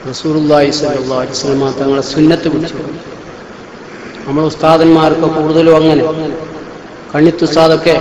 റസൂലുള്ളാഹി സ്വല്ലല്ലാഹു അലൈഹി വസല്ലമ തങ്ങളെ സുന്നത്ത് പിടിച്ചു നമ്മൾ ഉസ്താദന്മാർക്ക് കൂടുതലും അങ്ങനെ കണ്ണിത്ത് ഉസ്താദൊക്കെ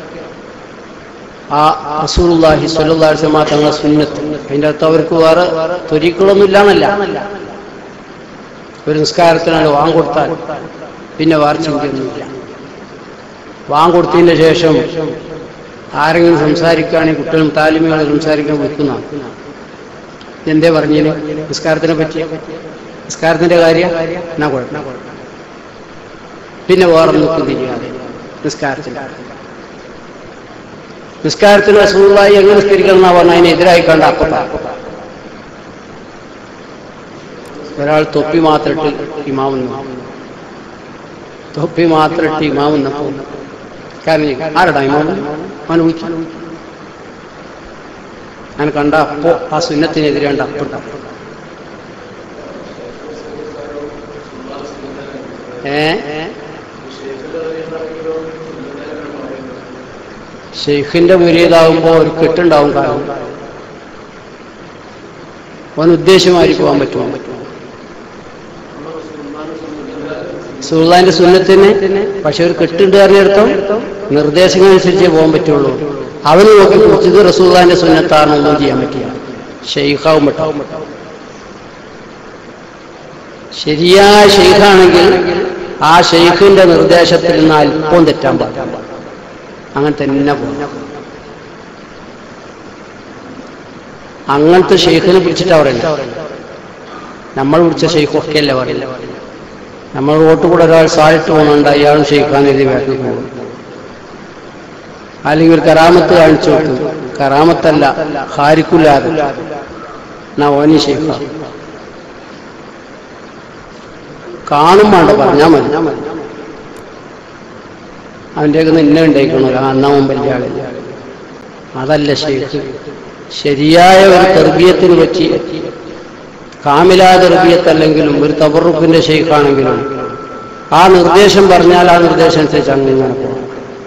ആ റസൂലുള്ളാഹി സ്വല്ലല്ലാഹു അലൈഹി വസല്ലമ തങ്ങളെ സുന്നത്ത് അതിൻ്റെ അകത്ത് അവർക്ക് വേറെ തൊരിക്കളൊന്നും ഇല്ലാന്നല്ല ഒരു നിസ്കാരത്തിനാണ് വാങ്ങിക്കൊടുത്താൽ പിന്നെ വേറെ ചിന്തയൊന്നുമില്ല വാങ്ങിക്കൊടുത്തതിന് ശേഷം ആരെങ്കിലും സംസാരിക്കുകയാണെങ്കിൽ കുട്ടികളും താലിമികളും സംസാരിക്കാൻ വെക്കുന്ന എന്തേ പറഞ്ഞതിന് നിസ്കാരത്തിനെ പറ്റി നിസ്കാരത്തിന്റെ കാര്യം എന്നാ കുഴപ്പം പിന്നെ വേറെ നിൽക്കും തിരിയാതെ നിസ്കാരത്തിൽ നിസ്കാരത്തിന് റസൂലുള്ളാഹി എങ്ങനെ നിസ്കരിക്കണം എന്നാ പറഞ്ഞ അതിനെതിരായി കണ്ട അപ്പത്ത ഒരാൾ തൊപ്പി മാത്രം ഇട്ട് ഇമാമെന്ന് തൊപ്പി മാത്രം ഇട്ട് ഇമാമെന്നപ്പോ കാരണം ആരടാ ഇമാമൻ അവൻ വിളിച്ചു ഞാൻ കണ്ട അപ്പോ ആ സുന്നത്തിനെതിരെ കണ്ട അപ്പുണ്ട ഏ ഷെയ്ഖിന്റെ മുരീതാവുമ്പോ ഒരു കെട്ടുണ്ടാവും കാരണം അവൻ ഉദ്ദേശമായി പോകാൻ പറ്റുമോ സുൽത്താന്റെ സുന്നത്തിന് പക്ഷെ ഒരു കെട്ടുണ്ട് അറിഞ്ഞെടുത്തോ നിർദ്ദേശങ്ങൾ അനുസരിച്ചേ പോകാൻ പറ്റുള്ളൂ അവന് നോക്കി കുറിച്ചത് റസൂള്ളാന്റെ സുന്നത്താണെന്നൊന്നും ചെയ്യാൻ പറ്റില്ല ഷെയ്ഖാവും പെട്ടാവും ശരിയായ ഷെയ്ഖാണെങ്കിൽ ആ ഷെയ്ഖിന്റെ നിർദ്ദേശത്തിൽ നിന്ന് അല്പം തെറ്റാൻ പാടില്ല അങ്ങനെ തന്നെ പോകും അങ്ങനത്തെ ഷെയ്ഖിനെ പിടിച്ചിട്ടാ പറയുന്നത് നമ്മൾ പിടിച്ച ഷെയ്ഖൊക്കെ അല്ല പറയില്ല നമ്മൾ റോട്ട് കൂടെ ഒരാൾ സാലിട്ട് പോകുന്നുണ്ട് അയാളും ഷെയ്ഖാൻ എഴുതി വേണ്ടി പോകും അല്ലെങ്കിൽ ഒരു കറാമത്ത് കാണിച്ചു കൊടുത്തു കറാമത്തല്ല ഹാരിക്കുല്ലാതെ എന്നാ ഓനി ഷെയ്ഖ കാണും വേണ്ട പറഞ്ഞാൽ മതി അവൻ്റെ ഇന്ന ഉണ്ടായിക്കണല്ലോ അന്നാ മുമ്പല്ലേ ആളില്ല അതല്ല ഷെയ്ഖ് ശരിയായ ഒരു തെർബിയത്തിന് പറ്റി കാമിലാ തെർബിയത്തല്ലെങ്കിലും ഒരു തബറുക്കിന്റെ ഷെയ്ഖാണെങ്കിലും ആ നിർദ്ദേശം പറഞ്ഞാൽ ആ നിർദ്ദേശം അനുസരിച്ച് അങ്ങനെ പോകണം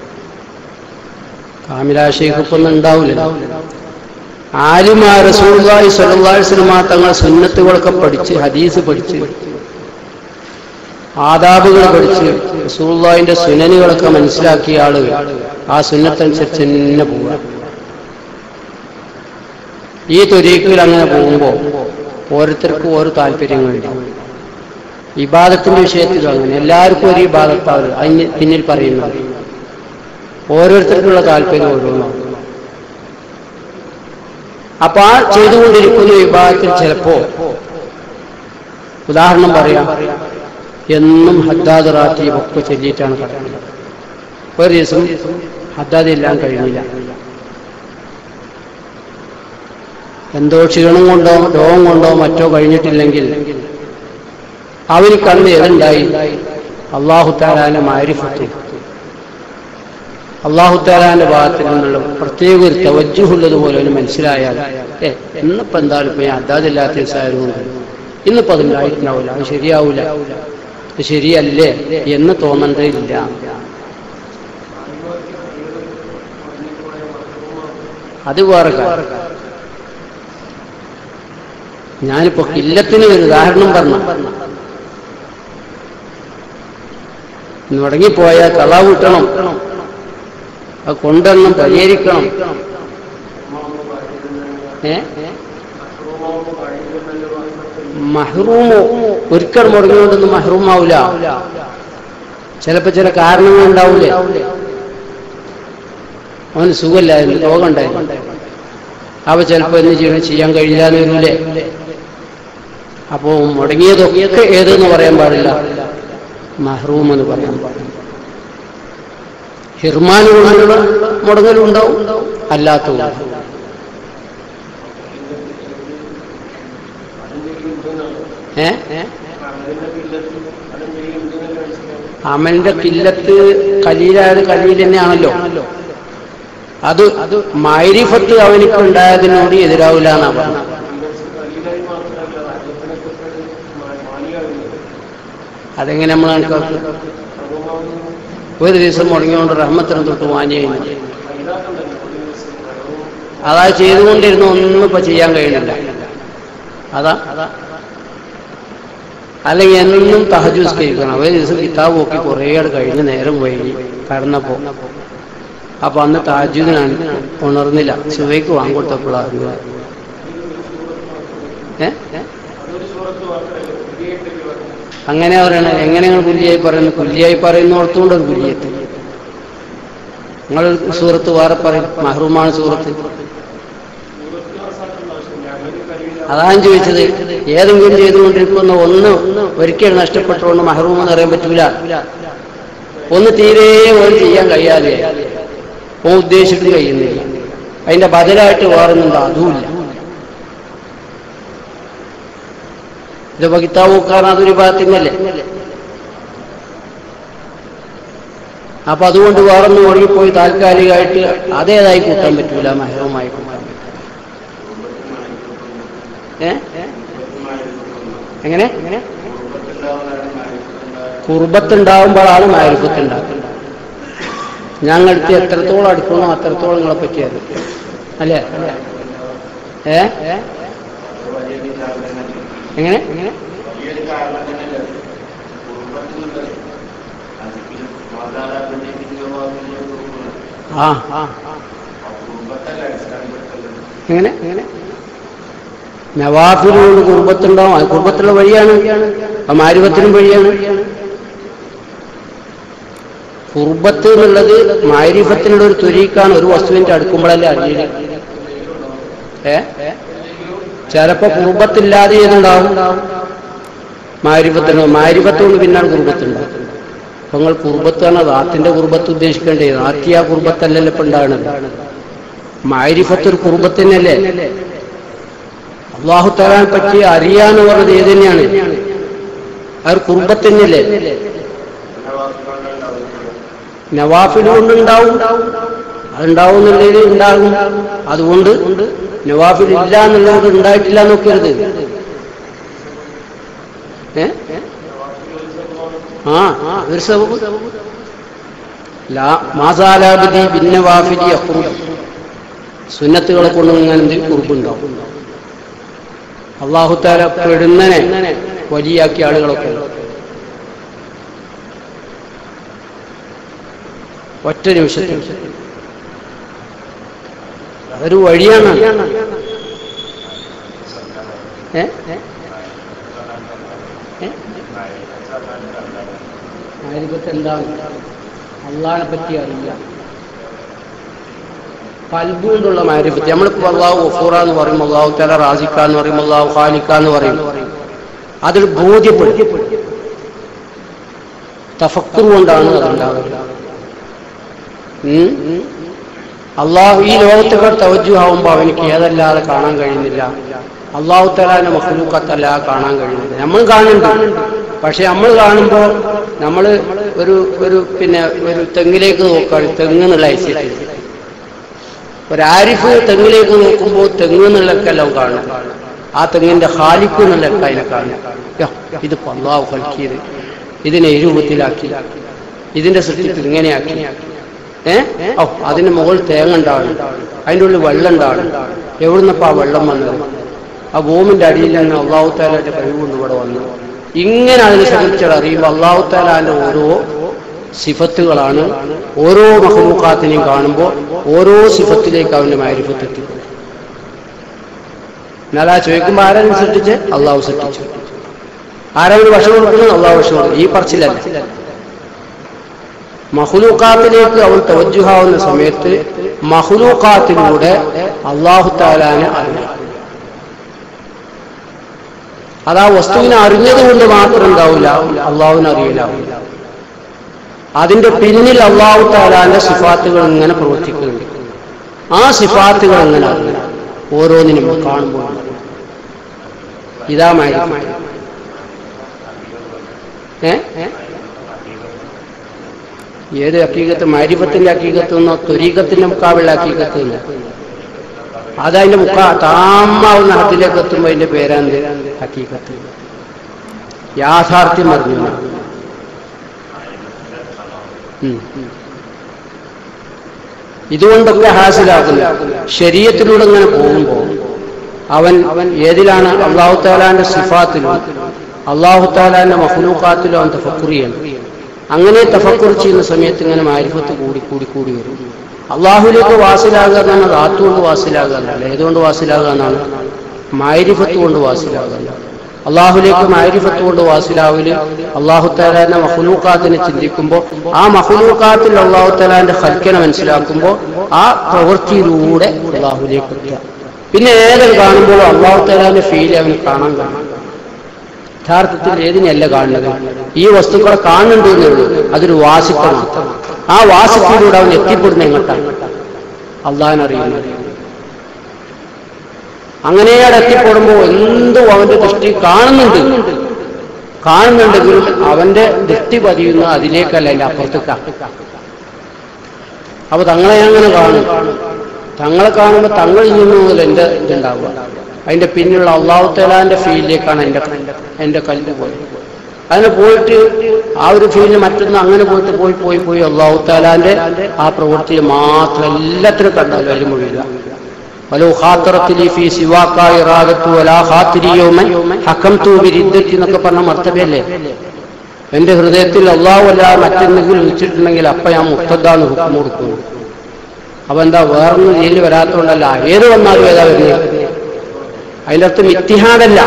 കാമിലാ ഷെയ്ഖ് ഇപ്പൊ ഒന്നും ഉണ്ടാവില്ല ആലിമാ റസൂൽവായി സ്വലവായി സിനിമ തങ്ങൾ സുന്നത്തുകളൊക്കെ പഠിച്ച് ഹദീസ് പഠിച്ച് ആദാബുകൾ പഠിച്ച് റസൂൽവായിന്റെ സുനനുകളൊക്കെ മനസ്സിലാക്കിയ ആളുകൾ ആ സുന്നത്തനുസരിച്ച് തന്നെ പോവുക ഈ തൊരീക്കിൽ അങ്ങനെ പോകുമ്പോൾ ഓരോരുത്തർക്കും ഓരോ താല്പര്യങ്ങളുണ്ട് ഇബാദത്തിന്റെ വിഷയത്തിലും അങ്ങനെ എല്ലാവർക്കും ഒരു ഇബാദത്താവ് അതിന് പിന്നിൽ പറയുന്നത് ഓരോരുത്തർക്കുള്ള താല്പര്യം ഓരോന്നാണ് അപ്പൊ ആ ചെയ്തുകൊണ്ടിരിക്കുന്ന വിഭാഗത്തിൽ ചിലപ്പോ ഉദാഹരണം പറയാം എന്നും ഹദ്ദാദ് റാത്തി ഒക്കെ ചൊല്ലിയിട്ടാണ് കടക്കുന്നത് ഒരു ദിവസം ഹദ്ദാദ് എല്ലാം കഴിഞ്ഞില്ല എന്തോ ക്ഷീണം കൊണ്ടോ രോഗം കൊണ്ടോ മറ്റോ കഴിഞ്ഞിട്ടില്ലെങ്കിൽ അവന് കണ്ണ് ഏതുണ്ടായി അള്ളാഹു താലാന്റെ മാരിഫത്ത് അള്ളാഹു താലാന്റെ ഭാഗത്തിൽ നിന്നുള്ള പ്രത്യേക ഒരു തവജ്ജുള്ളത് പോലെ അവന് മനസ്സിലായാൽ ഏ ഇന്നിപ്പോ എന്താണ് ഇപ്പൊ ഞാൻ അതാതില്ലാത്ത ദിവസമായതുകൊണ്ട് ഇന്നിപ്പോ അതുണ്ടായിട്ടുണ്ടാവില്ല അത് ശരിയാവൂല ഇത് ശരിയല്ലേ എന്ന് തോന്നേണ്ടതില്ല അത് വേറെ കാര്യം ഞാനിപ്പോ കില്ലത്തിന് ഒരു ഉദാഹരണം പറഞ്ഞു മുടങ്ങിപ്പോയ കള വിട്ടണം അത് കൊണ്ടെണ്ണം പരിഹരിക്കണം ഏ മഹ്റൂമോ ഒരിക്കൽ മുടങ്ങിക്കൊണ്ടൊന്നും മഹ്റൂമാവൂല ചിലപ്പോ ചില കാരണങ്ങൾ ഉണ്ടാവൂലേ അവന് സുഖമില്ലായിരുന്നു രോഗം ഉണ്ടായിരുന്നു അവ ചിലപ്പോ എന്ത് ചെയ്യണം ചെയ്യാൻ കഴിയില്ല എന്ന് വരില്ലേ അപ്പോ മുടങ്ങിയതൊക്കെ ഏതെന്ന് പറയാൻ പാടില്ല മഹ്റൂം എന്ന് പറയാൻ പാടില്ല ഹിർമാന് കൊണ്ടുള്ള മുടങ്ങലുണ്ടാവും അല്ലാത്ത ഏ അമലിന്റെ കില്ലത്ത് കലീലായത് കലീൽ തന്നെയാണല്ലോ അത് അത് മൈരിഫത്ത് അവനിക്ക് ഉണ്ടായതിനോട് എതിരാവില്ല എന്നാ പറഞ്ഞത് അതെങ്ങനെ നമ്മൾ കണക്കാക്കുക ഒരു ദിവസം മുടങ്ങിയോണ്ട് റഹ്മത്തിനും തൊട്ട് മാനിയായി അതാ ചെയ്തുകൊണ്ടിരുന്ന ഒന്നും ഇപ്പൊ ചെയ്യാൻ കഴിയുന്നില്ല അതാ അല്ലെങ്കിൽ എന്നും തഹജൂസ് കഴിക്കണം ഒരു ദിവസം കിതാബ് നോക്കി കുറേ ആട് കഴിഞ്ഞ് നേരം വൈകി കടന്നപ്പോ അപ്പൊ അന്ന് താജുദിനാണ് ഉണർന്നില്ല സുബൈക്ക് വാങ്ങിക്കൊടുത്തപ്പോഴാണ് ഏ ഏ? അങ്ങനെ പറയണ എങ്ങനെ നിങ്ങൾ കുല്ലിയായി പറയുന്നു കുല്ലിയായി പറയുന്നിടത്തുകൊണ്ട് ഒരു കുല്ലിയെത്തി നിങ്ങൾ സൂറത്ത് വേറെ പറയും മഹ്റൂമാണ് സൂറത്ത് അതാണ് ചോദിച്ചത് ഏതെങ്കിലും ചെയ്തുകൊണ്ടിരിക്കുന്ന ഒന്ന് ഒരിക്കൽ നഷ്ടപ്പെട്ടുകൊണ്ട് മഹ്റൂം എന്ന് പറയാൻ പറ്റൂല ഒന്ന് തീരെ ഒരു ചെയ്യാൻ കഴിയാതെ ഓ ഉദ്ദേശിച്ചിട്ട് കഴിയുന്നില്ല അതിന്റെ ബദലായിട്ട് വേറൊന്നുണ്ടോ അതുമില്ല ഇതിപ്പോ കിതാബ് നോക്കാൻ അതൊരു ഭാഗത്തിനല്ലേ അപ്പൊ അതുകൊണ്ട് വേറൊന്നും ഒഴുകിപ്പോയി താൽക്കാലികമായിട്ട് അതേതായി കൂട്ടാൻ പറ്റൂല മഹരവുമായി കൂട്ടാൻ പറ്റൂല ഏ എങ്ങനെ എങ്ങനെ കുർബത്തുണ്ടാവുമ്പോഴാണ് മാരിഫത്ത് ഉണ്ടാക്കുന്നത് ഞങ്ങൾക്ക് എത്രത്തോളം അടുക്കണോ അത്രത്തോളം നിങ്ങളെ പറ്റിയത് അല്ലേ ഏ എങ്ങനെ എങ്ങനെ ആ ആ എങ്ങനെ എങ്ങനെ നവാഫിലുകൊണ്ട് കുടുംബത്തുണ്ടാവും അത് കുടുംബത്തിലുള്ള വഴിയാണ് ആ മാരുവത്തിനും വഴിയാണ് കുർബത്ത് എന്നുള്ളത് മാരിഫത്തിനുള്ള ഒരു തുരീക്കാണ് ഒരു വസ്തുവിന്റെ അടുക്കുമ്പോഴല്ലേ അറിയില്ല ഏ ചിലപ്പോ കുർബത്തില്ലാതെ ഏതുണ്ടാവും മാരിഫത്തിന് മാരിഫത്തോണ്ട് പിന്നാണ് കുർബത്തുണ്ടാവും അപ്പൊ നിങ്ങൾ കുർബത്താണ് ദാത്തിന്റെ കുർബത്ത് ഉദ്ദേശിക്കേണ്ടത് നാത്തിയ കുർബത്തല്ലല്ലോ ഇപ്പൊ ഉണ്ടാകണത് മാരിഫത്ത് ഒരു കുർബത്തിനല്ലേ അള്ളാഹു തരാൻ പറ്റി അറിയാന്ന് പറഞ്ഞത് ഏത് തന്നെയാണ് അത് കുർബത്തിനല്ലേ നവാഫിൽ കൊണ്ടുണ്ടാവും അതുണ്ടാവും എന്നുള്ളതിൽ ഉണ്ടാകും അതുകൊണ്ട് നവാഫിൽ ഇല്ല എന്നുള്ളത് ഉണ്ടായിട്ടില്ല നോക്കരുത് ഏ ആ ഒരു സബബ് ലാ മാസാലാബിദി ഭിന്നവാഫിദി അഹ്റുബ് സുന്നത്തുകളെ കൊണ്ട് ഇങ്ങനെ എന്തെങ്കിലും കുറിപ്പുണ്ടാവും അള്ളാഹുത്താല പെടുന്നനെ വലിയാക്കിയ ആളുകളൊക്കെ ഉണ്ട്. ഒറ്റ നിമിഷത്തിൽ അതൊരു വഴിയാണ് ഏ? ഏ? ഏ? ആയിരിക്കത്തെ എന്താണ് അള്ളാഹിനെ പറ്റി അറിയാം കൽബുകൊണ്ടുള്ള മാരിഫത്ത് നമ്മളിപ്പോ അള്ളാഹു ഗഫൂറ എന്ന് പറയും അള്ളാഹു തല റാസിക്ക എന്ന് പറയും അള്ളാഹു ഖാലിക്ക എന്ന് പറയും അതിൽ ബോധ്യപ്പെടും തഫക്കുർ കൊണ്ടാണ് അതുണ്ടാകുന്നത് ഉം? അള്ളാഹു ഈ ലോകത്തുകൾ തവജുഹാവുമ്പോൾ അവനിക്ക് ഏതല്ലാതെ കാണാൻ കഴിയുന്നില്ല അള്ളാഹു തലാന്റെ മഹ്ലൂക്കത്തല്ല കാണാൻ കഴിയുന്നില്ല നമ്മൾ കാണുന്നുണ്ട് പക്ഷെ നമ്മൾ കാണുമ്പോൾ നമ്മൾ ഒരു ഒരു പിന്നെ ഒരു തെങ്ങിലേക്ക് നോക്കുകയാണ് തെങ്ങ് എന്നുള്ള ഐശ്വര്യത്തിൽ ഒരു ആരിഫ് തെങ്ങിലേക്ക് നോക്കുമ്പോൾ തെങ്ങ് എന്നുള്ളൊക്കെല്ലോ കാണും ആ തെങ്ങിന്റെ ഹാലിക്ക് എന്നുള്ളൊക്കെ അതിനെ കാണും യ്യോ, ഇത് അള്ളാഹു കളിക്കിയത് ഇതിനെ ഈ രൂപത്തിലാക്കി ഇതിന്റെ സൃഷ്ടിത്തിൽ ഇങ്ങനെയാക്കി ഏ ഓ അതിന് മുകളിൽ തേങ്ങ ഉണ്ടാവും അതിൻ്റെ ഉള്ളിൽ വെള്ളം ഉണ്ടാവും എവിടുന്നപ്പോ ആ വെള്ളം വന്നത് ആ ഭൂമിന്റെ അടിയിൽ നിന്ന് അള്ളാഹു താലാന്റെ കഴിവുകൊണ്ട് ഇവിടെ വന്നു ഇങ്ങനെ അതിനെ സംബന്ധിച്ചാൽ അറിയുമ്പോൾ അള്ളാഹു താലാന്റെ ഓരോ സിഫത്തുകളാണ് ഓരോ മഹമൂക്കാത്തിനെയും കാണുമ്പോൾ ഓരോ സിഫത്തിലേക്ക് അവന്റെ മാരിഫത്ത് എത്തിക്കും എന്നാൽ ആ ചോദിക്കുമ്പോൾ ആരാണ് സൃഷ്ടിച്ച് അള്ളാഹു സൃഷ്ടിച്ചു ആരാണ് ഭക്ഷണം കൊടുക്കുന്നത് അള്ളാഹു ഭക്ഷണം കൊടുക്കും ഈ പറച്ചിലല്ല മഹുലൂക്കാത്തിലേക്ക് അവൻ തവജുഹാവുന്ന സമയത്ത് മഹുലൂക്കാത്തിലൂടെ അള്ളാഹു താലാനെ അറിയാം അത് ആ വസ്തുവിനെ അറിഞ്ഞത് കൊണ്ട് മാത്രം ഉണ്ടാവില്ല അള്ളാഹുവിനെ അറിയില്ലാവില്ല അതിന്റെ പിന്നിൽ അള്ളാഹു താലാന്റെ സിഫാത്തുകൾ ഇങ്ങനെ പ്രവർത്തിക്കുന്നുണ്ട് ആ സിഫാത്തുകൾ എങ്ങനെ അറിയാം ഓരോന്നിനും കാണുമ്പോൾ ഇതാ മായ ഏ ഏത് അക്കീകത്ത് മാരിഫത്തിന്റെ അക്കീകത്ത് എന്നോ ത്വരീകത്തിന്റെ മുക്കാവിള്ള അക്കീകത്ത് ഇല്ല അതതിന്റെ മുക്ക താമാവുന്ന ഹത്തിലേക്ക് എത്തുമ്പോ അതിന്റെ പേരാന്ത് ഹക്കീകത്ത് യാഥാർത്ഥ്യം അറിഞ്ഞു ഉം. ഇതുകൊണ്ടൊക്കെ ഹാസിലാക്കുന്ന ശരീരത്തിലൂടെ ഇങ്ങനെ പോകുമ്പോൾ അവൻ അവൻ ഏതിലാണ് അള്ളാഹു താലാന്റെ സിഫാത്തിലും അള്ളാഹു താലാന്റെ മഹ്ലൂക്കാത്തിലോ അവൻ തഫക്കുർ ചെയ്യണം അങ്ങനെ തഫക്കുർ ചെയ്യുന്ന സമയത്ത് ഇങ്ങനെ മാരിഫത്ത് കൂടി കൂടി കൂടി വരും അള്ളാഹുലേക്ക് വാസിലാകുക എന്നാണ് റാത്തുകൊണ്ട് വാസിലാകുക എന്നല്ല ഏതുകൊണ്ട് വാസിലാകുക എന്നാണ് മാരിഫത്ത് കൊണ്ട് വാസിലാകുക എന്നാണ് അള്ളാഹുലേക്ക് മാരിഫത്ത് കൊണ്ട് വാസിലാവില് അള്ളാഹു താലാന്റെ മഹ്ലൂക്കാത്തിനെ ചിന്തിക്കുമ്പോൾ ആ മഹ്ലൂക്കാത്തിൽ അള്ളാഹു താലാന്റെ ഹൽക്കനെ മനസ്സിലാക്കുമ്പോൾ ആ പ്രവൃത്തിയിലൂടെ അള്ളാഹുലേക്ക് എത്തുക പിന്നെ ഏതൊരു കാണുമ്പോഴും അള്ളാഹു താലാന്റെ ഫീൽ അവന് കാണാൻ കാണും യഥാർത്ഥത്തിൽ ഏതിനല്ല കാണുന്നത് ഈ വസ്തുക്കളെ കാണുന്നുണ്ട് എന്നേ ഉള്ളൂ അതൊരു വാസിത്ത മാത്രം ആ വാസിത്തിലൂടെ അവൻ എത്തിപ്പെടുന്ന എങ്ങോട്ടാണ് അള്ളാഹിനറിയുന്നത് അങ്ങനെയാണ് എത്തിപ്പെടുമ്പോൾ എന്തും അവന്റെ ദൃഷ്ടി കാണുന്നുണ്ട് കാണുന്നുണ്ടെങ്കിലും അവന്റെ ദൃഷ്ടി പതിയുന്ന അതിലേക്കല്ല അതിന്റെ അപ്പുറത്തേക്കാണ് അപ്പൊ തങ്ങളെ അങ്ങനെ കാണും തങ്ങളെ കാണുമ്പോൾ തങ്ങളിൽ നിന്ന് മുതൽ എന്റെ ഇതുണ്ടാവുക അതിന്റെ പിന്നിലുള്ള അള്ളാഹു തലാന്റെ ഫീലിലേക്കാണ് എന്റെ എന്റെ കല്ല് പോയത് അതിന് പോയിട്ട് ആ ഒരു ഫീലിന് മറ്റൊന്ന് അങ്ങനെ പോയിട്ട് പോയി പോയി പോയി അള്ളാഹു താലാന്റെ ആ പ്രവൃത്തിയിൽ മാത്രം എല്ലാത്തിനും കണ്ടാലും അതിൽ മുഴുക വലോ ഖാത്തറത്തിലി ഫീ സിവാക്ക ഇറാദത്തു വലാ ഖാത്തിരിയോമൻ ഹക്കംതു ബിരിദ്ദത്തി എന്നൊക്കെ പറഞ്ഞ മർത്തബയല്ലേ എന്റെ ഹൃദയത്തിൽ അള്ളാഹു അല്ല മറ്റെന്തെങ്കിലും വെച്ചിട്ടുണ്ടെങ്കിൽ അപ്പൊ ഞാൻ മുക്തദ്ദാന്ന് ഹുക്കം കൊടുക്കുന്നു അപ്പൊ എന്താ വേറൊന്നും ജയിലിൽ വരാത്തോണ്ടല്ല ഏത് വന്നാലും ഏതാ വരുന്നത് അതിന്റെ അർത്ഥം ഇത്തിഹാദല്ല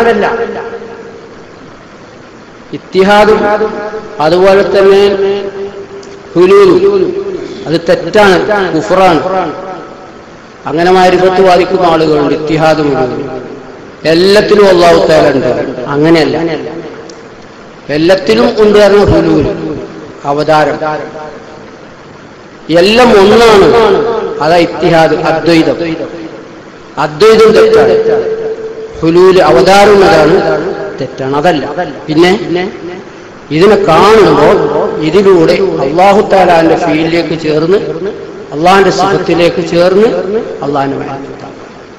ഇത്തിഹാദും അതുപോലെ തന്നെ ഹുലൂലും അത് തെറ്റാണ് കുഫറാണ് അങ്ങനെ മാരിഫത്ത് വാദിക്കുന്ന ആളുകളുണ്ട് ഇത്തിഹാദും ഹുലൂലും എല്ലാത്തിലും അള്ളാഹു തേലുണ്ട് അങ്ങനെയല്ല എല്ലാത്തിലും ഉണ്ട് പറഞ്ഞ ഹുലൂൽ അവതാരം എല്ലാം ഒന്നാണ് അതാ ഇത്തിഹാദ് അദ്വൈതം അദ്വൈതം തെറ്റാണ് ഹുലൂല് അവതാരം അതാണ് തെറ്റാണ് അതല്ല പിന്നെ ഇതിനെ കാണുമ്പോൾ ഇതിലൂടെ അള്ളാഹു താലാന്റെ ഫീലിലേക്ക് ചേർന്ന് അള്ളാഹിന്റെ സുഖത്തിലേക്ക് ചേർന്ന് അള്ളാഹിനെ വാഴ്ത്താം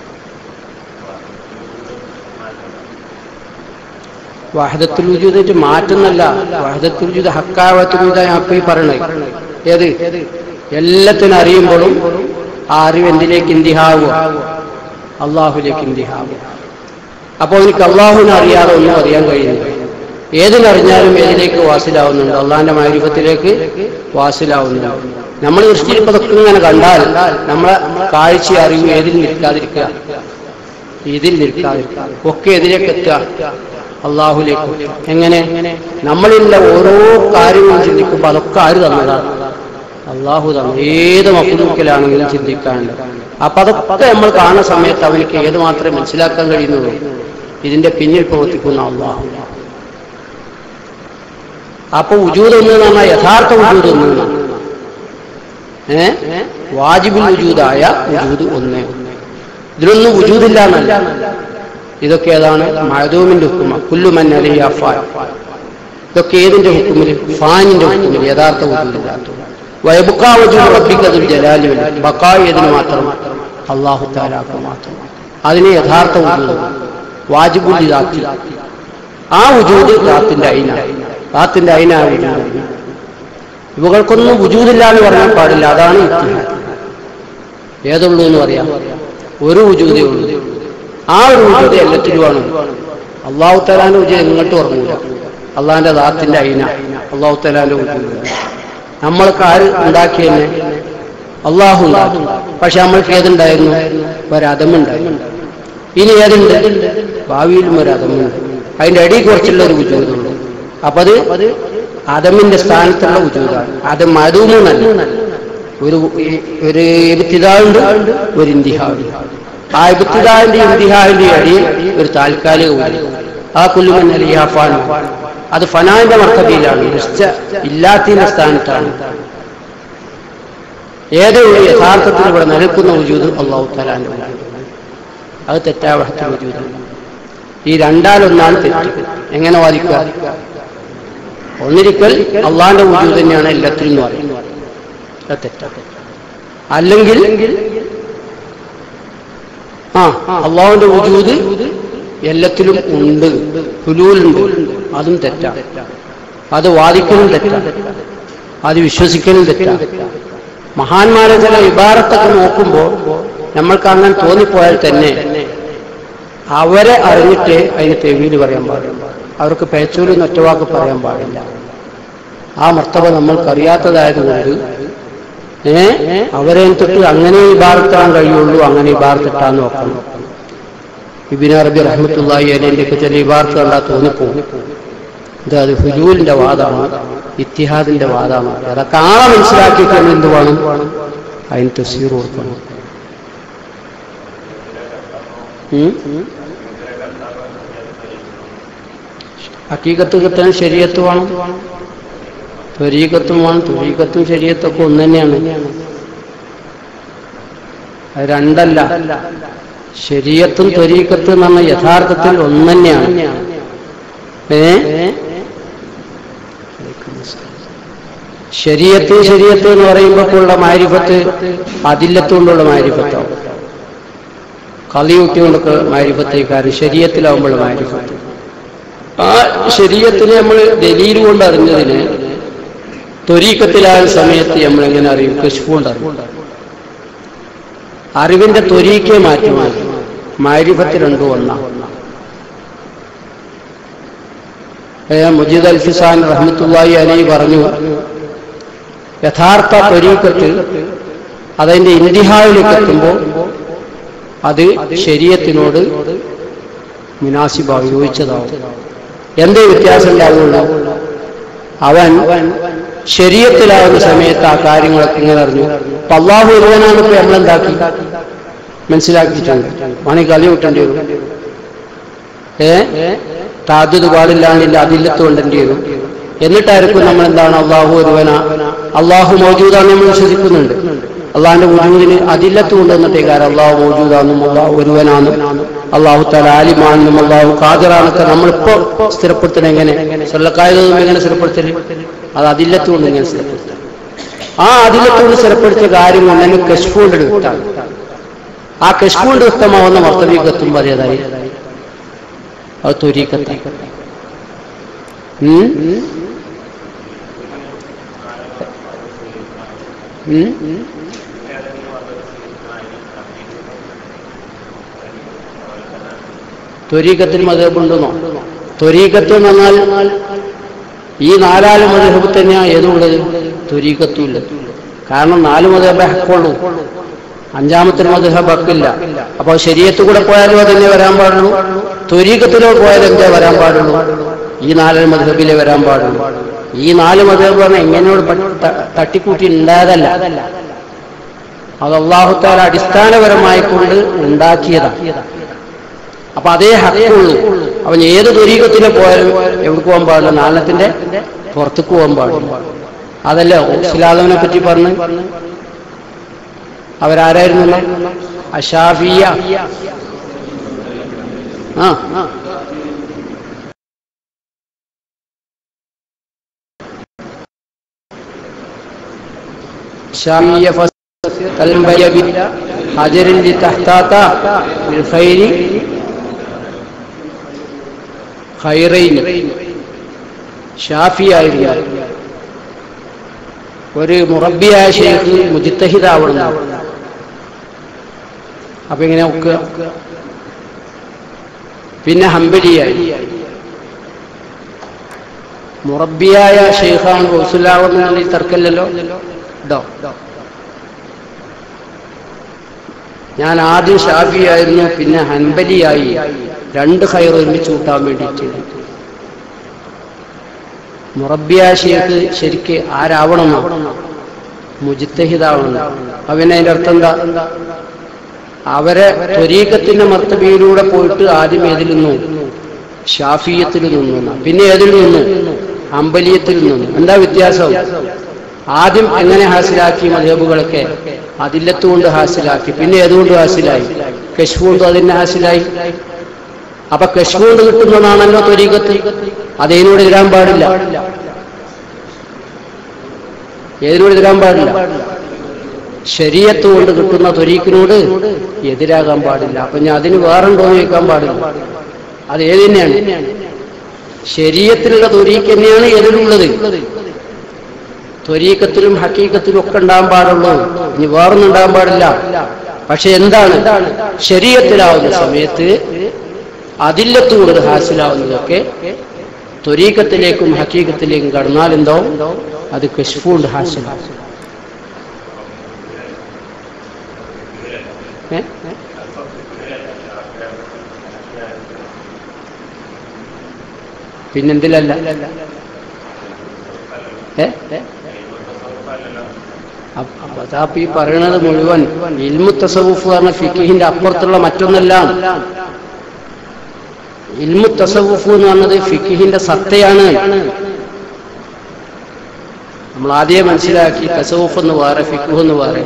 വാഹദത്തുൽ വജൂദായിട്ട് മാറ്റുന്നല്ല വാഹദത്തുൽ വജൂദ് ഹക്കാവത്തുൽ വജൂദ ഞാൻ അപ്പൊ ഈ പറയണത് ഏത് എല്ലാത്തിനും അറിയുമ്പോഴും ആ അറിവ് എന്തിലേക്ക് ഇന്തിഹാവുക അള്ളാഹുലേക്ക് ഇന്തിഹാവുക അപ്പോൾ എനിക്ക് അള്ളാഹുവിനെ അറിയാതെ ഒന്നും അറിയാൻ കഴിയുന്നില്ല ഏതിനറിഞ്ഞാലും ഏതിലേക്ക് വാസിലാവുന്നുണ്ട് അള്ളാഹിന്റെ മാരിഫത്തിലേക്ക് വാസിലാവുന്നുണ്ട് നമ്മൾ ദൃഷ്ടിയിൽ ഇപ്പൊ ഇതൊക്കെ ഇങ്ങനെ കണ്ടാൽ നമ്മളെ കാഴ്ച അറിവ് ഏതിൽ നിൽക്കാതിരിക്കുക ഇതിൽ നിൽക്കാതിരിക്കുക ഒക്കെ എതിലേക്ക് എത്തുക അള്ളാഹുലേക്ക് എങ്ങനെ നമ്മളിലുള്ള ഓരോ കാര്യങ്ങളും ചിന്തിക്കുമ്പോൾ അതൊക്കെ ആര് തന്നതാണ് അള്ളാഹു തന്നു ഏത് മക്കുലൂക്കിലാണെങ്കിലും ചിന്തിക്കാനുണ്ട് അപ്പൊ അതൊക്കെ നമ്മൾ കാണുന്ന സമയത്ത് അവനിക്ക് ഏത് മാത്രമേ മനസ്സിലാക്കാൻ കഴിയുന്നുള്ളൂ ഇതിന്റെ പിന്നിൽ പ്രവർത്തിക്കുന്ന അള്ളാഹു അപ്പൊ ഉജൂദ് എന്ന് പറഞ്ഞാൽ യഥാർത്ഥ ഉജൂദ് ഒന്ന് എന്നാണ് ഏ വാജിബുൽ ഉജൂദായ ഉജൂദ് ഒന്നേ ഇതിലൊന്നും ഉജൂദില്ല എന്നല്ല ഇതൊക്കെ ഏതാണ് മഴദൂമിന്റെ ഹുക്കുമ കുല്ലുമൻ അലിയ ഫാൻ ഇതൊക്കെ ഏതിന്റെ ഹുക്കുമിൽ ഫാനിന്റെ ഹുക്കുമിൽ യഥാർത്ഥ ഉജൂദില്ലാത്ത വയബുക്കാവജുറബിക്കതുൽ ജലാലില്ല ബക്കായി ഇതിന് മാത്രം അള്ളാഹു താലാക്ക് മാത്രം അതിന് യഥാർത്ഥ ഉജൂദ് വാജിബുൽ ദാത്തി ആ ഉജൂദ് ദാത്തിന്റെ അയിന ദാത്തിന്റെ അയിന ഇവകൾക്കൊന്നും ഉജൂദില്ല എന്ന് പറയാൻ പാടില്ല അതാണ് ഇത്തിഹാദ് ഏതുള്ളൂ എന്ന് പറയാം ഒരു ഉജൂതേ ഉള്ളൂ ആ ഒരു ഉജൂത് എല്ലാത്തിലുമാണ് അള്ളാഹു തലാന്റെ ഉജൂത് എങ്ങോട്ട് ഉറങ്ങൂല അള്ളാഹിന്റെ ദാത്തിന്റെ അയിന അള്ളാഹു തലാന്റെ ഉജൂത് നമ്മൾക്ക് ആര് ഉണ്ടാക്കിയെന്നെ അള്ളാഹു ഉണ്ടാക്കി പക്ഷെ നമ്മൾക്ക് ഏതുണ്ടായിരുന്നു ഒരതമുണ്ടായിരുന്നു ഇനി ഏതുണ്ട് ഭാവിയിലും ഒരു അതമുണ്ട് അതിന്റെ അടി കുറച്ചുള്ള ഒരു ഉജൂതുള്ളൂ അപ്പൊ അത് അതമിന്റെ സ്ഥാനത്തുള്ള ഉജൂതാണ് അത് മധുമെന്നല്ല ഒരു ഒരു ഇബ്തിദാണ്ട് ഒരു ഇന്തിഹാണ്ട് ആ ഇബ്തിദാന്റെ ഇന്തിഹാന്റെ അടിയിൽ ഒരു താൽക്കാലിക ഉജൂദ് ആ കുല്ലുമൻ അലിയാഫാൻ അത് ഫനാന്റെ മർത്തബിയിലാണ് നിശ്ച ഇല്ലാത്തതിന്റെ സ്ഥാനത്താണ് ഏതോ ഒരു യഥാർത്ഥത്തിൽ ഇവിടെ നിലക്കുന്ന ഉജൂദ് അള്ളാഹു തലാന്റെ ഉജൂദ് അത് തെറ്റാവഹത്തിൽ ഉജൂദ് ഈ രണ്ടാലൊന്നാണ് തെറ്റ് എങ്ങനെ വാദിക്കുക ഒന്നിരിക്കൽ അള്ളാന്റെ ഉജൂദ് തന്നെയാണ് എല്ലാത്തിനും എന്ന് പറയുന്നത് അത് തെറ്റാണ് അല്ലെങ്കിൽ ആ അള്ളാഹുവിന്റെ ഉജൂദ് എല്ലാത്തിലും ഉണ്ട് ഹുലൂലുണ്ട് അതും തെറ്റാണ് അത് വാദിക്കലും തെറ്റാണ് അത് വിശ്വസിക്കലും തെറ്റാണ് മഹാന്മാരെ ചില വിഭാരത്തൊക്കെ നോക്കുമ്പോൾ നമ്മൾക്ക് അങ്ങനെ തോന്നിപ്പോയാൽ തന്നെ അവരെ അറിഞ്ഞിട്ട് അതിന് തെവിയിൽ പറയാൻ പാടില്ല അവർക്ക് പേച്ചൂലെന്ന് ഒറ്റവാക്ക് പറയാൻ പാടില്ല ആ മർത്തവ നമ്മൾക്കറിയാത്തതായതുകൊണ്ട് ഏ അവരെ തൊട്ട് അങ്ങനെ ഈ ഭാരത്താൻ കഴിയുള്ളൂ അങ്ങനെ ഈ ഭാരത്തിട്ടാൻ നോക്കണം ഇബിൻ അറബി റഹ്മത്തുള്ളാഹി അലിൻ്റെയൊക്കെ ചില ഈ ഭാരത്ത് കണ്ടാ തോന്നിപ്പോകും ഇത് അത് ഹുജൂലിന്റെ വാദമാണ് ഇത്തിഹാദിന്റെ വാദമാണ് അതൊക്കെ ആളെ മനസ്സിലാക്കിയിട്ട് എന്ത് വേണം അതിന് തസീർ കൊടുക്കണം ഉം? ഹക്കീകത്ത് കിട്ടാൻ ശരീരത്ത് വേണം ത്വരീകത്തും വേണം ത്വരീകത്തും ശരീരത്തൊക്കെ ഒന്ന് തന്നെയാണ് അത് രണ്ടല്ല ശരീരത്തും ത്വരീകത്തും എന്ന് പറഞ്ഞാൽ യഥാർത്ഥത്തിൽ ഒന്ന് തന്നെയാണ് ഏ ശരീരത്ത് ശരീരത്ത് എന്ന് പറയുമ്പോൾ ഉള്ള മാരിഫത്ത് അതില്ലത്തുകൊണ്ടുള്ള മാരിഫത്താവും കളിയൂട്ടിക്കൊണ്ടൊക്കെ മാരിഫത്തേക്കാരും ശരീരത്തിലാവുമ്പോൾ മാരിഫത്ത് ആ ശരീരത്തിനെ നമ്മൾ ദലീൽ കൊണ്ട് അറിഞ്ഞതിന് ത്വരീക്കത്തിലായ സമയത്ത് നമ്മൾ എങ്ങനെ അറിയും കശുപ്പ് കൊണ്ട് അറിയും അറിവിന്റെ ത്വരീക്കെ മാറ്റുമാണ് മാരിഫത്ത് രണ്ടും ഒന്നാണ് മുജീദ് അൽഫിസാൻ റഹ്മത്തുള്ളാഹി അലി പറഞ്ഞു യഥാർത്ഥ ത്വരീക്കത്ത് അതിന്റെ ഇന്തിഹായിലേക്ക് എത്തുമ്പോൾ അത് ശരീരത്തിനോട് മുനാസിബാവ് യോജിച്ചതാവും എന്തേ വ്യത്യാസം ഉണ്ടാവുള്ളൂ അവൻ ശരീരത്തിലാവുന്ന സമയത്ത് ആ കാര്യങ്ങളൊക്കെ ഇങ്ങനെ അറിഞ്ഞു അപ്പൊ അള്ളാഹു ഒരുവനാണ് ഇപ്പൊ നമ്മളെന്താക്കി മനസ്സിലാക്കിയിട്ടുണ്ട് മണി കളി വിട്ടേണ്ടി വരും ഏ താദ്യത് പാടില്ലാണ്ടില്ല അതില്ലത്ത് കൊണ്ടേണ്ടി വരും എന്നിട്ടായിരിക്കും നമ്മൾ എന്താണ് അള്ളാഹു ഒരുവന അള്ളാഹു മൗജൂദാന്ന് നമ്മൾ വിശ്വസിക്കുന്നുണ്ട് അള്ളാഹിന്റെ മുജൂദിന് അതില്ലത്ത് കൊണ്ടുവന്നിട്ടേ കാര്യം അള്ളാഹു മൗജൂദാന്നും അള്ളാഹു ഒരുവനാന്നും അള്ളാഹു തല ആലിമാണെന്നും അള്ളാഹു ഖാദിറാന്നൊക്കെ നമ്മളിപ്പോ സ്ഥിരപ്പെടുത്തണം എങ്ങനെ സ്വല്ലക്കായതും എങ്ങനെ സ്ഥിരപ്പെടുത്തല് അത് അതില്ലത്ത് കൊണ്ട് ഇങ്ങനെ സ്ഥിരപ്പെടുത്തണം ആ അതില്ലത്ത് കൊണ്ട് സ്ഥിരപ്പെടുത്തിയ കാര്യം കൊണ്ട് തന്നെ കശ്ഫ് കൊണ്ട് വ്യക്തമാണ് ആ കശ്ഫ് കൊണ്ട് വ്യക്തമാവുന്ന മർത്തവീകത്തും അതേതായി അത് ത്വരീക്കത്ത് ഉം? ഉം? ത്വരീക്കത്തിന് മതേബുണ്ടെന്നോ ത്വരീക്കത്ത് എന്ന് പറഞ്ഞാൽ ഈ നാലാല് മതഹബ് തന്നെയാ ഏതുള്ളത് ത്വരീക്കത്തും ഇല്ല കാരണം നാല് മതഹബ് ഹക്കുള്ളൂ അഞ്ചാമത്തെ മതഹബ് ഹക്കില്ല അപ്പൊ ശരീരത്ത് കൂടെ പോയാലും അതന്നെ വരാൻ പാടുള്ളൂ ത്വരീക്കത്തിലോ പോയാലും എന്തേ വരാൻ പാടുള്ളൂ ഈ നാല് മധുഹബിലേ വരാൻ പാടുള്ളൂ ഈ നാല് മധുഹബ് പറഞ്ഞാൽ എങ്ങനെയോട് തട്ടിക്കൂട്ടി ഉണ്ടായതല്ല അത് അള്ളാഹുത്താല അടിസ്ഥാനപരമായി കൊണ്ട് ഉണ്ടാക്കിയതാണ് അപ്പൊ അതേ ഹക്കുള്ളൂ അവൻ ഏത് ത്വരീകത്തിന് പോയാലും എവിടെ പോകാൻ പാടില്ല നാളത്തിന്റെ പുറത്തേക്ക് പോകാൻ പാടില്ല അതല്ലേ ഓസിലാദവനെ പറ്റി പറഞ്ഞ് അവരാരായിരുന്നു അഷാഫിയ ആ شامية فالبي بحجر لتحتاتا بالخير خيرين ഷാഫി ആയിരുന്നു ഒരു മുറബിയായ ഷെയ്ഖ് മുജിത്തഹിദാവണം അപ്പൊ ഇങ്ങനെ ഒക്കെ പിന്നെ ഹംബലിയായി മുറബിയായ ഷെയ്ഖാണ് ഗൗസുല്ലാവെന്നുള്ള തർക്കല്ലല്ലോ ഡോ ഞാൻ ആദ്യം ഷാഫിയായിരുന്നു പിന്നെ ഹൻബലിയായി രണ്ട് ഹൈർ ഒരുമിച്ച് കൂട്ടാൻ വേണ്ടിയിട്ട് മുറബിയ ഷെയ്ഖ് ശരിക്ക് ആരാവണമെന്നോ മുജിത്തഹിദാവണം അവന് അതിന്റെ അർത്ഥം എന്താ അവരെ ത്വരീക്കത്തിന്റെ മർത്തബിയിലൂടെ പോയിട്ട് ആദ്യം ഏതിൽ നിന്നു ഷാഫിയത്തിൽ നിന്നു പിന്നെ ഏതിൽ നിന്നു അമ്പലിയത്തിൽ നിന്നു എന്താ വ്യത്യാസം ആദ്യം എങ്ങനെ ഹാസിലാക്കി മധേബുകളൊക്കെ അതില്ലത്തുകൊണ്ട് ഹാസിലാക്കി പിന്നെ ഏതുകൊണ്ട് ഹാസിലായി കശ്ഫ് കൊണ്ട് അതിനെ ഹാസിലായി അപ്പൊ കശ്ഫ് കൊണ്ട് കിട്ടുന്നതാണല്ലോ ത്വരീകത്ത് അതേനോട് എതിരാൻ പാടില്ല ഏതിനോട് എതിരാൻ പാടില്ല ശരീരത്ത് കൊണ്ട് കിട്ടുന്ന ത്വരീക്കിനോട് എതിരാകാൻ പാടില്ല അപ്പൊ ഞാൻ അതിന് വേറുണ്ടോ എന്ന് ചോദിക്കാൻ പാടില്ല അത് ഏത് തന്നെയാണ് ശരീരത്തിലുള്ള ത്വരീക്ക് തന്നെയാണ് എതിരുള്ളത് ത്വരീക്കത്തിലും ഹക്കീക്കത്തിലും ഒക്കെ ഉണ്ടാകാൻ പാടുള്ളൂ ഇനി വേറൊന്നും ഉണ്ടാകാൻ പാടില്ല പക്ഷെ എന്താണ് ശരീരത്തിലാവുന്ന സമയത്ത് അതില്ലത്തുകൊണ്ട് ഹാസിലാവുന്നതൊക്കെ ത്വരീക്കത്തിലേക്കും ഹക്കീക്കത്തിലേക്കും കടന്നാൽ എന്തോ അത് കശ്ഫുണ്ട് ഹാസിൽ ഏ? പിന്നെന്തിലല്ല ഏ അപ്പ- അപ്പൊ അതാപ്പ ഈ പറയണത് മുഴുവൻ ഇൽമു തസവുഫ് പറഞ്ഞ ഫിക്കിഹിന്റെ അപ്പുറത്തുള്ള മറ്റൊന്നല്ല ഇൽമു തസവുഫ് എന്ന് പറഞ്ഞത് ഫിക്കിഹിന്റെ സത്തയാണ് നമ്മൾ ആദ്യം മനസ്സിലാക്കി തസവുഫ് എന്ന് വേറെ ഫിക്കുഹ് എന്ന് വേറെ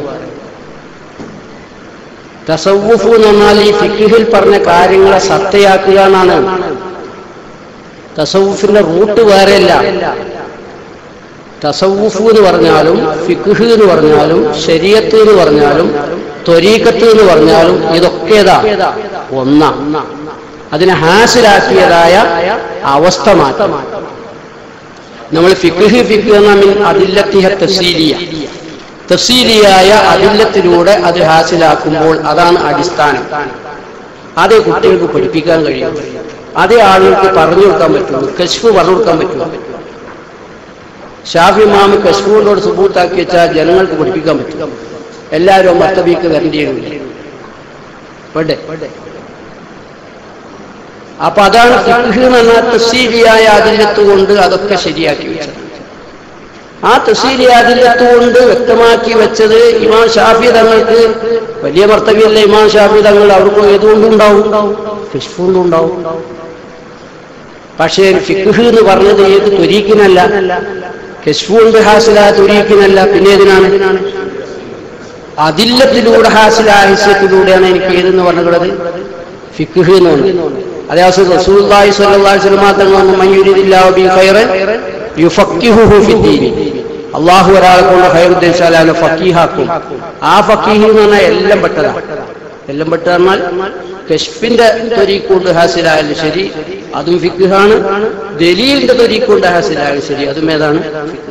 തസവുഫ് എന്ന് പറഞ്ഞാൽ ഈ ഫിക്കിഹിൽ പറഞ്ഞ കാര്യങ്ങളെ സത്തയാക്കുക എന്നാണ് തസവുഫിന്റെ റൂട്ട് വേറെയല്ല തസവുഫ് എന്ന് പറഞ്ഞാലും ഫിഖ് എന്ന് പറഞ്ഞാലും ശരീഅത്ത് എന്ന് പറഞ്ഞാലും ത്വരീക്കത്ത് എന്ന് പറഞ്ഞാലും ഇതൊക്കെ ഏതാ ഒന്നാ അതിനെ ഹാസിലാക്കിയതായ അവസ്ഥ മാറ്റം നമ്മൾ ഫിഖ് ഫിഖ് എന്ന മിൻ അതില്ലത്തിഹ തഫ്സീലിയ തഫ്സീലിയായ അതില്ലത്തിലൂടെ അത് ഹാസിലാക്കുമ്പോൾ അതാണ് അടിസ്ഥാനം അതേ കുട്ടികൾക്ക് പഠിപ്പിക്കാൻ കഴിയും അതേ ആളുകൾക്ക് പറഞ്ഞു കൊടുക്കാൻ പറ്റുള്ളൂ കശ്ഫ് പറഞ്ഞു കൊടുക്കാൻ പറ്റുള്ളൂ ഷാഫി മാമ് കശ്ഫ് കൊണ്ടോട് സുബൂത്താക്കി വെച്ചാൽ ജനങ്ങൾക്ക് പഠിപ്പിക്കാൻ പറ്റും എല്ലാവരും മത്തബീക്ക് വരേണ്ടിയില്ല വേണ്ടേ അപ്പൊ അതാണ് ഫിഖ് എന്ന് പറഞ്ഞാൽ തസീലിയായ അതില്ലത്ത് കൊണ്ട് അതൊക്കെ ശരിയാക്കി വെച്ചത് ആ തസീലിയ അതില്ലത്ത് കൊണ്ട് വ്യക്തമാക്കി വെച്ചത് ഇമാം ഷാഫി തങ്ങൾക്ക് വലിയ മർത്തവ്യല്ല ഇമാം ഷാഫി തങ്ങൾ അവർക്ക് ഏതുകൊണ്ടും ഉണ്ടാവും ഫിഷ്ഫുകൊണ്ടും ഉണ്ടാവും പക്ഷേ ഫിഖ് എന്ന് പറഞ്ഞത് ഏത് ത്വരീക്കിനല്ല കശ്ഫുണ്ട് ഹാസിലായ ത്വരീക്കിനല്ല പിന്നെ ഏതിനാണ് അതില്ലത്തിലൂടെ ഹാസിലായ ഹിസ്യത്തിലൂടെയാണ് എനിക്ക് ഏതെന്ന് പറഞ്ഞത് ഫിഖ് എന്ന് പറഞ്ഞു അതേ അവസരം റസൂലുള്ളാഹി സ്വല്ലല്ലാഹി അലൈഹി വസല്ലം തങ്ങൾ പറഞ്ഞു മയ്യുരിദില്ലാഹു ബി ഖൈറൻ യുഫഖിഹുഹു ഫിദ്ദീൻ അള്ളാഹു ഒരാളെ കൊണ്ട് ഖൈർ ഉദ്ദേശിച്ചാൽ അവനെ ഫക്കീഹാക്കും ആ ഫക്കീഹ് എന്ന് പറഞ്ഞാൽ എല്ലാം പെട്ടതാണ് എല്ലാം പെട്ട പറഞ്ഞാൽ കശ്ഫിന്റെ തൊരീക്കൊണ്ട് ഹാസിലായാലും ശരി അതും ഫിഖാണ് ദലീലിന്റെ തൊരീക്കൊണ്ട് ഹാസിലായാലും ശരി അതും ഏതാണ് ഫിഖ്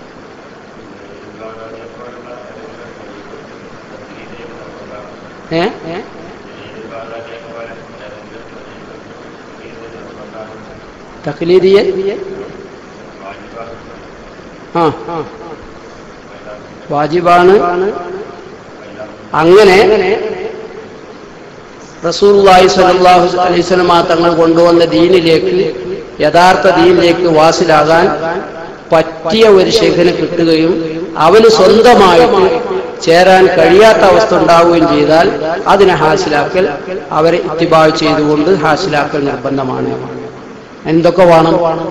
ഏ തഖ്ലീദിയെ ആ വാജിബാണ് അങ്ങനെ റസൂലുള്ളാഹി സ്വല്ലല്ലാഹു അലൈഹി വസല്ലമ തങ്ങൾ കൊണ്ടുവന്ന ദീനിലേക്ക് യഥാർത്ഥ ദീനിലേക്ക് വാസിലാകാൻ പറ്റിയ ഒരു ശേഖന് കിട്ടുകയും അവന് സ്വന്തമായിട്ട് ചേരാൻ കഴിയാത്ത അവസ്ഥ ഉണ്ടാവുകയും ചെയ്താൽ അതിനെ ഹാസിലാക്കൽ അവരെ ഇത്തിബാവ് ചെയ്തുകൊണ്ട് ഹാസിലാക്കൽ നിർബന്ധമാണ് എന്തൊക്കെ വേണം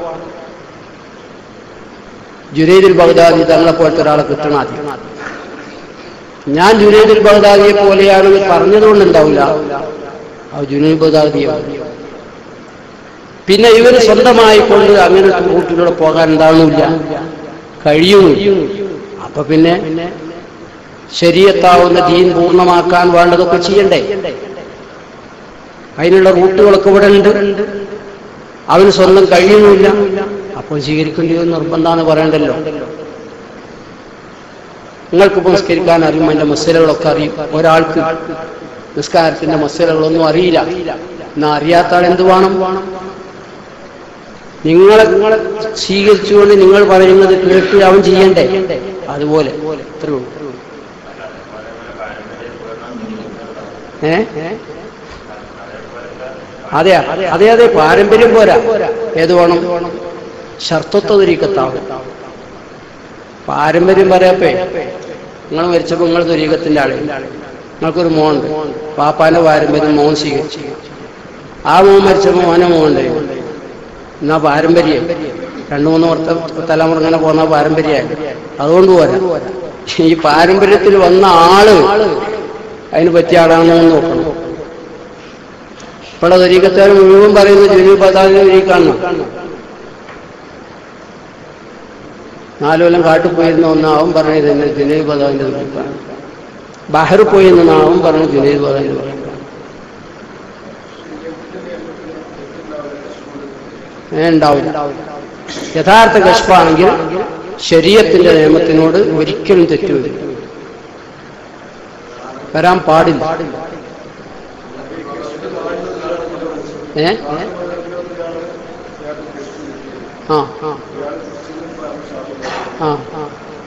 ജുനൈദുൽ ബഗ്ദാദി തങ്ങളെ പോലത്തെ ഒരാളെ കിട്ടണം ആദ്യം ഞാൻ ജുനൈദുൽ ബഗ്ദാദിയെ പോലെയാണെന്ന് പറഞ്ഞതുകൊണ്ട് ഉണ്ടാവില്ല ആ ജുനൈദ് ബഗ്ദാദിയാണ് പിന്നെ ഇവര് സ്വന്തമായി കൊണ്ട് അങ്ങനെ റൂട്ടിലൂടെ പോകാൻ ഉണ്ടാവുന്നില്ല കഴിയുന്നു അപ്പൊ പിന്നെ ശരീരത്താവുന്ന ദീൻ പൂർണ്ണമാക്കാൻ വേണ്ടതൊക്കെ ചെയ്യണ്ടേ അതിനുള്ള റൂട്ടുകളൊക്കെ ഇവിടെ ഉണ്ട് അവന് സ്വന്തം കഴിയുന്നില്ല അപ്പോൾ സ്വീകരിക്കേണ്ടി വരും നിർബന്ധമാണ് പറയണ്ടല്ലോ നിങ്ങൾക്ക് നിസ്കരിക്കാൻ അറിയും അതിന്റെ മസലകളൊക്കെ അറിയും ഒരാൾക്ക് നിസ്കാരത്തിന്റെ മസലകളൊന്നും അറിയില്ല എന്നാ അറിയാത്ത ആൾ എന്ത് വേണം നിങ്ങളെ നിങ്ങളെ സ്വീകരിച്ചുകൊണ്ട് നിങ്ങൾ പറയുന്നത് കേട്ട് അവൻ ചെയ്യണ്ടേ അതുപോലെ ഇത്രേ ഉള്ളൂ ഏ അതെ അതെ അതെ പാരമ്പര്യം പോരാ ഏത് വേണം ഷർത്തത്വരീക്കത്താവും പാരമ്പര്യം പറയാപ്പേ നിങ്ങൾ മരിച്ചപ്പോൾ നിങ്ങൾ തൊരീകത്തിന്റെ ആളെ നിങ്ങൾക്കൊരു മോനുണ്ട് പാപ്പാന്റെ പാരമ്പര്യം മോൻ സ്വീകരിച്ചു ആ മോൻ മരിച്ചപ്പോൾ മോനെ മോനുണ്ട് എന്നാ പാരമ്പര്യം രണ്ടു മൂന്ന് വർത്ത തലമുറ ഇങ്ങനെ പോകുന്ന പാരമ്പര്യമായി അതുകൊണ്ട് പോരാ ഈ പാരമ്പര്യത്തിൽ വന്ന ആള് അതിന് പറ്റിയ ആളാണെന്ന് നോക്കണം ഇവിടെ തൊരീക്കത്തുകാർ മുഴുവൻ പറയുന്നത് ജുനു പതാതിന് തൊരീക്കാണ് നാലു കൊല്ലം കാട്ടിൽ പോയിരുന്ന ഒന്ന് അവൻ പറഞ്ഞത് തന്നെ ജുനൈദ് പതാവിന്റെ തൊരീക്കാണ് ബഹർ പോയിരുന്ന അവൻ പറഞ്ഞു ജുനൈദ് പതാവിന്റെ തൊരീക്കാണ് ഏ, ഉണ്ടാവില്ല യഥാർത്ഥ കഷ്പാണെങ്കിൽ ശരീരത്തിന്റെ നിയമത്തിനോട് ഒരിക്കലും തെറ്റുവരും വരാൻ പാടില്ല ഏ ആ ആ ആ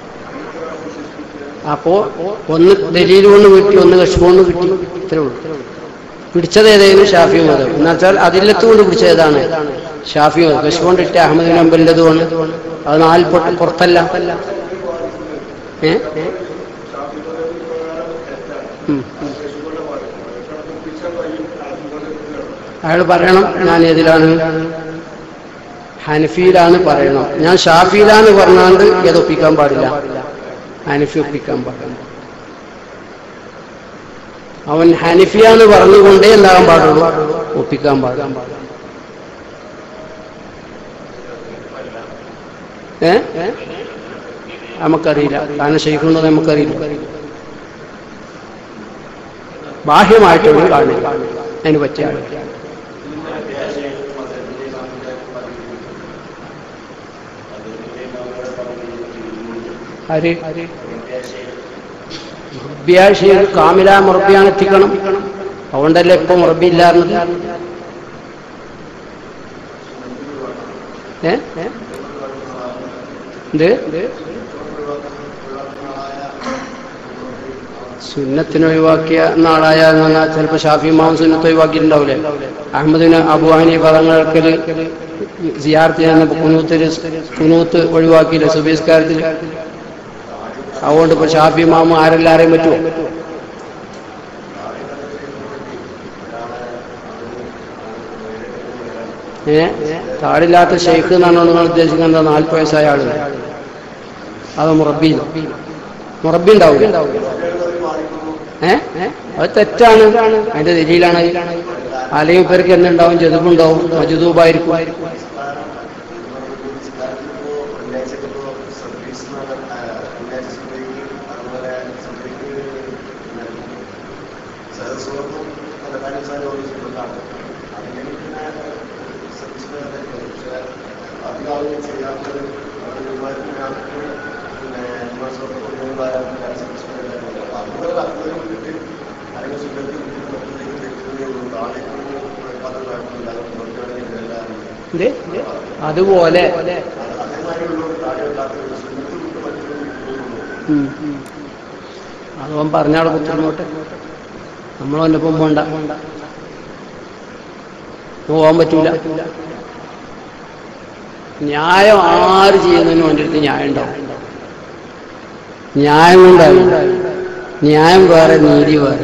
അപ്പോ ഒന്ന് ദലീൽ കൊണ്ട് കിട്ടി ഒന്ന് കഷ്മോണ്ട് കിട്ടി ഇത്രേ ഉള്ളൂ പിടിച്ചത് ഏതായാലും ഷാഫി മതം എന്നുവെച്ചാൽ അതില്ലത്ത് കൊണ്ട് പിടിച്ചത് ഏതാണ് ഷാഫി മതം കഷ്മോണ്ട് ഇട്ട അഹമ്മദ് നമ്പലിൻ്റെതുമാണ് അത് നാല് പൊട്ട പുറത്തല്ല ഏ ഉം. അയാൾ പറയണം ഞാൻ ഏതിലാണ് ഹനഫിയിലാണ് പറയണം ഞാൻ ഷാഫിയിലാന്ന് പറഞ്ഞാണ്ട് ഏത് ഒപ്പിക്കാൻ പാടില്ല ഹനഫി ഒപ്പിക്കാൻ പാടില്ല അവൻ ഹനഫിയാന്ന് പറഞ്ഞുകൊണ്ടേ എന്താകാൻ പാടുള്ളൂ ഒപ്പിക്കാൻ പാടില്ല ഏ നമുക്കറിയില്ല കാരണം ഷെയ്ഖുണ്ടോ നമുക്കറിയില്ല ബാഹ്യമായിട്ടൊന്നും കാണില്ല അതിന് പറ്റിയ ആള് ആര് മുറബിയായ കാമില മുറബിയാണ് എത്തിക്കണം അതുകൊണ്ടല്ലേ ഇപ്പൊ മുറബി ഇല്ലായിരുന്നത് ഏ എന്ത് സുന്നത്തിന് ഒഴിവാക്കിയ നാളായ ചിലപ്പോ ഷാഫി മാവും സുന്നത്ത് ഒഴിവാക്കിയിട്ടുണ്ടാവില്ലേ അഹമ്മദിന് അബുഹാനി പദങ്ങൾക്കല് സിയാർത്ത് ചെയ്യുന്ന കുനൂത്തിൽ കുനൂത്ത് ഒഴിവാക്കിയില്ലേ സുബീസ്കാരത്തിൽ അതുകൊണ്ട് ഇപ്പൊ ഷാഫി മാമു ആരെല്ലാം അറിയാൻ പറ്റുമോ ഏ താടില്ലാത്ത ഷെയ്ഖ് എന്നാണോ നിങ്ങൾ ഉദ്ദേശിക്കുന്നത് നാൽപ്പത് വയസ്സായ ആള് അത് മുറബി മുറബി ഉണ്ടാവും ഏ അത് തെറ്റാണ് അതിന്റെ രീതിയിലാണ് അല്ലെങ്കിൽ പേർക്ക് എന്തുണ്ടാവും ചെതുപ്പുണ്ടാവും മജുദൂബായിരിക്കും ഇത് അതുപോലെ ഉം. അതവൻ പറഞ്ഞാളെ കുത്തിരുന്നോട്ടെ നമ്മളവൻ്റെ ഒപ്പം പോണ്ട പോകാൻ പറ്റൂല ന്യായം ആര് ചെയ്യുന്നതിനും അവൻ്റെ അടുത്ത് ന്യായം ഉണ്ടാവും ന്യായം കൊണ്ടാവും ന്യായം വേറെ നീതി വേറെ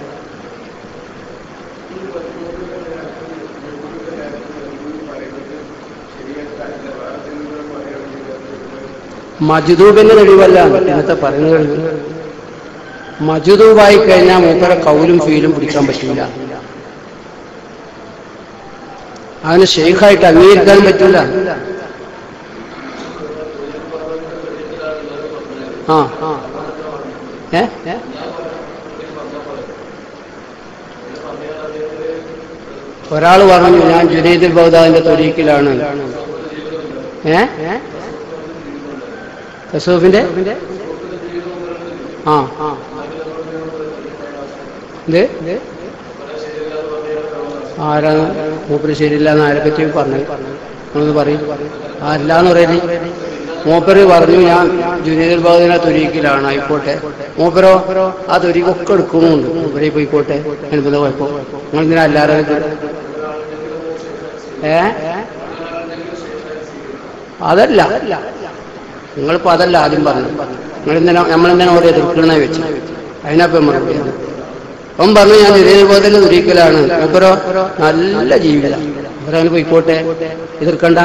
മജുദൂബിന്റെ തെളിവല്ല ഇന്നത്തെ പറയുന്നത് മജുദൂബായി കഴിഞ്ഞാൽ മൂപ്പരെ കൗലും ഫീലും പിടിക്കാൻ പറ്റില്ല അവന് ഷെയ്ഖായിട്ട് അംഗീകരിക്കാൻ പറ്റില്ല ആ ഏ ഏ? ഒരാൾ പറഞ്ഞു ഞാൻ ജുനൈദുൽ ബൗദാദിന്റെ തൊരീക്കിലാണ് ഏ തസൂഫിന്റെ ആ ആ ഇത് ആരാണ് മൂപ്പര് ശരിയില്ല എന്ന് ആരെ പറ്റി പറഞ്ഞു നിങ്ങളൊന്ന് പറയും ആരില്ലാന്ന് പറയുന്നത് മൂപ്പര് പറഞ്ഞു ഞാൻ ജുനീദുൽ ബാദിനെ തൊരീക്കിലാണ് ആയിക്കോട്ടെ മൂപ്പരോ ആ തൊരീക്കൊക്കെ എടുക്കുന്നുണ്ട് മൂപ്പരെ പോയിക്കോട്ടെ എനിക്കെന്താ കുഴപ്പം നിങ്ങൾ എന്തിനാ എല്ലാവരും ഏ അതല്ല നിങ്ങളിപ്പോ അതല്ല ആദ്യം പറഞ്ഞു നിങ്ങൾ എന്തിനാ നമ്മളെന്തിനാ ഓരോ എതിർക്കണേ വെച്ച് അതിനപ്പം മറുപടി അവൻ പറഞ്ഞു ഞാൻ ഇതേപോലെ ഒരിക്കലാണ് മൂപ്പരോ നല്ല ജീവിതം അവരവന് പോയിക്കോട്ടെ എതിർക്കണ്ട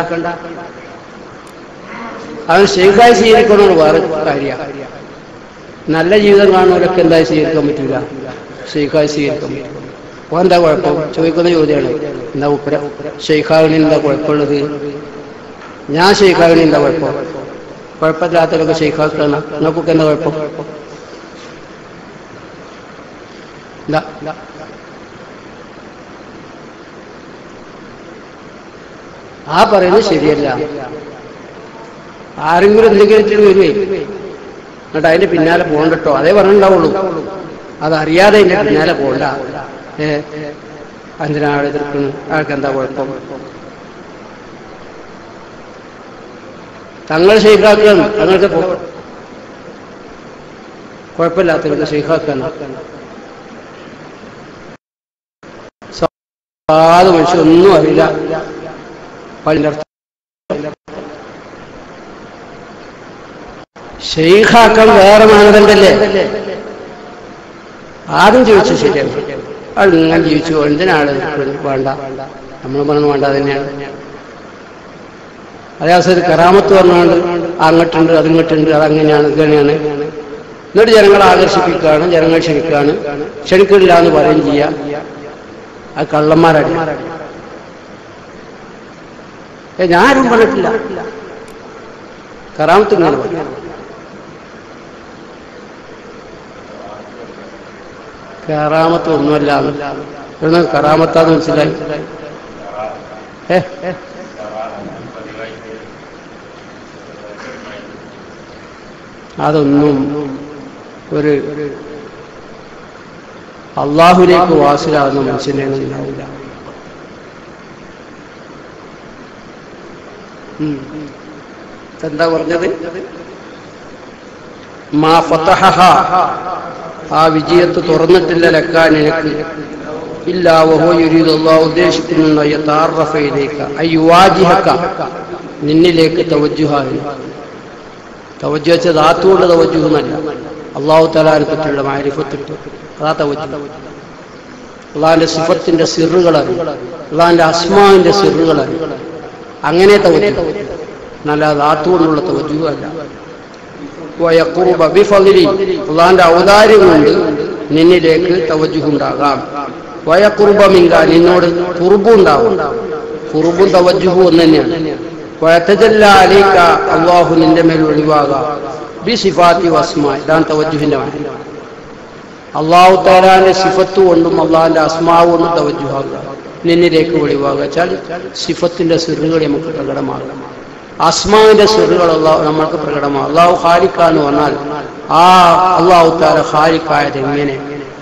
അവൻ ഷെയ്ഖായി സ്വീകരിക്കണമെന്ന് വേറെ കാര്യമാണ് നല്ല ജീവിതം കാണുന്നവരൊക്കെ എന്തായി സ്വീകരിക്കാൻ പറ്റൂല ഷെയ്ഖായി സ്വീകരിക്കാൻ പറ്റില്ല അപ്പോൾ എന്താ കുഴപ്പം ചോദിക്കുന്ന ചോദ്യമാണ് എന്താ ഉപ്പര ഷെയ്ഖാവിന് എന്താ കുഴപ്പമുള്ളത് ഞാൻ ഷെയ്ഖാവിന് എന്താ കുഴപ്പം കുഴപ്പമില്ലാത്തവരൊക്കെ ഷെയ്ഖാക്കാണ് നിങ്ങൾക്കൊക്കെ എന്താ കുഴപ്പം എന്താ ആ പറയുന്നത് ശരിയല്ല ആരെങ്കിലും എന്തെങ്കിലും ഇത്തിരി വരുവേ എന്നിട്ട് അതിന്റെ പിന്നാലെ പോകണ്ടോ അതേ പറഞ്ഞിട്ടുണ്ടാവുള്ളൂ അതറിയാതെ അതിന്റെ പിന്നാലെ പോകണ്ട ഏ എന്തിനാ ആൾ എതിർക്കുന്നു ആൾക്ക് എന്താ കുഴപ്പം തങ്ങൾ ഷെയ്ഖാക്കുകയാണ് തങ്ങൾക്ക് പോ- കുഴപ്പമില്ലാത്തവർക്ക് ഷെയ്ഖാക്കാണ് സാധു മനുഷ്യൻ ഒന്നും അറിയില്ല പള്ളിന്റെ അർത്ഥം ഷെയ്ഖാക്കാൻ വേറെ മാനദണ്ഡല്ലേ ആദ്യം ചോദിച്ചു ശരിയാണ് അത് ഇങ്ങനെ ജീവിച്ചു എന്തിനാണ് വേണ്ട നമ്മൾ പറഞ്ഞു വേണ്ട തന്നെയാണ് അതേ അവസരം കറാമത്ത് പറഞ്ഞുകൊണ്ട് അങ്ങോട്ടുണ്ട് അതിങ്ങോട്ടുണ്ട് അതങ്ങനെയാണ് ഇങ്ങനെയാണ് എന്നിട്ട് ജനങ്ങളെ ആകർഷിപ്പിക്കുകയാണ് ജനങ്ങൾ ക്ഷണിക്കുകയാണ് ക്ഷണിക്കില്ല എന്ന് പറയുകയും ചെയ്യാം അത് കള്ളന്മാരടി ഏ ഞാനും പറഞ്ഞിട്ടില്ല കറാമത്ത് ഇങ്ങനെ പറഞ്ഞു കറാമത്ത് ഒന്നുമല്ല ഇവിടുന്ന് കറാമത്താന്ന് മനസ്സിലായി ഏ അതൊന്നും ഒരു അള്ളാഹുലേക്ക് വാസിലാകുന്ന മനുഷ്യനെ ഉണ്ടാവില്ല ഉം. എന്താ പറഞ്ഞത് മാ ഫതഹഹ ആ വിജയത്ത് തുറന്നിട്ടില്ല ലക്കാൻ എനിക്ക് ഇല്ല വഹോ യുരീദ് അള്ളാഹു ഉദ്ദേശിക്കുന്നുണ്ടോ യഥാർഫയിലേക്ക് അയ്യുവാജിഹക്ക നിന്നിലേക്ക് തവജുഹായി തവജു വെച്ച ധാത്തുകൊണ്ട് തവജു എന്നല്ല അള്ളാഹു തലാനെ പറ്റിയുള്ള മാരിഫത്തിട്ട് അതാ തവജു അള്ളാഹിന്റെ സിഫത്തിന്റെ സിറുകളാണ് അള്ളാഹിന്റെ അസ്മാവിന്റെ സിറുകളാണ് അങ്ങനെ തവജു നല്ല ധാത്തുകൊണ്ടുള്ള തവജു അല്ല വയക്കുറുബ ബിഫളിരി അള്ളാഹിന്റെ ഔദാര്യം കൊണ്ട് നിന്നിലേക്ക് തവജുഹുണ്ടാകാം വയക്കുറുബ മിങ്ക നിന്നോട് കുറുബുണ്ടാകും കുറുബും തവജുഹും ഒന്ന് തന്നെയാണ് വയത്തജല്ല അലീക്ക അള്ളാഹു നിന്റെ മേൽ ഒഴിവാകാം ബി സിഫാത്തി വസ്മ ഇതാണ് തവജുഹിന്റെ മാനം അള്ളാഹു താലാന്റെ സിഫത്ത് കൊണ്ടും അള്ളാഹിന്റെ അസ്മാവ് കൊണ്ടും തവജുഹാകുക നിന്നിലേക്ക് ഒഴിവാകുക വെച്ചാൽ സിഫത്തിന്റെ സിറുകൾ നമുക്ക് പ്രകടമാകും അസ്മാവിന്റെ സിറുകൾ അള്ളാഹു നമ്മൾക്ക് പ്രകടമാകും അള്ളാഹു ഹാരിക്കാന്ന് പറഞ്ഞാൽ ആ അള്ളാഹു താല ഹാരിക്കായത് എങ്ങനെ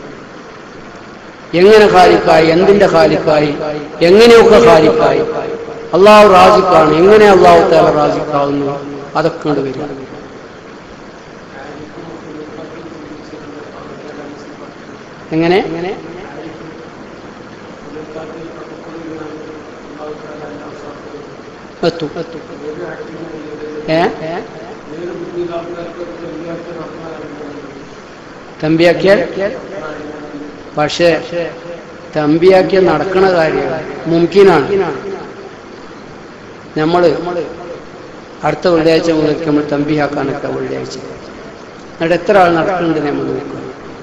എങ്ങനെ ഖാലിക്കായി എന്തിന്റെ ഖാലിക്കായി എങ്ങനെയൊക്കെ ഖാലിക്കായി അള്ളാഹു റാജിക്കാണ് എങ്ങനെ അള്ളാഹു താല റാജിക്കാവുന്നു അതൊക്കെ കൊണ്ട് വരിക എങ്ങനെ എത്തും ഏ തമ്പിയാക്കിയാൽ പക്ഷേ തമ്പിയാക്കിയ നടക്കണ കാര്യമാണ് മുംകിനാണ് നമ്മള് അടുത്ത വെള്ളിയാഴ്ച മുതൽ നമ്മൾ തമ്പിയാക്കാനൊക്കെ വെള്ളിയാഴ്ച എന്നിട്ട് എത്ര ആൾ നടക്കുന്നുണ്ട് നമ്മൾ നോക്കുക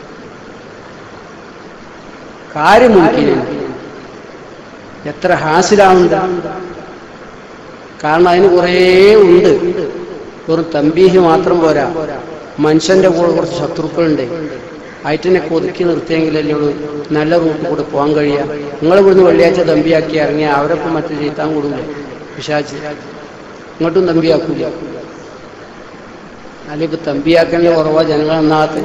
കാര്യം മുംകിനാണ് എത്ര ഹാസിലാവുന്നുണ്ട് കാരണം അതിന് കുറേ ഉണ്ട് വെറും തമ്പീഹ് മാത്രം പോരാ മനുഷ്യന്റെ കൂടെ കുറച്ച് ശത്രുക്കളുണ്ട് അയറ്റിനെ കൊതുക്കി നിർത്തിയെങ്കിലല്ലേ ഉള്ളൂ നല്ല റൂട്ടിൽ കൂടെ പോകാൻ കഴിയുക നിങ്ങൾ ഇവിടുന്ന് വെള്ളിയാഴ്ച തമ്പിയാക്കി ഇറങ്ങിയ അവരൊക്കെ മറ്റു ചെയ്താൻ കൂടൂലേ പിശാച്ച് ഇങ്ങോട്ടും തമ്പിയാക്കൂല അല്ലെങ്കിൽ തമ്പിയാക്കലിന്റെ കുറവാ ജനങ്ങൾ ഒന്നാകത്ത്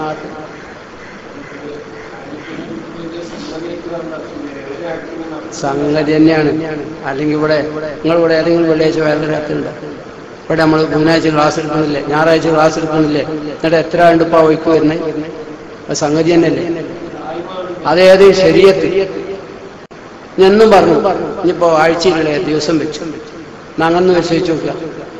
സംഗതി തന്നെയാണ് അല്ലെങ്കിൽ ഇവിടെ നിങ്ങൾ ഇവിടെ ഏതെങ്കിലും വെള്ളിയാഴ്ച വേറെ രാത്രിയുണ്ട് ഇവിടെ നമ്മൾ ബുധനാഴ്ച ക്ലാസ് എടുക്കുന്നില്ലേ ഞായറാഴ്ച ക്ലാസ് എടുക്കുന്നില്ലേ എന്നിട്ട് എത്ര ഉണ്ട് ഇപ്പൊ വൈക്ക് വരുന്നത് അത് സംഗതി തന്നെയല്ലേ അതേത് ശരീരത്ത് എന്നും പറഞ്ഞു ഇനിയിപ്പോ ആഴ്ചയിലുള്ള ദിവസം വെച്ചു നങ്ങന്ന് വിശ്വസിച്ച് നോക്കുക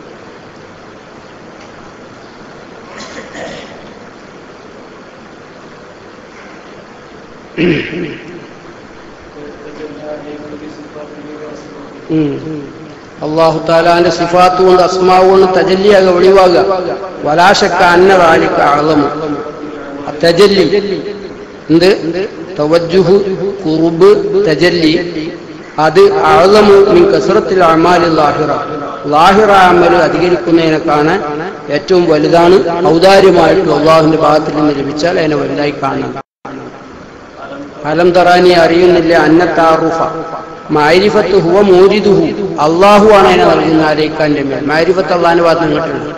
അള്ളാഹു താലാന്റെ സിഫാത്ത് കൊണ്ട് അസ്മാവ് കൊണ്ട് തജല്ലിയാകെ വെളിവാകുക വലാശക്ക അന്ന റാലിക്ക അളമു തജല്ലി എന്ത് തവജുഹു കുറുബ് തജല്ലി അത് അളമു മിൻ കസറത്തിൽ അമാലി ലാഹിറ ലാഹിറ അമൽ അധികരിക്കുന്നതിനെക്കാണ് ഏറ്റവും വലുതാണ് ഔദാര്യമായിട്ട് അള്ളാഹുവിന്റെ ഭാഗത്തിൽ നിന്ന് ലഭിച്ചാൽ അതിനെ വലുതായി കാണണം ഫലം തറാനി അറിയുന്നില്ല അന്നത്താറുഫ മാരിഫത്ത് ഹുവ മൂരിദുഹു അള്ളാഹു ആണ് അതിനെ നൽകുന്ന ആരയിക്കാന്റെ മേൽ മാരിഫത്ത് അള്ളാഹിന്റെ ഭാഗത്ത് നിന്നിട്ടുണ്ട്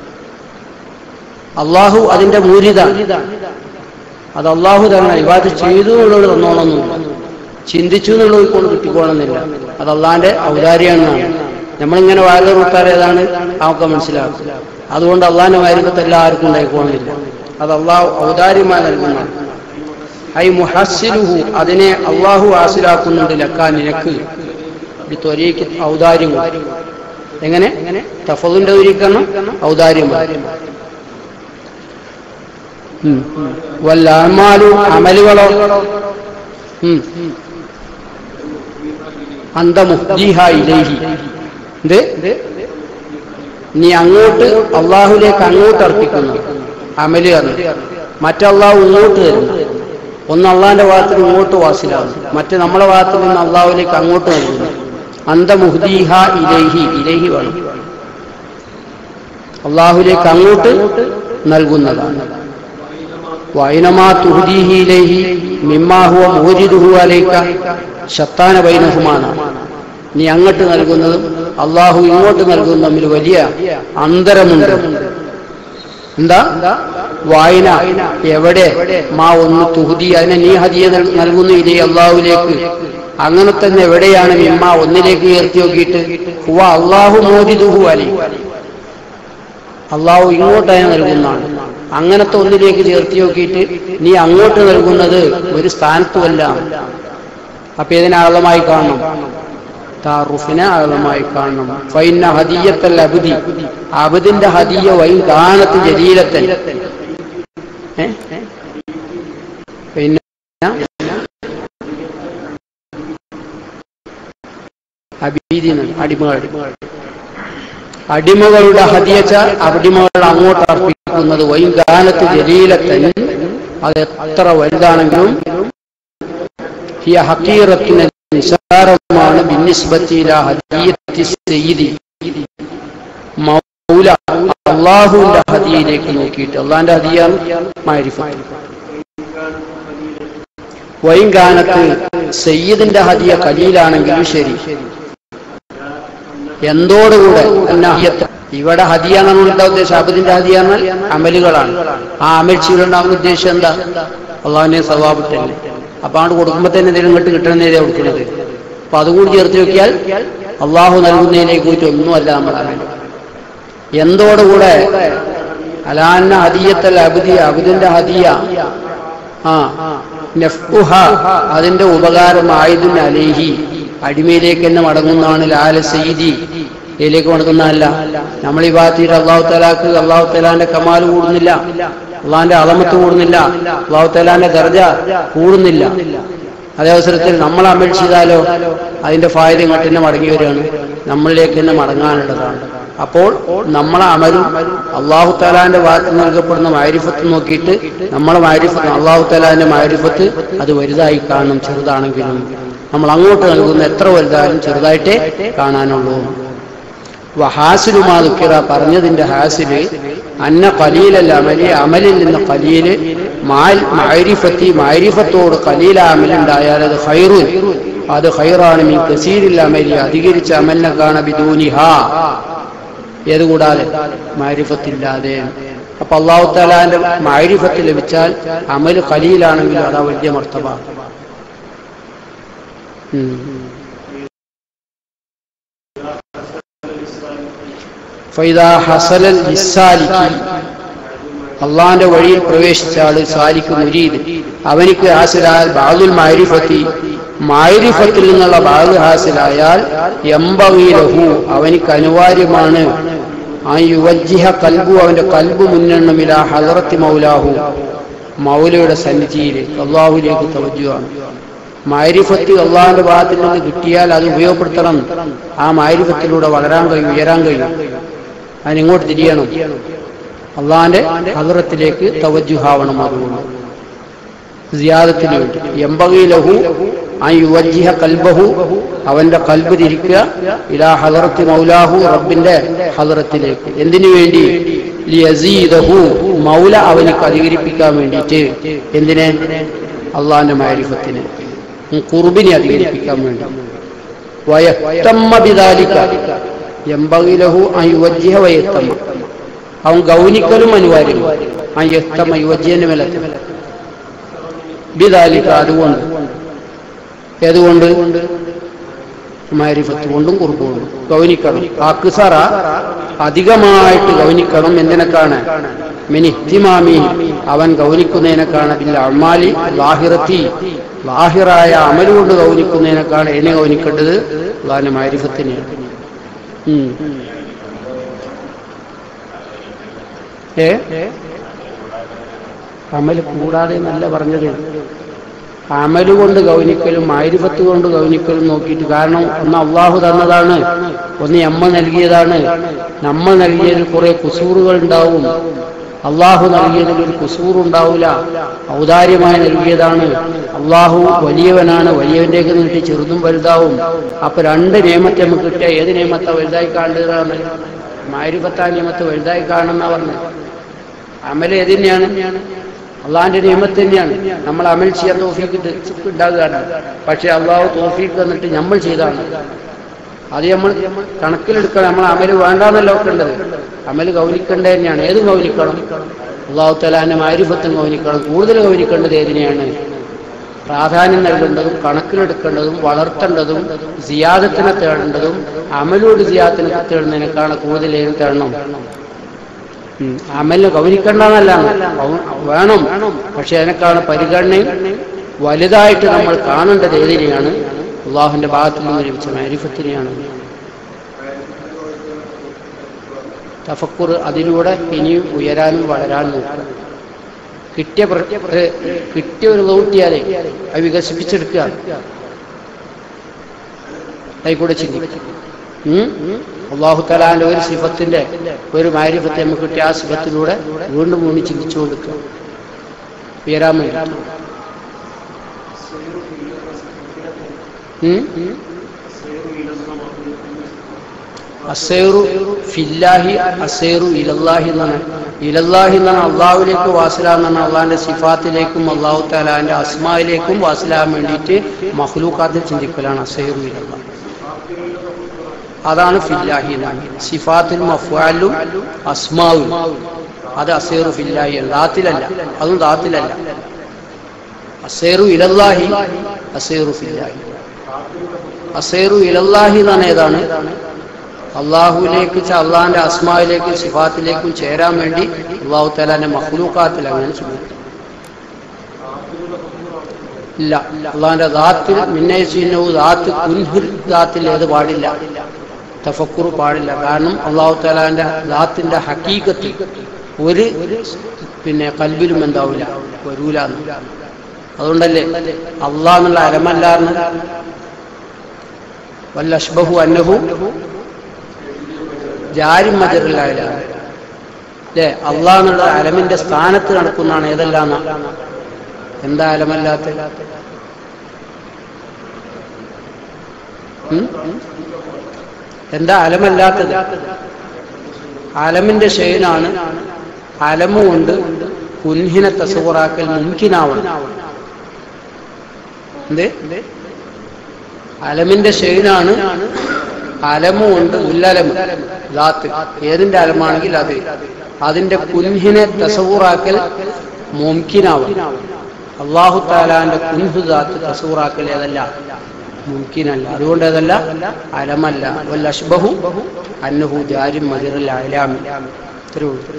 അള്ളാഹു അതിന്റെ മൂരിതാണ് അത് അള്ളാഹു തരണം ഇവാദ് ചെയ്തു എന്നുള്ളത് തന്നോളൊന്നുമില്ല ചിന്തിച്ചു എന്നുള്ളത് കൊണ്ട് കിട്ടിക്കോണമെന്നില്ല അത് അള്ളാഹിന്റെ ഔദാര്യമാണ് നമ്മളിങ്ങനെ വാഴ കൊടുത്താൽ ഏതാണ് അവർക്ക് മനസ്സിലാക്കും അതുകൊണ്ട് അള്ളാഹിന്റെ മാരിപ്പത്ത് എല്ലാവർക്കും ഉണ്ടായിക്കോണമെന്നില്ല അത് അള്ളാഹു ഔദാര്യമായി നൽകുന്നതാണ് ഐ മുഹസ്സിലുഹു അതിനെ അള്ളാഹു ഹാസിലാക്കുന്നുണ്ട് ലക്കാൻ നിനക്ക് ഒരു ത്വരയ്ക്ക് ഔദാര്യം കൊണ്ട്. എങ്ങനെ തഫലിന്റെ ഒരിക്കണം ഔദാര്യമാണ് ഉം. വല്ല അമാലു അമലുകളോ ഉം. അന്തമുഹ്ദീഹ ഇലൈഹി ഇത് നീ അങ്ങോട്ട് അള്ളാഹുലേക്ക് അങ്ങോട്ട് അർപ്പിക്കുന്നു അമല് എന്ന് മറ്റല്ലാഹു ഇങ്ങോട്ട് തരുന്നു ഒന്ന് അള്ളാഹിന്റെ ഭാഗത്തിൽ ഇങ്ങോട്ട് വാസിലാകുന്നു മറ്റ് നമ്മളെ ഭാഗത്തിൽ നിന്ന് അള്ളാഹുലേക്ക് അങ്ങോട്ട് നൽകുന്നു അന്തമുഹ്ദീഹ ഇലൈഹി ഇലൈഹി വേണം അള്ളാഹുലേക്ക് അങ്ങോട്ട് നൽകുന്നതാണ് വൈനമാ തുഹദീഹി ഇലൈഹി മിമ്മാഹുവ മോജിദുഹു അലൈക്ക ശത്താന ബൈനഹുമാണ് നീ അങ്ങോട്ട് നൽകുന്നതും അള്ളാഹു ഇങ്ങോട്ട് നൽകുന്നതും തമ്മിൽ വലിയ അന്തരമുണ്ട് എന്താ വായന എവിടെ മാ ഒന്ന് തുഹുദി അതിനെ നീ ഹദിയ നൽ- നൽകുന്നു ഇല്ലേ അള്ളാഹുലേക്ക് അങ്ങനെ തന്നെ എവിടെയാണ് മിമ്മ ഒന്നിലേക്ക് ഉയർത്തി നോക്കിയിട്ട് ഹുവ അള്ളാഹു മോദിദുഹു അലി അള്ളാഹു ഇങ്ങോട്ടായി നൽകുന്നതാണ് അങ്ങനത്തെ ഒന്നിലേക്ക് ചേർത്തി നോക്കിയിട്ട് നീ അങ്ങോട്ട് നൽകുന്നത് ഒരു സ്ഥാനത്തുമല്ല അപ്പൊ ഇതിനെ ആഴമായി കാണണം താറുഫിനെ ആഴമായി കാണണം ഫൈന ഹദിയത്തൽ അബുദി അബുദിന്റെ ഹദിയ വൈ ദാനത്ത് ജലീലത്തൻ ഏ? പിന്നെ അബീദി അടിമകൾ അടിമകളുടെ ഹദിയച്ച അടിമകൾ അങ്ങോട്ട് അർപ്പിക്കുന്നത് വൈ ദാനത്ത് ജലീലത്തൻ അത് എത്ര വലുതാണെങ്കിലും ഹിയ ഹക്കീറത്തിന് നിസാരമാണ് ബിന്നിസ്ബത്തില ഹദീയത്തി സയ്യിദി മൗല അള്ളാഹുവിന്റെ ഹദിയയിലേക്ക് നോക്കിയിട്ട് അള്ളാഹിന്റെ ഹദിയാണ് മാരിഫ വൈകാനത്ത് സയ്യിദിന്റെ ഹദിയ കലീലാണെങ്കിലും ശരി എന്തോടുകൂടെ അന്നഹിയത്ത് ഇവിടെ ഹദിയാണെന്ന് എന്താ ഉദ്ദേശം അബദിന്റെ ഹദിയാന്നാൽ അമലുകളാണ് ആ അമൽ ചെയ്തുകൊണ്ടാവുന്ന ഉദ്ദേശം എന്താ അള്ളാഹിനെ സവാബിട്ടല്ലേ അപ്പൊ അങ്ങോട്ട് കൊടുക്കുമ്പോ തന്നെ എന്തെങ്കിലും ഇങ്ങോട്ട് കിട്ടണമെന്നേ കൊടുക്കുന്നത് അപ്പൊ അതും കൂടി ചേർത്ത് നോക്കിയാൽ അള്ളാഹു നൽകുന്നതിലേക്ക് പോയിട്ട് ഒന്നുമല്ല നമ്മുടെ അമൽ എന്തോടുകൂടെ അലാന്ന ഹദിയത്തൽ അബുദി അബുദിന്റെ ഹദിയ ആ നഫ്ഉഹ അതിന്റെ ഉപകാരം ആയുധൻ അലേഹി അടിമയിലേക്ക് തന്നെ മടങ്ങുന്നതാണ് ലാല സയ്യിദി ഇതിലേക്ക് മടങ്ങുന്നതല്ല നമ്മൾ ഈ ഭാഗത്തിൽ അള്ളാഹു തലാക്ക് അള്ളാഹു തലാന്റെ കമാൽ കൂടുന്നില്ല അള്ളാഹിന്റെ അളമത്ത് കൂടുന്നില്ല അള്ളാഹു തലാന്റെ ദർജ കൂടുന്നില്ല അതേ അവസരത്തിൽ നമ്മൾ അമൽ ചെയ്താലോ അതിന്റെ ഫായത ഇങ്ങോട്ട് തന്നെ മടങ്ങി വരികയാണ് നമ്മളിലേക്ക് തന്നെ മടങ്ങാനുള്ളതാണ് അപ്പോൾ നമ്മളെ അമലും അള്ളാഹു താലാന്റെ ഭാഗത്ത് നൽകപ്പെടുന്ന മാരിഫത്ത് നോക്കിയിട്ട് നമ്മളെ മാരിഫത്ത് അള്ളാഹു താലാന്റെ മാരിഫത്ത് അത് വലുതായി കാണണം ചെറുതാണെങ്കിലും നമ്മൾ അങ്ങോട്ട് നൽകുന്ന എത്ര വലുതായാലും ചെറുതായിട്ടേ കാണാനുള്ളൂ വഹാസിലുമാ ദുഃഖിറ പറഞ്ഞതിന്റെ ഹാസില് അന്ന കലീലല്ല അമലി അമലിൽ നിന്ന് കലീല് മാൽ മാരിഫത്തി മാരിഫത്തോട് കലീല അമലുണ്ടായാൽ അത് ഹൈറുൻ അത് ഹൈറാണ് മീൻ കസീരിൽ അമലി അധികരിച്ച അമലിനെ കാണ ബിദൂനിഹ ഏത് കൂടാതെ മാരിഫത്തില്ലാതെ അപ്പൊ അള്ളാഹു താലാന്റെ മാരിഫത്ത് ലഭിച്ചാൽ അമല് കലീലാണെങ്കിൽ അതാ വലിയ മർത്തബ ഉം. ഫൈദാ ഹസലൽ ലിസ്സാലിക്കി അള്ളാന്റെ വഴിയിൽ പ്രവേശിച്ച ആള് സാലിക്ക് മുരീദ് അവനിക്ക് ഹാസിലായാൽ ബാദുൽ മാരിഫത്തി മാരിഫത്തിൽ നിന്നുള്ള ബാദ് ഹാസിലായാൽ എംബവീലഹു അവനിക്ക് അനിവാര്യമാണ് ആ യുവജ്ജിഹ കൽബു അവന്റെ കൽബ് മുന്നെണ്ണമില്ല ഹലറത്തി മൗലാഹു മൗലയുടെ സന്നിധിയിലേക്ക് അള്ളാഹുലേക്ക് തവജുവാണ് മാരിഫത്ത് അള്ളാഹിന്റെ ഭാഗത്തിൽ നിന്ന് കിട്ടിയാൽ അത് ഉപയോഗപ്പെടുത്തണം ആ മാരിഫത്തിലൂടെ വളരാൻ കഴിയും ഉയരാൻ കഴിയും അതിനിങ്ങോട്ട് തിരിയണം അള്ളാഹിന്റെ ഹലറത്തിലേക്ക് തവജുഹാവണം അതുകൊണ്ട് സിയാദത്തിന് വേണ്ടി എമ്പകി ലഹു ആ യുവജ്ജിഹ കൽബഹു അവന്റെ കൽബ് തിരിക്കുക ഇലാ ഹലറത്തി മൗലാഹു റബ്ബിന്റെ ഹലറത്തിലേക്ക് എന്തിനു വേണ്ടി ലിയസീദഹു മൗല അവനിക്ക് അധികരിപ്പിക്കാൻ വേണ്ടിയിട്ട് എന്തിനെ അള്ളാഹിന്റെ മാരിഫത്തിന് കുർബിനെ അധികരിപ്പിക്കാൻ വേണ്ടി വയത്തമ്മ ബിദാലിക്ക എമ്പകിലഹു ആ യുവജ്ജിഹ വയത്തമ്മ അവൻ ഗൗനിക്കലും അനിവാര്യമാണ് ആ യത്തമ്മ യുവജ്ജിയന്റെ മേലെ ബിദാലിക്ക അതുകൊണ്ട് ഏതുകൊണ്ട് മാരിഫത്ത് കൊണ്ടും കുറുബ് കൊണ്ടും ഗൗനിക്കണം അക്സറ അധികമായിട്ട് ഗൗനിക്കണം എന്തിനൊക്കെയാണ് മിനിഹിമാമി അവൻ ഗൗനിക്കുന്നതിനൊക്കെയാണ് ബിൽ അമാലി ലാഹിറത്തി ലാഹിറായ അമല് കൊണ്ട് ഗൗനിക്കുന്നതിനൊക്കെയാണ് എന്നെ ഗൗനിക്കേണ്ടത് അള്ളാഹിന്റെ മാരിഫത്തിനെയാണ് ഉം. ഏ അമല് കൂടാതെ എന്നല്ല പറഞ്ഞത് അമല് കൊണ്ട് ഗൗനിക്കലും മാരിഫത്ത് കൊണ്ട് ഗൗനിക്കലും നോക്കിയിട്ട് കാരണം ഒന്ന് അള്ളാഹു തന്നതാണ് ഒന്ന് അമ്മ നൽകിയതാണ് നമ്മൾ നൽകിയതിൽ കുറെ കുസൂറുകൾ ഉണ്ടാവും അള്ളാഹു നൽകിയതിൽ ഒരു കുസൂർ ഉണ്ടാവില്ല ഔദാര്യമായി നൽകിയതാണ് അള്ളാഹു വലിയവനാണ് വലിയവൻ്റെയൊക്കെ നീട്ടി ചെറുതും വലുതാവും അപ്പൊ രണ്ട് നിയമത്തെ നമുക്ക് കിട്ടിയ ഏത് നിയമത്തെ വലുതായി കാണേണ്ടതാണ് മാരിഫത്താ നിയമത്തെ വലുതായി കാണുന്ന പറഞ്ഞത് അമൽ ഏത് തന്നെയാണ് അള്ളാഹിന്റെ നിയമത്ത് തന്നെയാണ് നമ്മൾ അമൽ ചെയ്യാൻ തോഫീക്ക് ഉണ്ടാകുകയാണ് പക്ഷെ അള്ളാഹു തോഫീക്ക് എന്നിട്ട് നമ്മൾ ചെയ്താണ് അത് നമ്മൾ കണക്കിലെടുക്കണം നമ്മൾ അമല് വേണ്ടാന്നല്ല വെക്കേണ്ടത് അമല് ഗൗനിക്കേണ്ടത് തന്നെയാണ് ഏത് ഗൗനിക്കണം അള്ളാഹു തലാന്റെ മാരിഫത്തും ഗൗനിക്കണം കൂടുതൽ ഗൗനിക്കേണ്ടത് ഏതിനെയാണ് പ്രാധാന്യം നൽകേണ്ടതും കണക്കിലെടുക്കേണ്ടതും വളർത്തേണ്ടതും സിയാദത്തിനെ തേടേണ്ടതും അമലോട് സിയാദത്തിനെ തേടുന്നതിനേക്കാണ് കൂടുതൽ ഏത് തേടണം ഉം. അമലിന് ഗൗനിക്കേണ്ടെന്നല്ല ഗൗ- വേണം പക്ഷെ അതിനേക്കാണ് പരിഗണനയും വലുതായിട്ട് നമ്മൾ കാണേണ്ടത് ഏതിനെയാണ് അള്ളാഹുവിന്റെ ഭാഗത്തിൽ നിന്ന് ലഭിച്ച മാരിഫത്തിനെയാണ് തഫക്കുർ അതിലൂടെ ഇനിയും ഉയരാനും വളരാനും നോക്കുക കിട്ടിയ പ്ര- പ്ര- കിട്ടിയ ഒരു കൂട്ടിയാലേ അത് വികസിപ്പിച്ചെടുക്കുക അതിക്കൂടെ ചിന്തിക്കുക ഉം? അള്ളാഹു തലാന്റെ ഒരു സിഫത്തിന്റെ ഒരു മാരിഫത്തെ നമുക്ക് കിട്ടിയ ആ സിഫത്തിലൂടെ വീണ്ടും വീണ്ടും ചിന്തിച്ചു കൊടുക്കുക ഉയരാൻ വേണ്ടി ഉം? അസേറു ഫില്ലാഹി അസേറു ഇലല്ലാഹി എന്നാണ് ഇലല്ലാഹി എന്നാണ് അള്ളാഹുലേക്ക് വാസില എന്നാണ് അള്ളാഹിന്റെ സിഫാത്തിലേക്കും അള്ളാഹു താലാന്റെ അസ്മായിലേക്കും വാസിലാൻ വേണ്ടിയിട്ട് മഹ്ലൂക്കാത്തിൽ ചിന്തിക്കലാണ് അസേറു ഇലല്ലാഹ് അതാണ് ഫില്ലാഹി എന്നാണ് സിഫാത്തിലും അഫ്വാലും അസ്മാവും അത് അസേറു ഫില്ലാഹി ദാത്തിലല്ല അതും ദാത്തിലല്ല അസേറു ഇലല്ലാഹി അസേറു ഫില്ലാഹി അസേറു ഇലല്ലാഹി എന്നാണ് ഏതാണ് അള്ളാഹുവിലേക്ക് ച- അള്ളാഹിന്റെ അസ്മാവിലേക്കും സിഫാത്തിലേക്കും ചേരാൻ വേണ്ടി അള്ളാഹു താലാന്റെ മഹ്ലൂക്കാത്തിൽ അങ്ങനെ ചിന്തിക്കും ഇല്ല അള്ളാഹിന്റെ ദാത്തിൽ മിന്നേസിനവും ദാത്ത് കുൻഹുൽ ദാത്തിൽ ഏത് പാടില്ല തഫക്കുർ പാടില്ല കാരണം അള്ളാഹു താലാന്റെ ദാത്തിന്റെ ഹക്കീകത്തിൽ ഒരു പിന്നെ കൽബിലും എന്താവില്ല വരൂല അതുകൊണ്ടല്ലേ അള്ളാഹ് എന്നുള്ള അലമല്ലാർന്ന് വല്ല അഷ്ബഹു അന്നഹു ജാരി മജറിലായ അല്ലേ അള്ളാഹ് എന്നുള്ള അലമിന്റെ സ്ഥാനത്ത് നടക്കുന്നതാണ് ഏതെല്ലാം എന്താ അലമല്ലാത്ത ഉം? എന്താ അലമല്ലാത്തത് അലമിന്റെ ഷെയ്നാണ് അലമുകൊണ്ട് കുൻഹിനെ തസൂറാക്കൽ മുൻകിനാവണം എന്തേ അലമിന്റെ ഷെയ്നാണ് അലമുകൊണ്ട് ഉല്ലലം ലാത്ത് ഏതിന്റെ അലമാണെങ്കിൽ അത് അതിന്റെ കുൻഹിനെ തസൂറാക്കൽ മുംകിനാവണം അള്ളാഹു താലാന്റെ കുൻഹു ദാത്ത് തസൂറാക്കൽ ഏതല്ല മുംകിനല്ല അതുകൊണ്ട് അതല്ല അലമല്ല വല്ല അഷ്ബഹു അന്നഹു ജാരി മതിറൽ അലാമി ഇത്രേ ഉള്ളൂ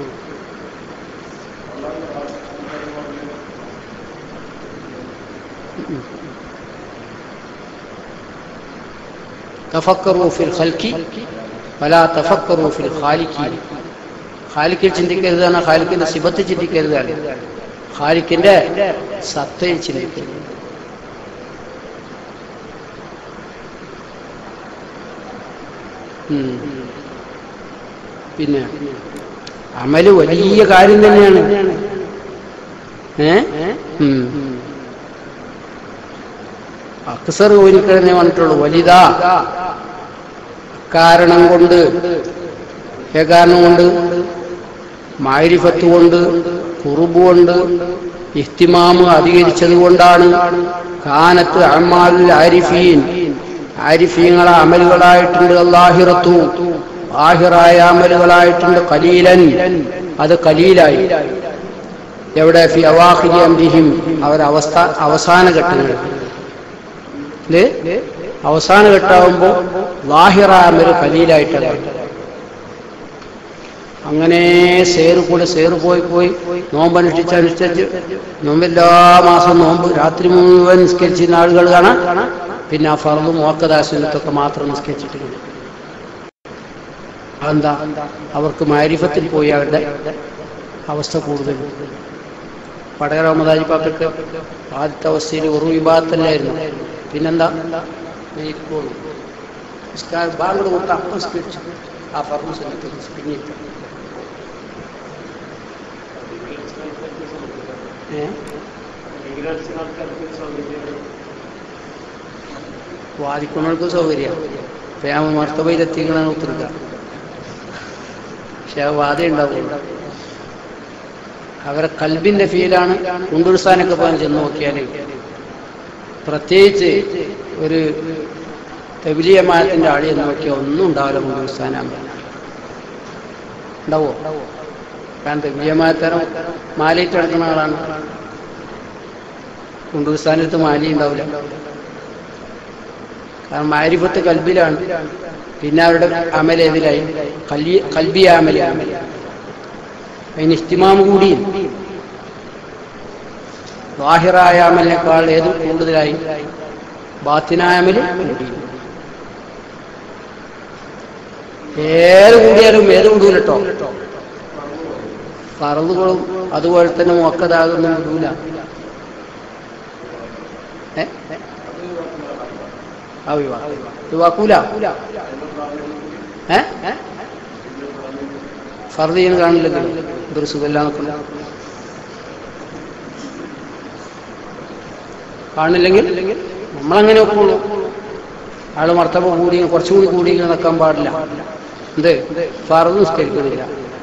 തഫക്കറു ഫിൽ ഖൽക്കി വലാ തഫക്കറു ഫിൽ ഖാലിക്കി ഖാലിക്കിൽ ചിന്തിക്കരുതാണ് ഖാലിക്കിന്റെ സിബത്ത് ചിന്തിക്കരുതാണ് ഖാലിക്കിന്റെ സത്തയിൽ ചിന്തിക്കരുത് ഉം. പിന്നെ അമല് വലിയ കാര്യം തന്നെയാണ് ഏ ഉം. അക്സർ ഒരിക്കലേ വന്നിട്ടുള്ളൂ വലുതാ കാരണം കൊണ്ട് ഏ കാരണം കൊണ്ട് മാരിഫത്ത് കൊണ്ട് കുറുബ് കൊണ്ട് ഇഹ്തിമാമ് അധികരിച്ചത് കൊണ്ടാണ് കാനത്ത് അമ്മാലിൽ ആരിഫീൻ ആരിഫീങ്ങളെ അമലുകളായിട്ടുണ്ട് അല്ലാഹിറത്തു ആഹിറായ അമലുകളായിട്ടുണ്ട് കലീലൻ അത് കലീലായി എവിടെ ഫി അവാഹിരി അംരിഹിം അവർ അവസ്ഥ അവസാന ഘട്ടങ്ങളിൽ ല്? അവസാന ഘട്ടമാകുമ്പോൾ ലാഹിറാമൊരു കലീലായിട്ടാണ് അങ്ങനെ സേറ് കൂടെ സേറ് പോയി പോയി നോമ്പ് അനുഷ്ഠിച്ച് അനുഷ്ഠിച്ച് നോമ്പ് എല്ലാ മാസവും നോമ്പ് രാത്രി മുഴുവൻ നിസ്കരിച്ചിരുന്ന ആളുകൾ കാണാം പിന്നെ ആ ഫറവും മോക്കദാസനത്തൊക്കെ മാത്രം നിസ്കരിച്ചിട്ടില്ല അതെന്താ അവർക്ക് മാരിഫത്തിൽ പോയി അവരുടെ അവസ്ഥ കൂടുതൽ പടകര മതാജിപ്പാക്കൊക്കെ ആദ്യത്തെ അവസ്ഥയിൽ ഒരു വിഭാഗത്തല്ലായിരുന്നു പിന്നെന്താ ഇരിക്കുള്ളൂ നിസ്കാരം ബാങ്കോട് കൊടുത്ത് അപ്പം നിസ്കരിച്ചു ആ ഫർമ സ്ഥലത്ത് പിന്നീട് ഏ വാദിക്കുന്നവർക്ക് സൗകര്യം പ്രേമ മർത്തബയിലെത്തിക്കണ ഉത്തരക്ക പക്ഷെ ആ വാദം ഉണ്ടാവില്ല അവരെ കൽബിന്റെ ഫീലാണ് കുണ്ടുസ്ഥാനൊക്കെ പോകാൻ ചെന്ന് നോക്കിയാൽ പ്രത്യേകിച്ച് ഒരു തെബിലിയമാനത്തിന്റെ ആളി എന്ന് നോക്കിയാൽ ഒന്നും ഉണ്ടാവില്ല കുണ്ടുസ്ഥാനാകുമ്പോൾ ഉണ്ടാവോ കാരണം തെബിലിയമാനത്തരം മാലയിട്ട് നടക്കുന്ന ആളാണ് കുണ്ടുസ്ഥാനത്ത് മാലി ഉണ്ടാവില്ല കാരണം മാരിഫത്ത് കൽബിലാണ് പിന്നെ അവരുടെ അമൽ ഏതിലായി കൽബി കൽബി അമലാണ് അതിന് ഇസ്തിമാം കൂടി വാഹിറായ അമലിനേക്കാൾ ഏത് കൂടുതലായി ബാത്തിനായ അമല് കൂടി ഏത് കൂടിയാലും ഏത് വിടൂല കേട്ടോ പറന്നുകളും അതുപോലെ തന്നെ മൊക്കതാകുന്ന വിടൂല ഏ ഒഴിവാക്കൂല ഏ ഫർദ് ചെയ്യുന്ന കാണില്ലല്ലോ ഇതൊരു സുഖമില്ല നോക്കണം കാണില്ലെങ്കിൽ നമ്മളങ്ങനെ ഒക്കുള്ളൂ ആള് മർത്തപ്പ കൂടി കുറച്ചുകൂടി കൂടി നിൽക്കാൻ പാടില്ല എന്ത് ഫർദ് നിസ്കരിക്കുന്നില്ല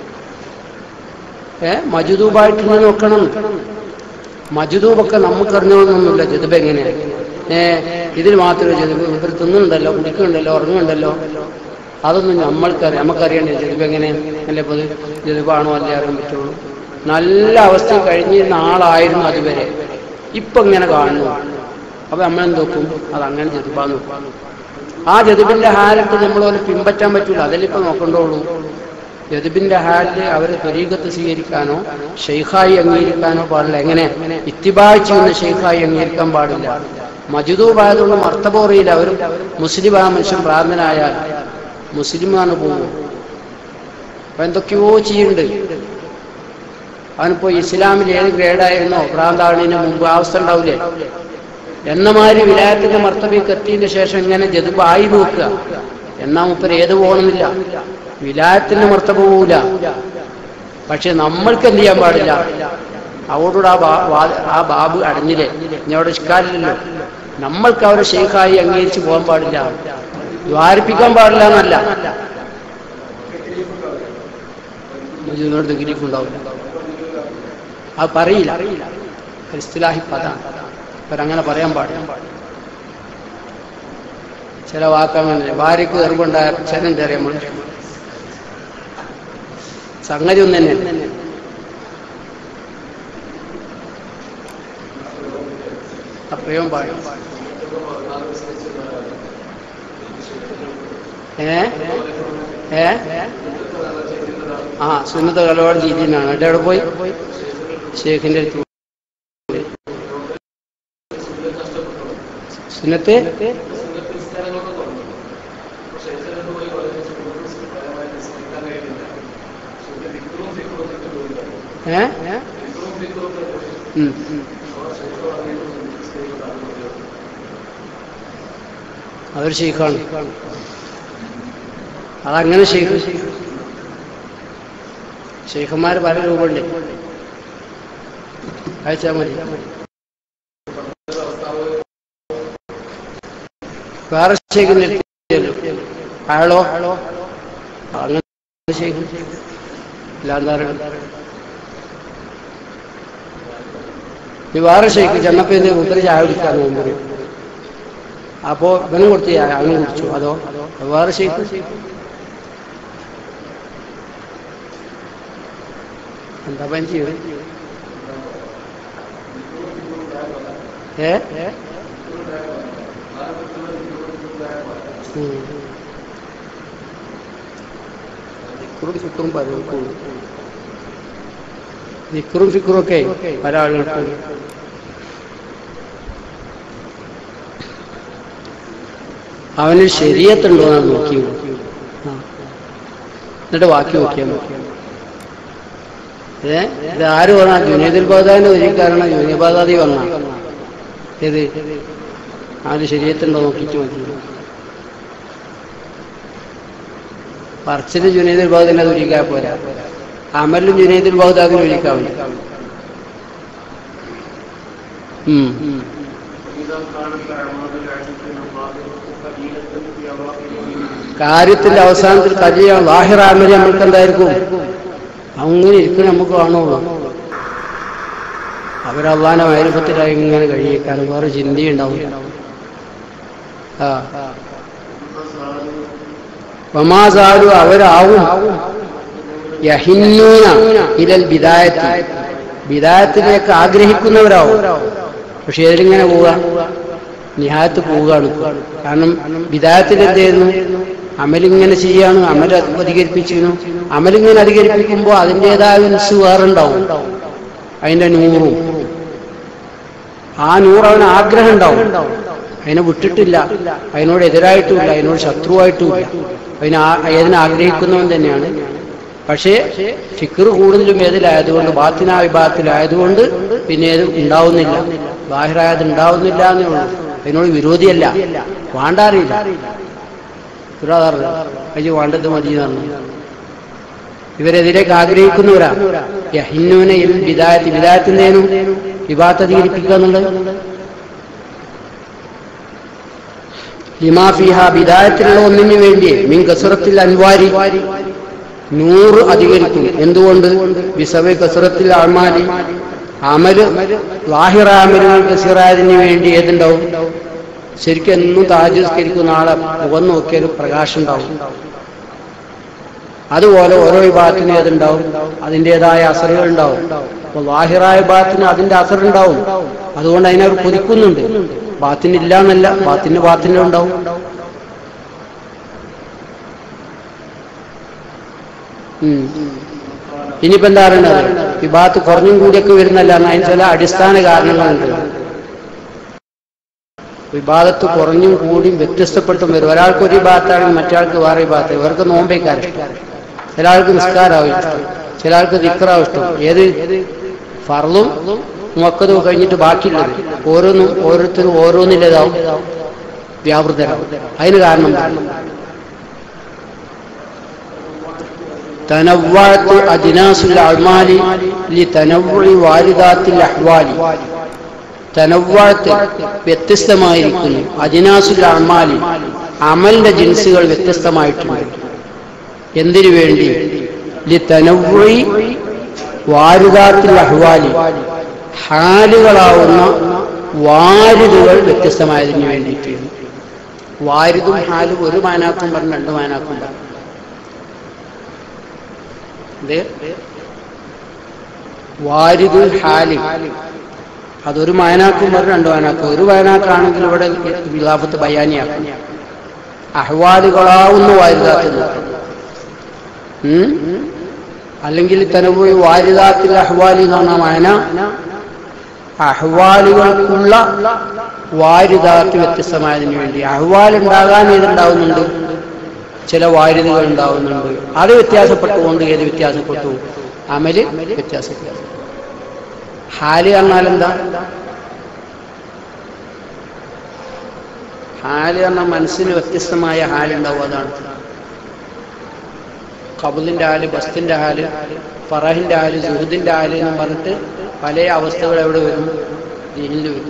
ഏ മജുദൂബായിട്ട് നോക്കണം മജുദൂബൊക്കെ നമുക്കറിഞ്ഞോളൊന്നുമില്ല ജതുബ് എങ്ങനെയാണ് ഏ ഇതിൽ മാത്രമേ ജതുബ് ഇവർ തിന്നുന്നുണ്ടല്ലോ കുടിക്കുന്നുണ്ടല്ലോ ഉറങ്ങുന്നുണ്ടല്ലോ അതൊന്നും നമ്മൾക്കറിയാം നമുക്കറിയണ്ടേ ജതുബ് എങ്ങനെ അല്ലേ ഇപ്പോൾ ജതുബാണോ അല്ലേ അറിയാൻ പറ്റുള്ളൂ നല്ല അവസ്ഥ കഴിഞ്ഞിരുന്ന ആളായിരുന്നു അതുവരെ ഇപ്പൊ ഇങ്ങനെ കാണുന്നു അപ്പൊ നമ്മളെന്ത് നോക്കും അത് അങ്ങനെ ജതുബാന്ന് നോക്കും ആ ജതുബിന്റെ ഹാലത്ത് നമ്മളെ പിൻപറ്റാൻ പറ്റൂല അതിലിപ്പോ നോക്കണ്ടുള്ളൂ ജതുബിന്റെ ഹാലില് അവരെ ത്വരീകത്ത് സ്വീകരിക്കാനോ ഷെയ്ഖായി അംഗീകരിക്കാനോ പാടില്ല എങ്ങനെ ഇത്തിബായ് ചെയ്യുന്ന ഷെയ്ഖായി അംഗീകരിക്കാൻ പാടില്ല മജുദൂബായതുകൊണ്ട് മർത്തബോറിയില്ല അവർ മുസ്ലിം ആ മനുഷ്യൻ പ്രാർത്ഥനായാൽ മുസ്ലിമാണ് പോകും അപ്പൊ എന്തൊക്കെയോ ചെയ്യുന്നുണ്ട് അവനിപ്പോ ഇസ്ലാമിൽ ഏത് ഗ്രേഡായിരുന്നോ ഭ്രാന്താണിന് മുമ്പ് അവസ്ഥ ഉണ്ടാവില്ലേ എന്ന മാതിരി വിലായത്തിന്റെ മർത്തബിക്ക് എത്തിയതിന് ശേഷം ഇങ്ങനെ ജതുബായി നോക്കുക എന്നാ മുപ്പർ ഏത് പോകണമെന്നില്ല വിലായത്തിന്റെ മർത്തബ പോവില്ല പക്ഷെ നമ്മൾക്ക് എന്ത് ചെയ്യാൻ പാടില്ല അവരോട് ആ ബാ- വാ- ആ ബാബ് അടഞ്ഞില്ലേ ഇനി അവിടെ ഇഷ്കാലില്ലല്ലോ നമ്മൾക്ക് അവരെ ഷെയ്ഖായി അംഗീകരിച്ച് പോകാൻ പാടില്ല ദ്വാരിപ്പിക്കാൻ പാടില്ല എന്നല്ല ഇതിനോട് തഗ്രീഫ് ഉണ്ടാവില്ല അത് പറയില്ല ഇസ്തിലാഹി പദാണ് അവരങ്ങനെ പറയാൻ പാടില്ല ചില വാക്കങ്ങനെ ഭാര്യക്ക് ഗർഭമുണ്ടായ ചെന്നെ അറിയാൻ മനുഷ്യൻ സംഗതി ഒന്ന് തന്നെ അപ്പയും പാടും ഏ ഏ ആ സുന്നത്ത് കലവാട് രീതിയിലാണ് എന്റെ അവിടെ പോയി ഷേഖിന്റെ അടുത്ത് പോയി. സുന്നത്ത് ഏ ഉം. അതൊരു ഷെയ്ഖാണ് അതങ്ങനെ ഷെയ്ഖ് ഷെയ്ഖന്മാർ പല രൂപമുണ്ട് അയച്ചാൽ മതി വേറെ ഷെയ്ഖിന്റെ അടുത്ത് അയാളോ അങ്ങനെ ഷെയ്ഖ് ഇല്ലാന്താരം ഈ വേറെ ഷെയ്ഖ് ചെന്നപ്പോ ഇത് മുപ്പര് ചായ കുടിക്കാൻ മുമ്പ് അപ്പോ ഇവനും കൊടുത്ത് ചായ അവനും കുടിച്ചു അതോ അത് വേറെ ഷെയ്ഖ് എന്താ പനി ചെയ്യും ഏ ഉം. ദിക്റും ഫിക്റും പലർക്കും ഉണ്ട്. ദിക്റും ഫിക്റും ഒക്കെ പല ആളുകൾക്കും അവന് ശരീരത്തുണ്ടോ എന്ന് നോക്കി ആ. എന്നിട്ട് ബാക്കി നോക്കിയാൽ മതി ഏ ഇത് ആര് പറഞ്ഞ ജുനൈദുൽ ബാദാന്റെ ഒരിക്കാരണം ജുനൈബാദാദി വന്ന ഏത് അവന് ശരീരത്തുണ്ടോ നോക്കിയിട്ട് മതി പറച്ചില് ജുനൈദുൽ ബാദിനെ ഒരിക്കാൻ പോരാ അമലും ജുനൈദുൽ ബാദാദിനെ ഒരിക്കാവില്ല ഉം കാര്യത്തിന്റെ അവസാനത്തിൽ കരിയ ലാഹിറാമല് നമ്മൾക്ക് എന്തായിരിക്കും അങ്ങനെ ഇരിക്കും നമുക്ക് കാണുള്ളൂ അവരവ്വാനെ വൈരൂപത്തിലായി ഇങ്ങനെ കഴിയേക്കാണ് വേറെ ചിന്തയുണ്ടാവും ആ വമാസാലു അവരാവും യഹിന്നൂന ഇലൽ ബിദായത്തി ബിദായത്തിലേക്ക് ആഗ്രഹിക്കുന്നവരാവും പക്ഷെ ഏതിലിങ്ങനെ പോവുക നിഹായത്ത് പോവുകയാണ് കാരണം വിദായത്തിൽ എന്ത് ചെയ്യുന്നു അമലിങ്ങനെ ചെയ്യാണ് അമൽ അധികരിപ്പിച്ചിരുന്നു അമലിങ്ങനെ അധികരിപ്പിക്കുമ്പോൾ അതിൻ്റെതായ ഉത്സു വേറുണ്ടാവും അതിന്റെ നൂറും ആ നൂറ് അവന് ആഗ്രഹം ഉണ്ടാവും അതിനെ വിട്ടിട്ടില്ല അതിനോട് എതിരായിട്ടുമില്ല അതിനോട് ശത്രുവായിട്ടുമില്ല അതിന് ആ- ഏതിനെ ആഗ്രഹിക്കുന്നവൻ തന്നെയാണ് പക്ഷേ ഫിക്കർ കൂടുതലും ഏതിലായതുകൊണ്ട് ബാത്തിനാ വിഭാഗത്തിലായതുകൊണ്ട് പിന്നെ ഏത് ഉണ്ടാവുന്നില്ല ബാഹിറായത് ഉണ്ടാവുന്നില്ല എന്നേ ഉള്ളൂ അതിനോട് വിരോധിയല്ല വേണ്ടാറിയില്ല തുരാതാറില്ല അയ്യോ വേണ്ടത് മതി എന്നാണ് ഇവരെതിലേക്ക് ആഗ്രഹിക്കുന്നവരാ യഹിന്നൂനയിൽ വിദായത്തി വിദായത്തിൻ്റെനും വിഭാഗത്ത് അധികരിപ്പിക്കുക എന്നുള്ളത് ലിമാഫിഹ വിദായത്തിലുള്ള ഒന്നിനു വേണ്ടി മിൻ കസുറത്തിൽ അൻവാരി നൂറ് അധികരിക്കും എന്തുകൊണ്ട് ബിസവ കസുറത്തിൽ അമാലി അമല് ലാഹിറ അമലുകൾ കസീറായതിന് വേണ്ടി ഏതുണ്ടാവും ശരിക്കും എന്നും താജസ്കരിക്കുന്ന ആളെ മുഖം നോക്കിയാൽ പ്രകാശം ഉണ്ടാവും അതുപോലെ ഓരോ വിഭാഗത്തിന് ഏതുണ്ടാവും അതിൻ്റെതായ അസറുകൾ ഉണ്ടാവും അപ്പൊ ലാഹിറായ വിഭാഗത്തിന് അതിന്റെ അസർ ഉണ്ടാവും അതുകൊണ്ട് അതിനവർ കൊതിക്കുന്നുണ്ട് ബാത്തിനില്ല എന്നല്ല ബാത്തിന് ബാത്തിന് ഉണ്ടാവും ഉം. ഇനിയിപ്പോ എന്താ പറയുന്നത് വിഭാഗത്ത് കുറഞ്ഞും കൂടിയൊക്കെ വരുന്നല്ല അതിന് ചില അടിസ്ഥാന കാരണങ്ങളുണ്ട് വിഭാഗത്ത് കുറഞ്ഞും കൂടിയും വ്യത്യസ്തപ്പെട്ടും വരും ഒരാൾക്ക് ഒരു വിഭാഗത്താണെങ്കിൽ മറ്റൊരാൾക്ക് വേറെ വിഭാഗത്ത് ഇവർക്ക് നോമ്പേക്കാർ ചില ആൾക്ക് നിസ്കാരാവും ഇഷ്ടം ചില ആൾക്ക് ദിക്കറാവും ഇഷ്ടം ഏത് ഫർളും മുക്കതും കഴിഞ്ഞിട്ട് ബാക്കിയുള്ളത് ഓരോന്നും ഓരോരുത്തരും ഓരോന്നിലേതാവും വ്യാപൃതരാവും അതിന് കാരണം എന്താണ്? تنوعت أجناس الأعمال لتنوع واردات الأحوال തനവ്വാഴത്ത് വ്യത്യസ്തമായിരിക്കുന്നു അജിനാസുൽ അമാലി അമലിന്റെ ജിൻസുകൾ വ്യത്യസ്തമായിട്ടുണ്ട് എന്തിനു വേണ്ടി ലി തനവ്വി വാരുദാത്തിൽ അഹ്വാലി ഹാലുകളാവുന്ന വാരിതുകൾ വ്യത്യസ്തമായതിനു വേണ്ടിയിട്ട് വാരിതും ഹാലും ഒരു മാനാക്കും പറഞ്ഞു രണ്ട് മാനാക്കും പറഞ്ഞു ഇത് വാരിദുൽ ഹാലി അതൊരു മാനാക്കും പറഞ്ഞു രണ്ട് മാനാക്കും ഒരു മാനാക്കാണെങ്കിൽ ഇവിടെ വിലാഫത്ത് ബയാനിയാക്കും അഹ്വാലുകളാവുന്ന വാരിദാത്ത് ഉം അല്ലെങ്കിൽ തന്നെ പോയി വാരിദാത്തിൽ അഹ്വാലി എന്ന് പറഞ്ഞ മാന അഹ്വാലുകൾക്കുള്ള വാരിദാത്ത് വ്യത്യസ്തമായതിനു വേണ്ടി അഹ്വാൽ ഉണ്ടാകാൻ ഏതുണ്ടാവുന്നുണ്ട് ചില വാരിതുകൾ ഉണ്ടാവുന്നുണ്ട് അത് വ്യത്യാസപ്പെട്ടുകൊണ്ട് ഏത് വ്യത്യാസപ്പെട്ടു അമല് വ്യത്യാസപ്പെട്ടു ഹാല് പറഞ്ഞാൽ എന്താ ഹാല് പറഞ്ഞാൽ മനസ്സിന് വ്യത്യസ്തമായ ഹാലുണ്ടാവും അതാണ് കബുലിന്റെ ഹാല് ബസ്തിന്റെ ഹാല് ഫറഹിന്റെ ഹാല് സുഹൃദിന്റെ ഹാല് എന്ന് പറഞ്ഞിട്ട് പല അവസ്ഥകൾ എവിടെ വരും ദീനിൽ വരും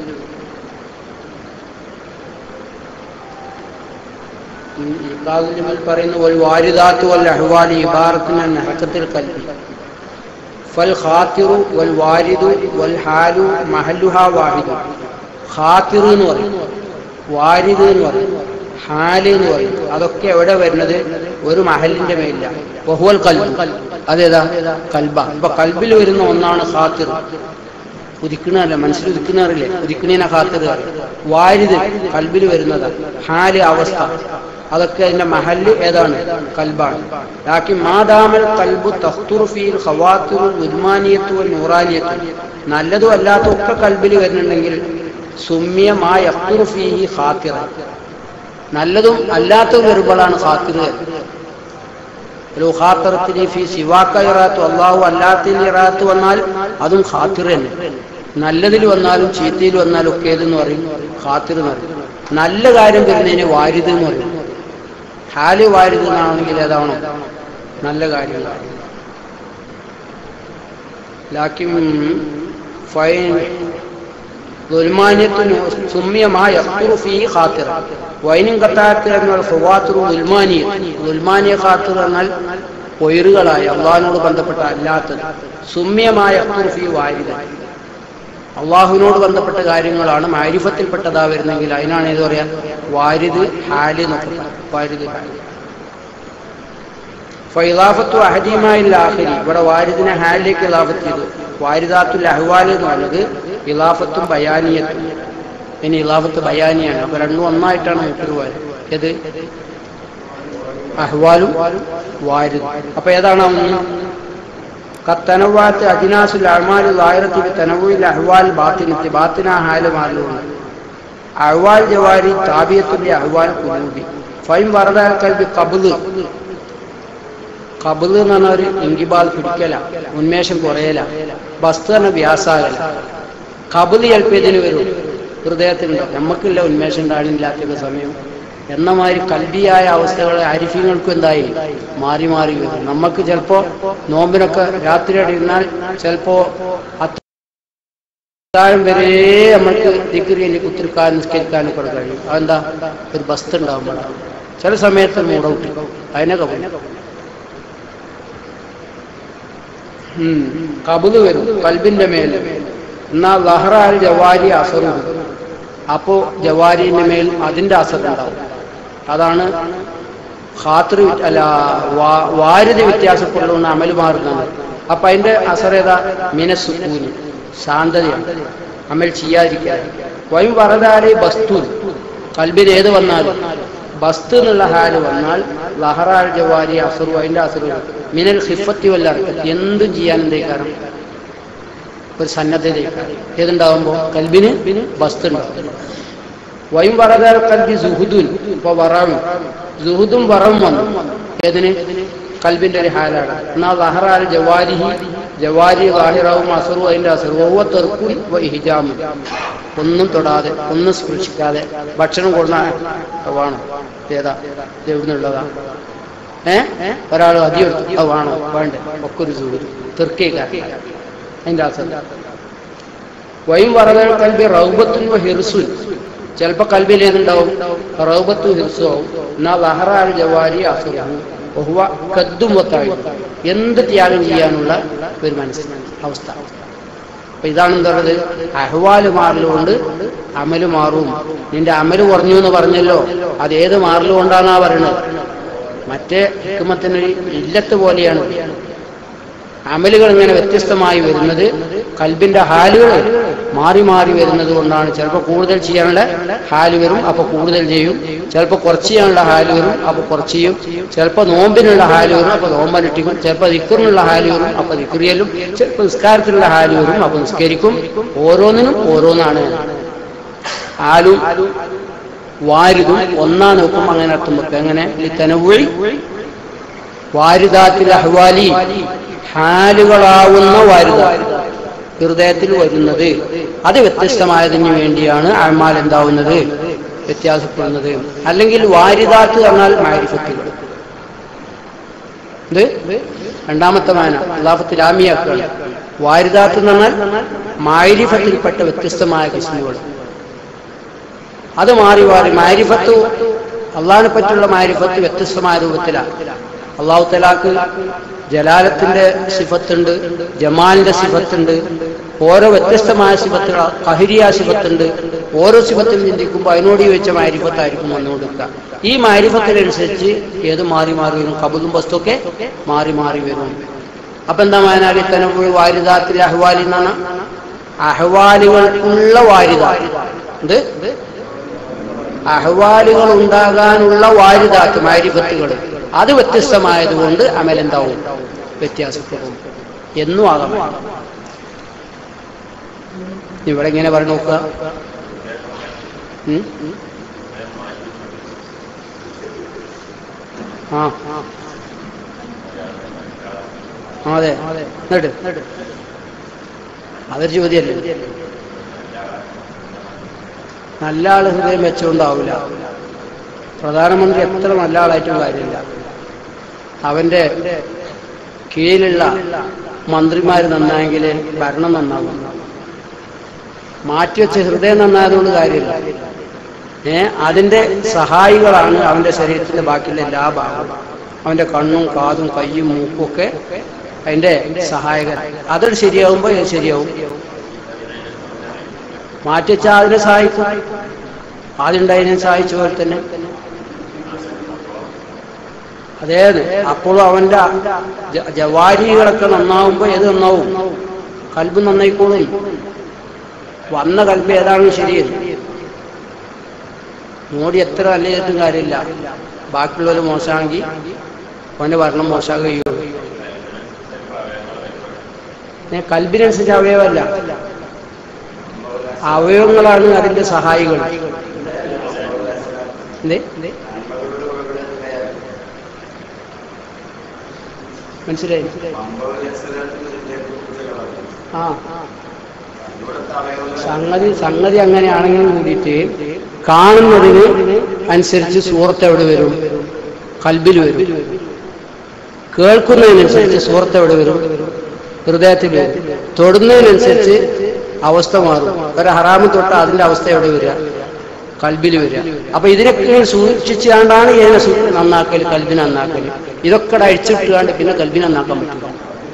ഇബാദുൽ പറയുന്ന ഒരു വാരിദാത്ത് വൽ അഹ്വാലി ഇബാറത്തിന് നഹക്കത്തിൽ കൽപ്പി ഫൽ ഖാത്തിറു വൽ വാരിദു വൽ ഹാലു മഹല്ലുഹാ വാഹിദു ഖാത്തിറു എന്ന് പറയും വാരിദ് എന്ന് പറയും ഹാല് എന്ന് പറയും അതൊക്കെ എവിടെ വരുന്നത് ഒരു മഹലിന്റെ മേലില്ല ബഹുവൽ കൽബ് അതേതാ കൽബ അപ്പൊ കൽബിൽ വരുന്ന ഒന്നാണ് ഖാത്തിർ ഉദിക്കണല്ല മനസ്സിൽ ഉദിക്കുന്നറില്ലേ ഉദിക്കണീനെ ഖാത്തിർ വാരിത് കൽബിൽ വരുന്നത് ഹാല് അവസ്ഥ അതൊക്കെ അതിന്റെ മഹല് ഏതാണ് കൽബാണ് ലാക്കി മാതാമൽ കൽബു തഖ്തുറുഫീൽ ഖവാത്തിറു ഉൽമാനിയത്തു നൂറാനിയത്തു നല്ലതും അല്ലാത്ത ഒക്കെ കൽബിൽ വരുന്നുണ്ടെങ്കിൽ സുമ്മിയ മാ യഖ്തുറുഫീഹി ഖാത്തിറ നല്ലതും അല്ലാത്തതും വരുമ്പോഴാണ് ഖാത്തിർ ഒരു ഖാത്തറത്തിന് ഫി സിവാക്ക ഇറാത്ത് അള്ളാഹു അല്ലാത്തതിൽ ഇറാത്ത് വന്നാൽ അതും ഖാത്തിർ തന്നെ നല്ലതിൽ വന്നാലും ചീത്തയിൽ വന്നാലും ഒക്കെ ഏതെന്ന് പറയും ഖാത്തിർ എന്ന് പറയും നല്ല കാര്യം വരുന്നതിന് വാരിത് എന്ന് പറയും ഹാല് വാരിത് എന്നാണെങ്കിൽ ഏതാണോ നല്ല കാര്യം ലാക്കിൻ ഫൈൻ ദുൽമാനിയത്തിന് സുമ്യമായ ഖാത്തിർ വൈനും കത്താത്ത് എന്നാൽ ഫവാത്തുറു ദുൽമാനിയ ദുൽമാനിയ ഖാത്തിർ എന്നാൽ പൊയറുകളായ അള്ളാഹിനോട് ബന്ധപ്പെട്ട അല്ലാത്തത് സുമ്യമായ ഫി വാരിത അള്ളാഹുവിനോട് ബന്ധപ്പെട്ട കാര്യങ്ങളാണ് മാരിഫത്തിൽപ്പെട്ടതാ വരുന്നെങ്കിൽ അതിനാണ് ഏത് പറയാ വാരിദ് ഹാല് എന്നൊക്കെ പറയും. വാരിദ് ഹാല് ഫൈലാഫത്തു അഹദീമായിൽ ആഖിരി ഇവിടെ വാരിദിനെ ഹാലിലേക്ക് ഇലാഫത്ത് ചെയ്തു വാരിദാത്തുൽ അഹ്വാൽ എന്ന് പറഞ്ഞത് ഇലാഫത്തും ബയാനിയത്തും ഇനി ഇലാഫത്ത് ബയാനിയാണ് അപ്പൊ രണ്ടും ഒന്നായിട്ടാണ് മുട്ടുവാര് ഏത് അഹ്വാലും വാരിദും അപ്പൊ ഏതാണ് ഒന്ന് കത്തനവാത്ത് അജിനാസുൽ അഹ്മാൽ വായിരത്തിൽ തനവുയിൽ അഹ്വാൽ ബാത്തിനത്തി ബാത്തിന ഹാല് മാറിലുണ്ട് അഹ്വാൽ ജവാരി താബിയത്തിന്റെ അഹ്വാൽ കുലൂബി ഫൈം വറദാൽ കൽബി കബുദ് കബുദ് എന്ന് പറഞ്ഞ ഒരു ഇങ്കിബാൽ പിടിക്കല ഉന്മേഷം കുറയല ബസ്തു എന്ന വ്യാസാകല കബുദ് ചിലപ്പോൾ വരും ഹൃദയത്തിനുണ്ടോ നമുക്കില്ല ഉന്മേഷം ഉണ്ടാകുന്നില്ലാത്ത സമയം എന്ന മാതിരി കൽബിയായ അവസ്ഥകൾ അരിഫ്യങ്ങൾക്കും എന്തായി മാറി മാറി വരും നമുക്ക് ചിലപ്പോ നോമ്പിനൊക്കെ രാത്രി ഇരുന്നാൽ ചിലപ്പോ അത്താഴം വരെ നമ്മൾക്ക് ദിക്രിയിൽ കുത്തിരിക്കാൻ നിസ്കരിക്കാനും കൂടെ കഴിയും അതെന്താ ഒരു ബസ്ത് ഉണ്ടാകുമ്പോഴാണ് ചില സമയത്ത് മൂടൗട്ടി അതിനൊക്കെ പോകും കബുത് വരും കൽബിന്റെ മേൽ എന്നാ ലഹറാൽ ജവാരി അസറു അപ്പോ ജവാരിന്റെ മേൽ അതിന്റെ അസർ ഉണ്ടാവും അതാണ് ഖാത്തർ അല്ല വാ- വാരിത വ്യത്യാസപ്പെടുന്ന അമൽ മാറുന്നത് അപ്പൊ അതിന്റെ അസർ ഏതാ മിനസുക്കൂന് ശാന്തതയാണ് അമൽ ചെയ്യാതിരിക്കാൻ വൈ വറദാലെ ബസ്തു കൽബിൽ ഏത് വന്നാലും ബസ്തു എന്നുള്ള ഹാല് വന്നാൽ ലഹറാൽ ജവാരി അസറു അതിന്റെ അസറു മിനൽ ഹിഫത്തി വല്ല എന്തും ചെയ്യാൻ എന്തേക്കാരം ഒരു സന്നദ്ധതയ്ക്കാരം ഏതുണ്ടാവുമ്പോ കൽബിന് ബസ്തു ഉണ്ടാവും വൈം വറദാൽ കൽബി സുഹുദുൻ ഇപ്പൊ വറവും സുഹുദും വറവും വന്നു ഏതിന് കൽബിന്റെ ഒരു ഹാലാണ് എന്നാ ലഹറാൽ ജവാരിഹി ജവാരി വാഹിറാവും അസറും അതിന്റെ അസറും ഒവ്വ തെർക്കും ഹിജാമും ഒന്നും തൊടാതെ ഒന്നും സ്പൃശിക്കാതെ ഭക്ഷണം കൊടുന്ന വേണോ ഏതാ എവിടുന്നുള്ളതാ ഏ ഒരാൾ അധികം എടുത്തു അത് വേണോ വേണ്ട ഒക്കെ ഒരു സുഹൃത്ത് തെർക്കേക്കാർ അതിന്റെ അസർ വൈം വറകൾ കൽബി റൗബത്തും ഹിർസുൻ ചിലപ്പോ കൽബിൽ ഏതുണ്ടാവും റൗബത്തു ഹിർസു ആവും എന്നാ ലഹറാൽ ജവാരി അസുറഹു ബഹുവ കദ്ദും വത്തായി എന്ത് ത്യാഗം ചെയ്യാനുള്ള ഒരു മനസ്സ് അവസ്ഥ അപ്പൊ ഇതാണ് എന്താ പറയുന്നത് അഹ്വാല് മാറലുകൊണ്ട് അമല് മാറും നിന്റെ അമല് കുറഞ്ഞു എന്ന് പറഞ്ഞല്ലോ അത് ഏത് മാറലുകൊണ്ടാന്നാ പറയുന്നത് മറ്റേ ഹിക്കുമത്തിനൊരു ഇല്ലത്ത് പോലെയാണ് അമലുകൾ ഇങ്ങനെ വ്യത്യസ്തമായി വരുന്നത് കൽബിന്റെ ഹാലുകൾ മാറി മാറി വരുന്നത് കൊണ്ടാണ് ചിലപ്പോൾ കൂടുതൽ ചെയ്യാനുള്ള ഹാല് വരും അപ്പൊ കൂടുതൽ ചെയ്യും ചിലപ്പോൾ കുറച്ച് ചെയ്യാനുള്ള ഹാല് വരും അപ്പൊ കുറച്ച് ചെയ്യും ചിലപ്പോൾ നോമ്പിനുള്ള ഹാല് വരും അപ്പൊ നോമ്പനുഷ്ഠിക്കും ചിലപ്പോൾ ദിക്കറിനുള്ള ഹാല് വരും അപ്പൊ ദിക്റിയലും ചിലപ്പോൾ നിസ്കാരത്തിനുള്ള ഹാല് വരും അപ്പൊ നിസ്കരിക്കും ഓരോന്നിനും ഓരോന്നാണ് ഹാലും വാരിതും ഒന്നാ നോക്കും അങ്ങനെ അർത്ഥം വെക്കുക എങ്ങനെ ഈ തനവുഴി വാരിദാത്തിൽ അഹ്വാലി ഹാലുകളാവുന്ന വാരിദ ഹൃദയത്തിൽ വരുന്നത് അത് വ്യത്യസ്തമായതിനു വേണ്ടിയാണ് അമാൽ എന്താവുന്നത് വ്യത്യാസപ്പെടുന്നത് അല്ലെങ്കിൽ വാരിദാത്ത് പറഞ്ഞാൽ മാരിഫത്തുകൾ ഇത് രണ്ടാമത്തെ മാന അള്ളാഫത്തിൽ ആമിയാക്കുകയാണ് വാരിദാത്ത് എന്ന് പറഞ്ഞാൽ മാരിഫത്തിൽപ്പെട്ട വ്യത്യസ്തമായ കിസ്മുകൾ അത് മാറി മാറി മാരിഫത്ത് അള്ളാഹിനെ പറ്റിയുള്ള മാരിഫത്ത് വ്യത്യസ്തമായ രൂപത്തിലാണ് അള്ളാഹു തലാക്ക് ജലാലത്തിന്റെ സിഫത്തുണ്ട് ജമാലിന്റെ സിഫത്തുണ്ട് ഓരോ വ്യത്യസ്തമായ സിഫത്തുകൾ കഹിരിയ സിഫത്തുണ്ട് ഓരോ സിഫത്തിൽ ചിന്തിക്കുമ്പോൾ അതിനോട് ചോദിച്ച മാരിഫത്തായിരിക്കും വന്നുകൊടുക്കുക ഈ മാരിഫത്തിനനുസരിച്ച് ഏത് മാറി മാറി വരും കബുലും വസ്തുക്കെ മാറി മാറി വരും അപ്പൊ എന്താ മാനാലി തനവ് വാരിദാത്തിൽ അഹ്വാലി എന്നാണ് അഹ്വാലുകൾ ഉള്ള വാരിത എന്ത് അഹ്വാലുകൾ ഉണ്ടാകാനുള്ള വാരിതാത്ത് മാരിഫത്തുകൾ അത് വ്യത്യസ്തമായതുകൊണ്ട് അമലെന്താവും വ്യത്യാസപ്പെടും എന്നും ആകാം ഇവിടെ ഇങ്ങനെ പറഞ്ഞു നോക്കുക ഉം? ആ ആ, അതെ എന്നിട്ട് അതൊരു ചോദ്യമല്ലേ നല്ല ആള് ഹൃദയം വെച്ചുകൊണ്ടാവില്ല പ്രധാനമന്ത്രി എത്ര നല്ല ആളായിട്ടും കാര്യമില്ല അവന്റെ കീഴിലുള്ള മന്ത്രിമാർ നന്നായെങ്കിൽ ഭരണം നന്നാവും മാറ്റിവെച്ച് ഹൃദയം നന്നായതുകൊണ്ട് കാര്യമില്ല ഏ അതിന്റെ സഹായികളാണ് അവന്റെ ശരീരത്തിന്റെ ബാക്കിയുള്ള എല്ലാ ഭാഗവും അവന്റെ കണ്ണും കാതും കയ്യും മൂക്കും ഒക്കെ അതിന്റെ സഹായകർ അതൊരു ശരിയാവുമ്പോൾ ഇത് ശരിയാവും മാറ്റിവെച്ചാൽ അതിനെ സഹായിക്കും ആദ്യം ഉണ്ടായതിനെ സഹായിച്ച പോലെ തന്നെ അതേ അപ്പോഴും അവന്റെ ജ- ജവാരികളൊക്കെ നന്നാവുമ്പോ ഏത് നന്നാവും കൽബ് നന്നായിക്കോളും വന്ന കൽബ് ഏതാണ് ശരിയത് മോഡി എത്ര നല്ല ചെയ്തിട്ടും കാര്യമില്ല ബാക്കിയുള്ളവർ മോശമാണെങ്കിൽ അവന്റെ ഭരണം മോശമാകുകയുള്ളൂ ഏ, കൽബിനനുസരിച്ച് അവയവമല്ല അവയവങ്ങളാണ് അതിന്റെ സഹായികൾ എന്തേ മനസ്സിലായി ആ സംഗതി സംഗതി അങ്ങനെയാണെങ്കിലും കൂടിയിട്ട് കാണുന്നതിന് അനുസരിച്ച് സൂറത്ത് എവിടെ വരും കൽബിൽ വരും കേൾക്കുന്നതിനനുസരിച്ച് സൂറത്ത് എവിടെ വരും ഹൃദയത്തിൽ വരും തൊടുന്നതിനനുസരിച്ച് അവസ്ഥ മാറും ഒരു ഹറാമ് തൊട്ട അതിന്റെ അവസ്ഥ എവിടെ വരിക കൽബിൽ വരിക അപ്പൊ ഇതിനൊക്കെ സൂക്ഷിച്ചുകൊണ്ടാണ് ഇതിനെ സൂ- നന്നാക്കൽ കൽബിനെ നന്നാക്കൽ ഇതൊക്കെ അഴിച്ചിട്ടുകൊണ്ട് പിന്നെ കൽബിനെ നന്നാക്കാൻ പറ്റില്ല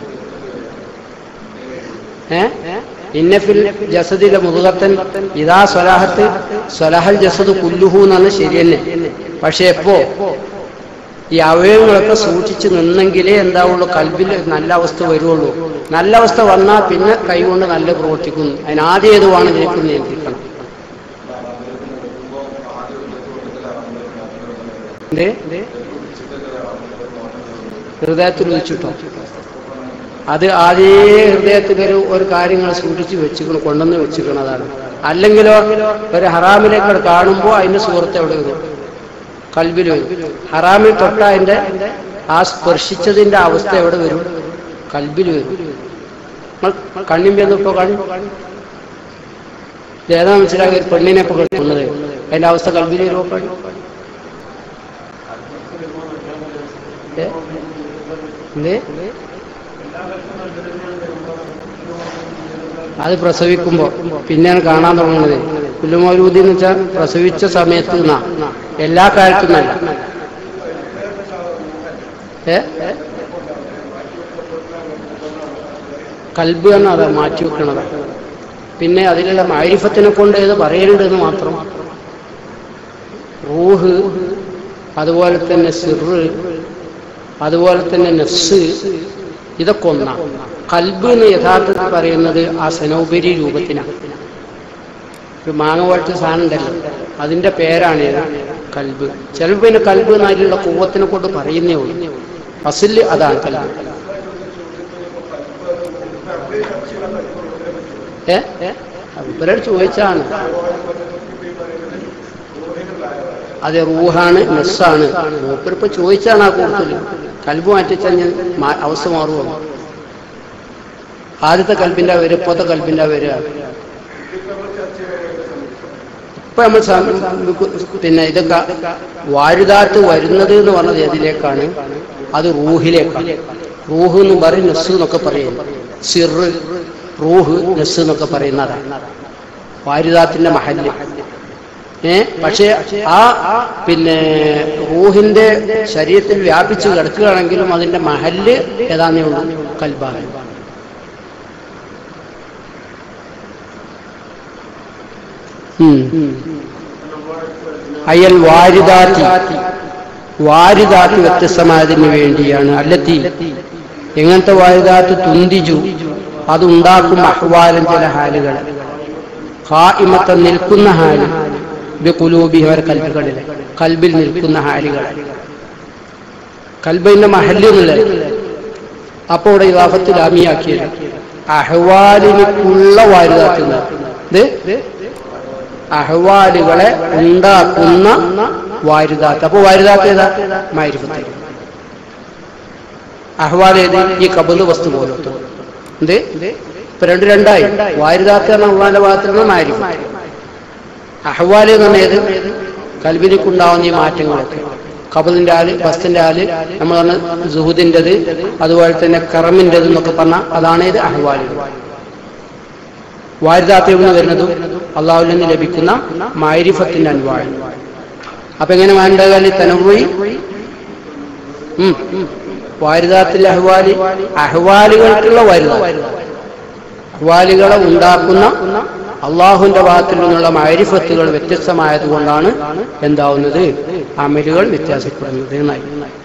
ഏ ഇന്നഫിൽ ജസദിലെ മുതുകത്തൻ ഇതാ സ്വലാഹത്ത് സ്വലാഹൽ ജസദ് കുല്ലുഹു എന്നാണ് ശരി തന്നെ പക്ഷെ എപ്പോ ഈ അവയവങ്ങളൊക്കെ സൂക്ഷിച്ച് നിന്നെങ്കിലേ എന്താവുള്ളൂ കൽബിൽ നല്ല അവസ്ഥ വരുള്ളൂ നല്ല അവസ്ഥ വന്നാൽ പിന്നെ കൈകൊണ്ട് നല്ല പ്രവർത്തിക്കുന്നു അതിനാദ്യം ഏതുവാണ് ഇതിനെ നിയന്ത്രിക്കണം എന്തേ ഹൃദയത്തിൽ വെച്ചിട്ടോ അത് ആദ്യേ ഹൃദയത്തിൽ ഒരു ഒരു കാര്യങ്ങൾ സൂക്ഷിച്ച് വെച്ചിക്കണം കൊണ്ടുവന്ന് വെച്ചിക്കണതാണ് അല്ലെങ്കിലോ ഒരു ഹറാമിലേക്ക് കാണുമ്പോൾ അതിന്റെ സുഹൃത്ത് എവിടെ വരും കൽബിൽ വരും ഹറാമിൽ തൊട്ട അതിന്റെ ആ സ്പർശിച്ചതിന്റെ അവസ്ഥ എവിടെ വരും കൽബിൽ വരും നമ്മൾ കണ്ണിമ്പെന്ന് ഇപ്പോ കാണും ഏതാ മനസ്സിലാക്കി ഒരു പെണ്ണിനെ ഇപ്പൊ കൊന്നത് അതിന്റെ അവസ്ഥ കൽബിൽ വരുമോ കാണും ഏ? എന്തേ അത് പ്രസവിക്കുമ്പോ പിന്നെയാണ് കാണാൻ തുടങ്ങുന്നത് പുല്ലുമൗലൂദി എന്ന് വെച്ചാൽ പ്രസവിച്ച സമയത്ത് നിന്നാ എല്ലാ കാലത്തും നല്ല ഏ കൽബ് എന്ന് അത് മാറ്റി വെക്കണത് പിന്നെ അതിലുള്ള മാരിഫത്തിനെ കൊണ്ട് ഇത് പറയരുതെന്ന് മാത്രം റൂഹ് അതുപോലെ തന്നെ സിറ് അതുപോലെ തന്നെ നഫ്സ് ഇതൊക്കെ ഒന്നാണ് കൽബ് എന്ന് യഥാർത്ഥത്തിൽ പറയുന്നത് ആ സനോപരി രൂപത്തിനാണ് ഒരു മാങ്ങ പോലത്തെ സാധനം ഉണ്ടല്ലോ അതിന്റെ പേരാണ് ഏത് കൽബ് ചിലപ്പോൾ പിന്നെ കൽബ് എന്നതിലുള്ള കൂവത്തിനെ കൊണ്ട് പറയുന്നേ ഉള്ളൂ അസില് അതാണ് കൽബ് ഏ ഇവരോട് ചോദിച്ചാണ് അതെ റൂഹാണ് നെസ്സാണ് മൂപ്പരിപ്പോ ചോദിച്ചാണ് ആ കൂടുതൽ കൽബ് മാറ്റിച്ചാൽ ഞാൻ മാ- അവസ്ഥ മാറുമോ ആദ്യത്തെ കൽബിന്റെ വരിക ഇപ്പോഴത്തെ കൽബിന്റെ വരിക ഇപ്പൊ നമ്മൾ സം- പിന്നെ ഇതൊക്കെ വാരുതാത്ത് വരുന്നത് എന്ന് പറഞ്ഞത് ഏതിലേക്കാണ് അത് റൂഹിലേക്കാണ് റൂഹ് എന്ന് പറയും നെസ് എന്നൊക്കെ പറയും സിറ് റൂഹ് നെസ് എന്നൊക്കെ പറയുന്നതാണ് വാരുതാത്തിന്റെ മഹല്ല് ഏ പക്ഷേ ആ പിന്നെ റൂഹിന്റെ ശരീരത്തിൽ വ്യാപിച്ച് കിടക്കുകയാണെങ്കിലും അതിന്റെ മഹല്ല് ഏതാന്നേ ഉള്ളൂ കൽബാണ് ഉം. അയൽ വാരിദാത്തി വാരിദാത്ത് വ്യത്യസ്തമായതിന് വേണ്ടിയാണ് അല്ലത്തി എങ്ങനത്തെ വാരിദാത്ത് തുന്തിജു അതുണ്ടാക്കും അഹ്വാലൻ ചില ഹാലുകൾ ഖായിമത്ത നിൽക്കുന്ന ഹാല് ബിഖുലൂബി അവർ കൽബുകളിൽ കൽബിൽ നിൽക്കുന്ന ഹാലുകൾ കൽബിന്റെ മഹല്ല് എന്നുള്ളത് അപ്പോൾ ഇവിടെ ഇതാഫത്തിൽ ആമിയാക്കിയത് അഹ്വാലിനുള്ള വാരുതാത്തുന്നത് ഇത് അഹ്വാലുകളെ ഉണ്ടാക്കുന്ന വാരുതാത്ത് അപ്പൊ വാരുതാത്ത് ഏതാ മാരിഫത്ത് അഹ്വാൽ ഏത് ഈ കബല് വസ്തു പോലത്തെ എന്ത് ഇപ്പൊ രണ്ട് രണ്ടായി വാരുതാത്ത് എന്ന അഹ്വാന്റെ ഭാഗത്തുള്ള മാരിഫത്ത് അഹ്വാല് എന്ന് പറഞ്ഞത് കൽബിനിക്കുണ്ടാവുന്ന ഈ മാറ്റങ്ങളൊക്കെ കബലിന്റെ ആല് ബസ്തിന്റെ ആല് നമ്മൾ പറഞ്ഞ സുഹുദിൻ്റെത് അതുപോലെ തന്നെ കറമിൻ്റെത് എന്നൊക്കെ പറഞ്ഞ അതാണ് ഇത് അഹ്വാല് വാരിദാത്തിൽ നിന്ന് വരുന്നതും അള്ളാഹുൽ നിന്ന് ലഭിക്കുന്ന മാരിഫത്തിന്റെ അനുവാഴ് അപ്പൊ എങ്ങനെ വേണ്ടകാലി തനവുയി വാരിദാത്തിൽ അഹ്വാലി അഹ്വാലുകൾക്കുള്ള വാരിദ അഹ്വാലുകളെ ഉണ്ടാക്കുന്ന അള്ളാഹുവിന്റെ ഭാഗത്തിൽ നിന്നുള്ള മാരിഫത്തുകൾ വ്യത്യസ്തമായതുകൊണ്ടാണ് എന്താവുന്നത് അമലുകൾ വ്യത്യാസപ്പെടുന്നത് എന്നായി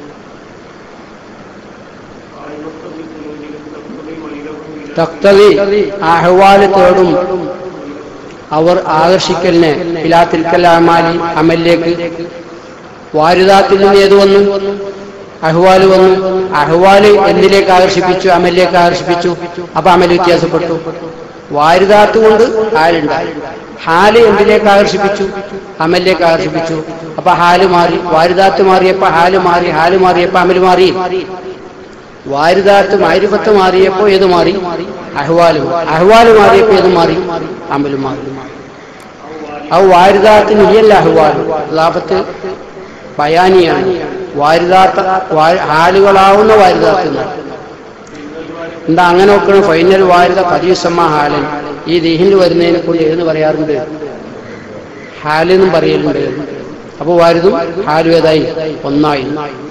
തക്തവി അഹ്വാല് തേടും അവർ ആകർഷിക്കലിനെ ഇലാത്തിൽക്കൽ അമാലി അമലിലേക്ക് വാരിദാത്തിൽ നിന്ന് ഏത് വന്നു അഹ്വാല് വന്നു അഹ്വാല് എന്തിലേക്ക് ആകർഷിപ്പിച്ചു അമലിലേക്ക് ആകർഷിപ്പിച്ചു അപ്പൊ അമൽ വ്യത്യാസപ്പെട്ടു വാരിദാത്ത് കൊണ്ട് ഹാലുണ്ടായി ഹാല് എന്തിലേക്ക് ആകർഷിപ്പിച്ചു അമലിലേക്ക് ആകർഷിപ്പിച്ചു അപ്പൊ ഹാല് മാറി വാരിദാത്ത് മാറിയപ്പോ ഹാല് മാറി ഹാല് മാറിയപ്പോ അമല് മാറി വാരിദാത്ത് മാരിഫത്ത് മാറിയപ്പോ ഏത് മാറി അഹ്വാല് മാറി. അഹ്വാല് മാറിയപ്പോ ഏത് മാറി അമല് മാറി ആ വാരിദാത്തിന് ഇയല്ല അഹ്വാല് ലാഭത്ത് ബയാനിയാണ് വാരിദാത്ത വാ- ഹാലുകളാവുന്ന വാരിദാത്ത് എന്നാണ്. എന്താ അങ്ങനെ നോക്കണം ഫൈനൽ വാരിത പതിയുസമ്മ ഹാലൻ ഈ ദീഹിന് വരുന്നതിനെ കൊണ്ട് ഏതെന്ന് പറയാറുണ്ട് ഹാലെന്നും പറയലുണ്ട് അപ്പൊ വാരിതും ഹാലും ഏതായി ഒന്നായി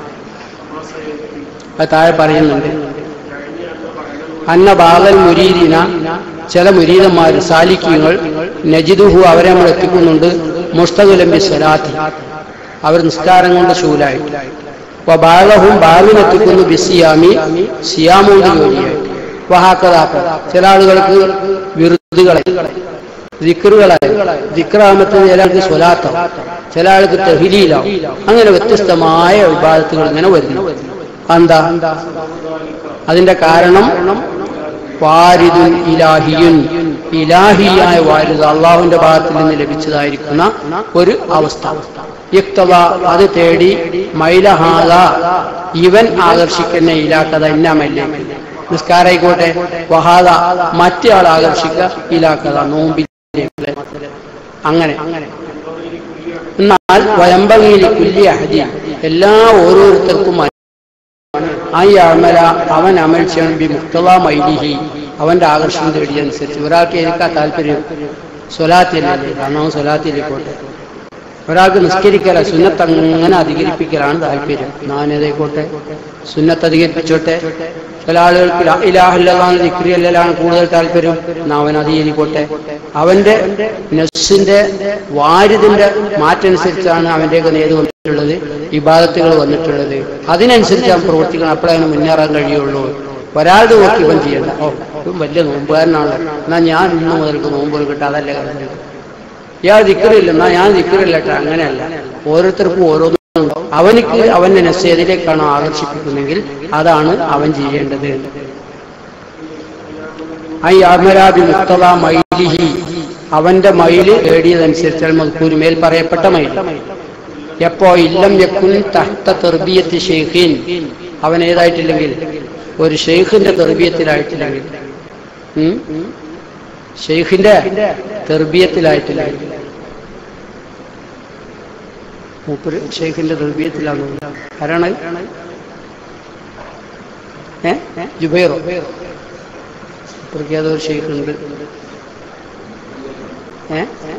അത് താഴെ പറയുന്നുണ്ട് അന്ന ബാലൽ മുരീദിന ചില മുരീദന്മാർ സാലിക്യങ്ങൾ നജിദുഹു അവരെ നമ്മൾ എത്തിക്കുന്നുണ്ട് മുസ്തകുലംബി സ്വലാത്തി അവർ നിസ്കാരം കൊണ്ട് ശൂലായിട്ട് അപ്പൊ ബാലഹും ബാലിനെത്തിക്കുന്നു ബിസിയാമി സിയാമോട് ജോലിയായിട്ട് വഹാക്കതാക്ക ചില ആളുകൾക്ക് വിറുതുകളെ ദിക്കറുകളായി ദിക്രാമത്തിന് ചില ആൾക്ക് സ്വലാത്താവും ചില ആൾക്ക് തെഹിലീലാവും അങ്ങനെ വ്യത്യസ്തമായ വിഭാഗത്തുകൾ ഇങ്ങനെ വരുന്നു എന്താ അതിന്റെ കാരണം വാരിദുൻ ഇലാഹിയുൻ ഇലാഹിയായ വാരിദ് അള്ളാഹുവിന്റെ ഭാഗത്തിൽ നിന്ന് ലഭിച്ചതായിരിക്കുന്ന ഒരു അവസ്ഥ യുക്തത അത് തേടി മൈലഹാദ ഇവൻ ആകർഷിക്കുന്ന ഇലാക്കത ഇന്നമല്ലേ നിസ്കാരായിക്കോട്ടെ വഹാദ മറ്റേ ആൾ ആകർഷിക്കുക ഇലാക്കത നോമ്പിലേക്ക് അങ്ങനെ എന്നാൽ വയമ്പകയിലെ കുല്യ ഹദി എല്ലാ ഓരോരുത്തർക്കും ആ അമല അവൻ അമൽ ചെയ്യണം ബി മുക്തവ മൈലിഹി അവന്റെ ആകർഷണം തേടിയനുസരിച്ച് ഒരാൾക്ക് എനിക്കാ താല്പര്യം സ്വലാത്തിലല്ലേ കാരണം അവൻ സ്വലാത്തിലേക്കോട്ടെ ഒരാൾക്ക് നിസ്കരിക്കല സുന്നത്ത് അങ്ങനെ അധികരിപ്പിക്കലാണ് താല്പര്യം ഞാനതേക്കോട്ടെ സുന്നത്ത് അധികരിപ്പിച്ചോട്ടെ ചില ആളുകൾക്ക് ലാ ഇലാഹ ഇല്ലല്ലാഹ് ദിക്രി അല്ലലാണ് കൂടുതൽ താല്പര്യം എന്നാ അവൻ അധികരിക്കോട്ടെ അവന്റെ നെസ്സിന്റെ വാരിതിന്റെ മാറ്റനുസരിച്ചാണ് അവന്റെയൊക്കെ നേര് വന്നിട്ടുള്ളത് ഇബാദത്തുകൾ വന്നിട്ടുള്ളത് അതിനനുസരിച്ച് അവൻ പ്രവർത്തിക്കണം അപ്പോഴേ അവന് മുന്നേറാൻ കഴിയുള്ളൂ ഒരാളുടെ നോക്കി ഇവൻ ചെയ്യണ്ട ഓ ഇവൻ വലിയ നോമ്പുകാരനാണ് എന്നാ ഞാൻ ഇന്ന് മുതൽക്ക് നോമ്പ് കിട്ടാ അതല്ലേ കാര്യം ഇയാൾ ദിക്കറില്ല എന്നാ ഞാൻ ദിക്കറില്ല കേട്ടോ അങ്ങനെയല്ല ഓരോരുത്തർക്കും ഓരോന്നും ഉണ്ടാവും. അവനിക്ക് അവന്റെ നസ്യതിലേക്കാണോ ആകർഷിപ്പിക്കുന്നെങ്കിൽ അതാണ് അവൻ ചെയ്യേണ്ടത് ഐ അമരാബി മുക്തല മൈലിഹി അവന്റെ മൈല് നേടിയതനുസരിച്ചാണ് മദ്കൂരി മേൽ പറയപ്പെട്ട മൈൽ എപ്പോ ഇല്ലം യക്കുൻ തഹ്ത തെർബിയത്ത് ഷെയ്ഖീൻ അവൻ ഏതായിട്ടില്ലെങ്കിൽ ഒരു ഷെയ്ഖിന്റെ തെർബിയത്തിലായിട്ടില്ലെങ്കിൽ ഉം? ഷെയ്ഖിന്റെ തെർബിയത്തിലായിട്ടില്ലെങ്കിൽ മൂപ്പര് ഷെയ്ഖിന്റെ തെർബിയത്തിലാണ് ആരാണ് ഏ ജുബൈറോ മൂപ്പർക്ക് ഏതോ ഒരു ഷെയ്ഖ് ഉണ്ട് ഏ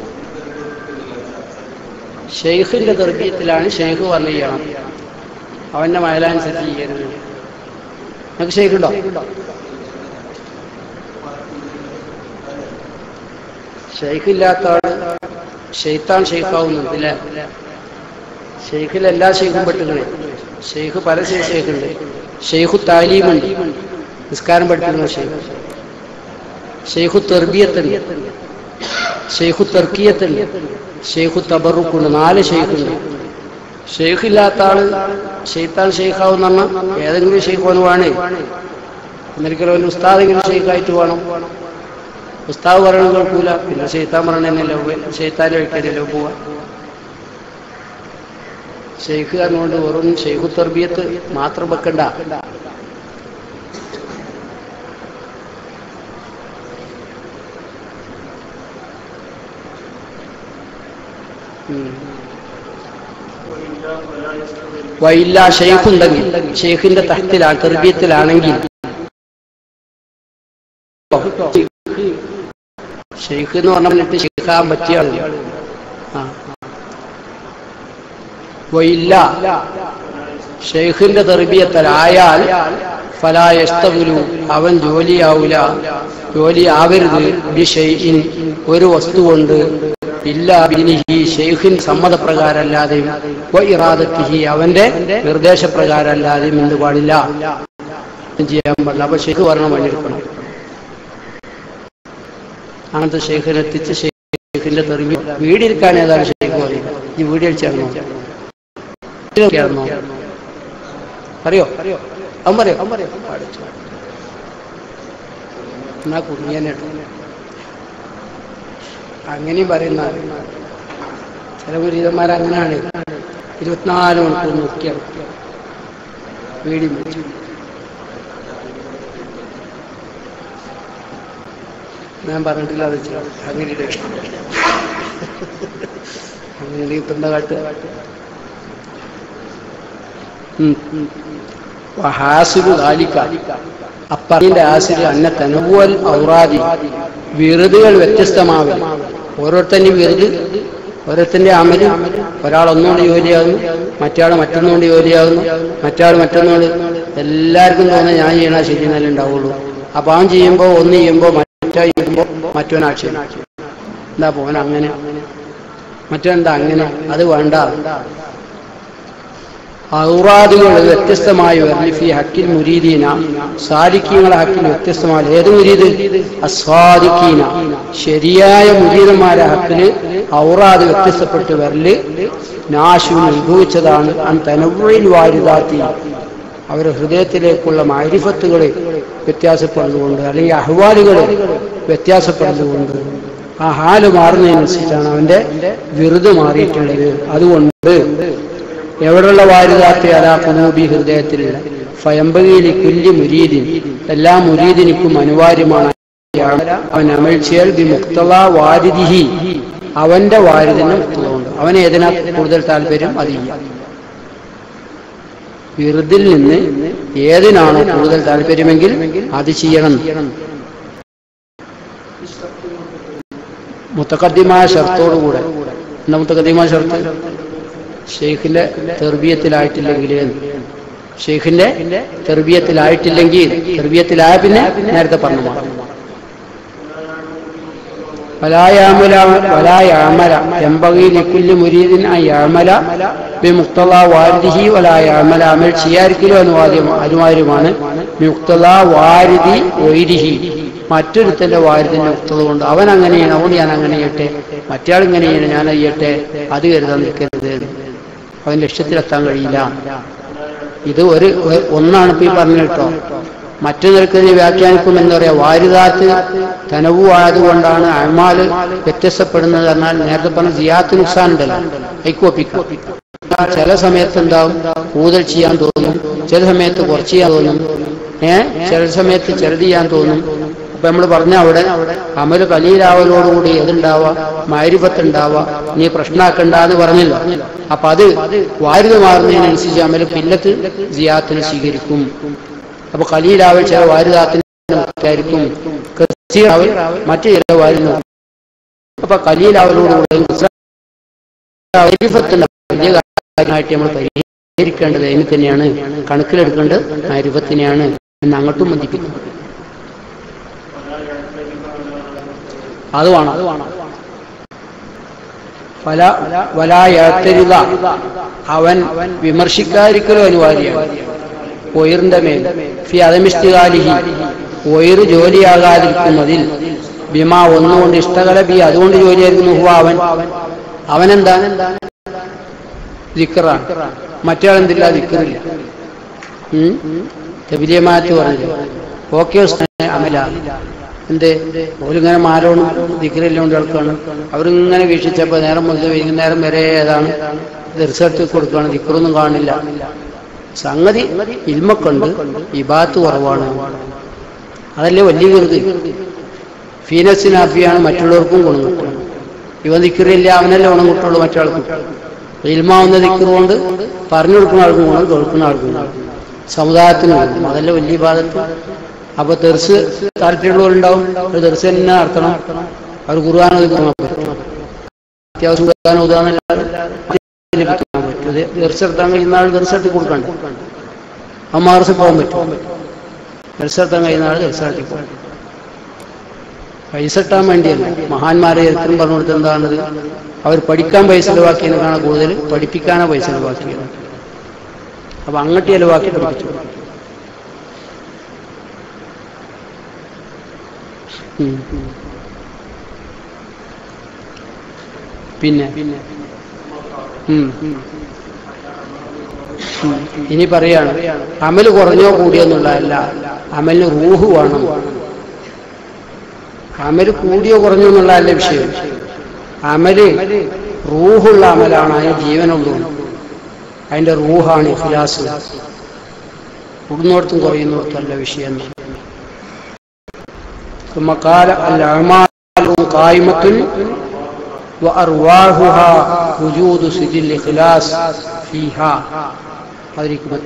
ഷെയ്ഖിന്റെ തെർബിയത്തിലാണ് ഷെയ്ഖ് പറഞ്ഞു ചെയ്യണം അവന്റെ മയലനുസരിച്ച് ചെയ്യരുത് നിങ്ങൾക്ക് ഷെയ്ഖ് ഉണ്ടോ ഷെയ്ഖ് ഇല്ലാത്ത ആള് ഷെയ്ത്താൻ ഷെയ്ഖാവുന്നുണ്ട് അല്ലേ ഷെയ്ഖിൽ എല്ലാ ഷെയ്ഖും പെട്ടുകളെ ഷെയ്ഖ് പല ഷെയ്ഖുണ്ട് ഷെയ്ഖു താലീമുണ്ട് നിസ്കാരം പഠിപ്പിക്കുന്ന ഷെയ്ഖ് ഷെയ്ഖു തെർബിയത്തുണ്ട് ഷെയ്ഖു തെർക്കിയത്തുണ്ട് ഷെയ്ഖു തബറുക്കുണ്ട് നാല് ഷെയ്ഖുണ്ട് ഷെയ്ഖ് ഇല്ലാത്ത ആള് ഷെയ്ത്താൻ ഷെയ്ഖാവും എന്ന് പറഞ്ഞാൽ ഏതെങ്കിലും ഷെയ്ഖ് ഒന്ന് വേണേ ഒന്നിരിക്കലും ഒരു ഉസ്താദെങ്കിലും ഷെയ്ഖായിട്ട് വേണം ഉസ്താദ് പറയണത് കേൾക്കൂല പിന്നെ ഷെയ്ത്താൻ പറയണല്ലോ ഷെയ്ത്താൻ്റെ വഴിക്കല്ലോ പോവാ ഷെയ്ഖ് പറഞ്ഞുകൊണ്ട് വെറും ഷെയ്ഖു തെർബിയത്ത് മാത്രം വെക്കണ്ട ഉം. വൈല്ല ഷെയ്ഖ് ഉണ്ടെങ്കിൽ ഷെയ്ഖിന്റെ തഹത്തിലാ തെർബിയത്തിലാണെങ്കിൽ ഷെയ്ഖ് എന്ന് പറഞ്ഞിട്ട് ഷെയ്ഖാൻ പറ്റിയ ആള് ആ വൈല്ല ഷെയ്ഖിന്റെ തെർബിയത്തിലായാൽ ഫലായസ്തകുലു അവൻ ജോലിയാവൂല ജോലി ആവരുത് ബിഷൈഇൻ ഒരു വസ്തു കൊണ്ട് ഇല്ല ബിനിഹി ഷെയ്ഖിൻ സമ്മതപ്രകാരമല്ലാതെയും വ ഇറാദത്തിഹി അവന്റെ നിർദ്ദേശപ്രകാരമല്ലാതെയും എന്ത് പാടില്ല ചെയ്യാൻ പാടില്ല അപ്പൊ ഷെയ്ഖ് പറഞ്ഞ പണിയെടുക്കണം അങ്ങനത്തെ ഷെയ്ഖിനെ എത്തിച്ച് ഷെയ്ഖിന്റെ തെറിവി വീടിരിക്കാൻ ഏതാണ് ഷെയ്ഖ് പറയുന്നത് ഈ വീട് അടിച്ചാണോ അറിയോ അവൻ പറയോ അവൻ പറയോ പഠിച്ചു എന്നാ കുടുങ്ങിയനെട്ടോ അങ്ങനെയും പറയുന്ന ചില മുരീതന്മാർ അങ്ങനെയാണ് ഇരുപത്തിനാല് മണിക്കൂർ നോക്കിയാണ് വീടി വെച്ചു ഞാൻ പറഞ്ഞിട്ടില്ല അത് ചെയ്യണം. അങ്ങനെ ഇട്. അങ്ങനെ ഇപ്പൊ എന്താ കാട്ടുക ഉം, ഉം. വഹാസിലു ദാലിക. അപ്പറിന്റെ ആസില് അന്ന തനവുവൽ ഔറാദി വിറുതുകൾ വ്യത്യസ്തമാവില്ല ഓരോരുത്തന്റെ വിറുത് ഓരോരുത്തന്റെ അമല് ഒരാൾ ഒന്നുകൊണ്ട് ജോലിയാകുന്നു മറ്റാൾ മറ്റൊന്നുകൊണ്ട് ജോലിയാകുന്നു മറ്റാൾ മറ്റൊന്നുകൊണ്ട് എല്ലാവർക്കും തോന്നുന്നത് ഞാൻ ചെയ്യണ ശരി നല്ല ഉണ്ടാവുള്ളൂ അപ്പൊ അവൻ ചെയ്യുമ്പോ ഒന്ന് ചെയ്യുമ്പോ മറ്റോ ചെയ്യുമ്പോ മറ്റോൻ ആക്ഷേപം എന്താ പോൻ അങ്ങനെ മറ്റെന്താ അങ്ങനെ അത് വേണ്ട ഔറാദുകൾ വ്യത്യസ്തമായി വരಲಿ ഫി ഹക്കിൽ മുരീദീന സാലിക്കീങ്ങളെ ഹക്കിൽ വ്യത്യസ്തമായി ഏത് മുരീദ് അസ്വാദിക്കീന ശരിയായ മുരീദന്മാരെ ഹക്കില് ഔറാദ് വ്യത്യസ്തപ്പെട്ട് വരല് നാശുവിന് ഉത്ഭവിച്ചതാണ് അൻ തനവയിൽ വാരിതാത്തി അവരുടെ ഹൃദയത്തിലേക്കുള്ള മാരിഫത്തുകൾ വ്യത്യാസപ്പെടുന്നതുകൊണ്ട് അല്ലെങ്കിൽ അഹ്വാലുകൾ വ്യത്യാസപ്പെടുന്നതുകൊണ്ട് ആ ഹാല് മാറുന്നതിനനുസരിച്ചാണ് അവന്റെ വിറുത് മാറിയിട്ടുള്ളത് അതുകൊണ്ട് എവിടെയുള്ള വാരിതാത്തെ അലാ കുനൂബി ഹൃദയത്തിലുള്ള ഫയമ്പകയിലെ കുല്യ മുരീദിൻ എല്ലാ മുരീദിനിക്കും അനിവാര്യമാണ് അവൻ അമൽ ചെയ്യൽ ബി മുക്തള വാരിദിഹി അവന്റെ വാരിദിന് മുക്തമുണ്ട് അവൻ ഏതിനാ കൂടുതൽ താല്പര്യം അത് ചെയ്യാം വിറുതിൽ നിന്ന് ഏതിനാണോ കൂടുതൽ താല്പര്യമെങ്കിൽ അത് ചെയ്യണം മുത്തക്കദ്യമായ ഷർത്തോടുകൂടെ എന്താ മുത്തക്കദ്യമായ ഷർത്ത് ഷെയ്ഖിന്റെ തെർബിയത്തിലായിട്ടില്ലെങ്കിൽ ഷെയ്ഖിന്റെ തെർബിയത്തിലായിട്ടില്ലെങ്കിൽ തെർബിയത്തിലായ പിന്നെ നേരത്തെ പറഞ്ഞു മാറും വലായാമല വലായാമല എമ്പകി ലിക്കുല്ല് മുരീദിൻ അയാമല ബിമുക്തള വാരിദിഹി വലായാമല അമൽ ചെയ്യാരിക്കലും അനുവാദ്യം അനുവാര്യമാണ് മുക്തള വാരിദി വൈരിഹി മറ്റൊരുത്തന്റെ വാരിദിന്റെ മുക്തത കൊണ്ട് അവൻ അങ്ങനെയാണ് അതുകൊണ്ട് ഞാൻ അങ്ങനെ ചെയ്യട്ടെ മറ്റയാൾ ഇങ്ങനെയാണ് ഞാൻ ചെയ്യട്ടെ അത് കരുതാൻ നിൽക്കരുത് അവൻ ലക്ഷ്യത്തിലെത്താൻ കഴിയില്ല ഇത് ഒരു ഒ- ഒന്നാണ് ഇപ്പൊ ഈ പറഞ്ഞു കേട്ടോ മറ്റു നിൽക്കുന്ന വ്യാഖ്യാനിക്കും എന്താ പറയാ വാരിദാത്ത് തനവുമായതുകൊണ്ടാണ് അമാല് വ്യത്യസ്തപ്പെടുന്നത് എന്നാൽ നേരത്തെ പറഞ്ഞ ജിയാത്ത് നുക്സാൻ ഉണ്ടല്ലോ ഐക്കോപ്പിക്ക ചില സമയത്ത് എന്താവും കൂടുതൽ ചെയ്യാൻ തോന്നും ചില സമയത്ത് കുറച്ച് ചെയ്യാൻ തോന്നും ഏ ചില സമയത്ത് ചെറുത് ചെയ്യാൻ തോന്നും അപ്പൊ നമ്മൾ പറഞ്ഞ അവിടെ അമല് കലീലാവലോടുകൂടി ഏതുണ്ടാവുക മാരിപത്ത് ഉണ്ടാവുക നീ പ്രശ്നമാക്കണ്ട എന്ന് പറഞ്ഞല്ലോ അപ്പൊ അത് വാരിത മാറുന്നതിനനുസരിച്ച് അമല് പിന്നത്ത് ജിയാത്തിന് സ്വീകരിക്കും അപ്പൊ കലീലാവൽ ചില വാരിദാത്തിന് ആയിരിക്കും കസീറാവൽ മറ്റു ചില വാരുന്നു അപ്പൊ കലീലാവലോടുകൂടി മാരിഫത്തുണ്ടാവും. വലിയ കാര്യമായിട്ട് നമ്മൾ പരിഹരിക്കേണ്ടത് അതിന് തന്നെയാണ് കണക്കിലെടുക്കേണ്ടത് മാരിഫത്തിനെയാണ് എന്ന് അങ്ങോട്ടും ബന്ധിപ്പിക്കും അത് വേണം അത് വേണം വല വലായത്തരുത അവൻ വിമർശിക്കാതിരിക്കലും അനിവാര്യമാണ് ഒയറിന്റെ മേൽ ഫി അതമിഷ്ടികാലിഹി ഒയർ ജോലിയാകാതിരിക്കുന്നതിൽ ബിമാ ഒന്നുകൊണ്ട് ഇഷ്ടകല ബി അതുകൊണ്ട് ജോലിയായിരിക്കുന്നു ഹുവ അവൻ അവനെന്താ ദിക്കറാണ് മറ്റേ ആളെന്തില്ല ദിക്കറില്ല തബിലിയമാറ്റ് പറഞ്ഞു ഓക്കെ അമല എന്തേ ഓരിങ്ങനെ മാലോണും ദിക്കറില്ലോണ്ട് കിടക്കുകയാണ് അവരിങ്ങനെ വീക്ഷിച്ചപ്പോൾ നേരം മുതൽ വൈകുന്നേരം വരെ ഏതാണ് റിസൾട്ട് കൊടുക്കുകയാണ് ദിക്കറൊന്നും കാണില്ല സംഗതി ഇൽമക്കുണ്ട് ഇബാത്ത് കുറവാണ് അതല്ലേ വലിയ കൃതി ഫീനസിനാഫിയാണ് മറ്റുള്ളവർക്കും ഗുണം കിട്ടുന്നത് ഇവ ദിക്കറില്ല അവനല്ലേ ഗുണം കിട്ടുള്ളൂ മറ്റാൾക്കും ഇൽമാവുന്ന ദിക്കറുകൊണ്ട് പറഞ്ഞു കൊടുക്കുന്ന ആൾക്കും ഗുണം കേൾക്കുന്ന ആൾക്കും ഗുണം സമുദായത്തിന് ഗുണം അതല്ലേ വലിയ ബാധത്ത് അപ്പൊ തെർസ് താല്പര്യമുള്ളവരുണ്ടാവും ഒരു തെർസ് തന്നെ നടത്തണം അവർ ഖുർആൻ ഒതുക്കാൻ പറ്റും അത്യാവശ്യം ഖുർആൻ ഒതുകാന്നല്ലാതെ തെർസ് എടുത്താൻ കഴിയുന്ന ആൾ തെർസ് എടുത്ത് കൊടുക്കണ്ട ആ മാർസ് പോകാൻ പറ്റും തെർസ് എടുത്താൻ കഴിയുന്ന ആൾ തെർസ് എടുത്തി പോകും പൈസ ഇട്ടാൻ വേണ്ടിയല്ല മഹാന്മാരെ എത്രയും പറഞ്ഞു കൊടുത്തത് എന്താണത് അവർ പഠിക്കാൻ പൈസ ചെലവാക്കിയതിനേക്കാണ് കൂടുതൽ പഠിപ്പിക്കാനാണ് പൈസ ചെലവാക്കിയത് അപ്പൊ അങ്ങോട്ട് ചെലവാക്കി പഠിപ്പിച്ചു ഉം. പിന്നെ ഉം. ഉം. ഇനി പറയാണ് അമല് കുറഞ്ഞോ കൂടിയോ എന്നുള്ളതല്ല അമലിന് റൂഹ് വേണം അമല് കൂടിയോ കുറഞ്ഞോ എന്നുള്ളതല്ല വിഷയം അമല് റൂഹുള്ള അമലാണ് അതിന് ജീവനുള്ളൂ അതിന്റെ റൂഹാണ് ഇഖ്ലാസ് കൂടുന്നിടത്തും കുറയുന്നിടത്തല്ല വിഷയം ثم قال الأعمال قائمة وأرواحها وجود سجل الإخلاص فيها അതിരിക്കുന്നത്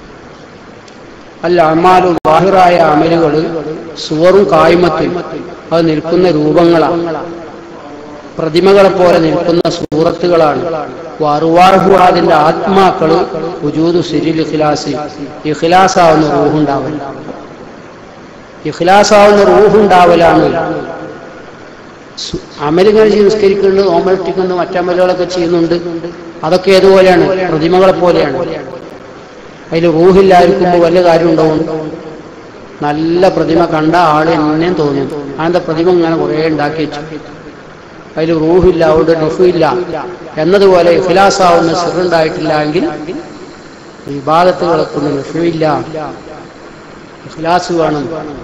അല്ല അമാലും ബാഹിറായ അമലുകൾ സുവറും കായ്മത്തും അത് നിൽക്കുന്ന രൂപങ്ങളാണ് പ്രതിമകളെ പോലെ നിൽക്കുന്ന സൂറത്തുകളാണ് വറുവാഹു അതിന്റെ ആത്മാക്കള് ഉജൂദു സിരിൽ ഇഖ്ലാസി ഇഖ്ലാസാവുന്ന റൂഹുണ്ടാവൽ ഇഖ്ലാസാവുന്ന റൂഹുണ്ടാവലാണ് സു- അമലുകൾ നിസ്കരിക്കുന്നുണ്ട് ഓമൽട്ടിക്കുന്നുണ്ട് മറ്റമലുകളൊക്കെ ചെയ്യുന്നുണ്ട് അതൊക്കെ ഏതുപോലെയാണ് പ്രതിമകളെ പോലെയാണ് അതിൽ റൂഹില്ലായിരിക്കുമ്പോൾ വല്ല കാര്യം ഉണ്ടാവും നല്ല പ്രതിമ കണ്ട ആള് എന്നെ തോന്നും അങ്ങനത്തെ പ്രതിമ ഇങ്ങനെ കുറേ ഉണ്ടാക്കി വെച്ചു അതിൽ റൂഹില്ല അവിടെ റുഹില്ല എന്നതുപോലെ ഇഖ്ലാസാവുന്ന സിറുണ്ടായിട്ടില്ല എങ്കിൽ വിവാദത്തുകളൊക്കെ റുഹില്ല ഇഖ്ലാസ് വേണം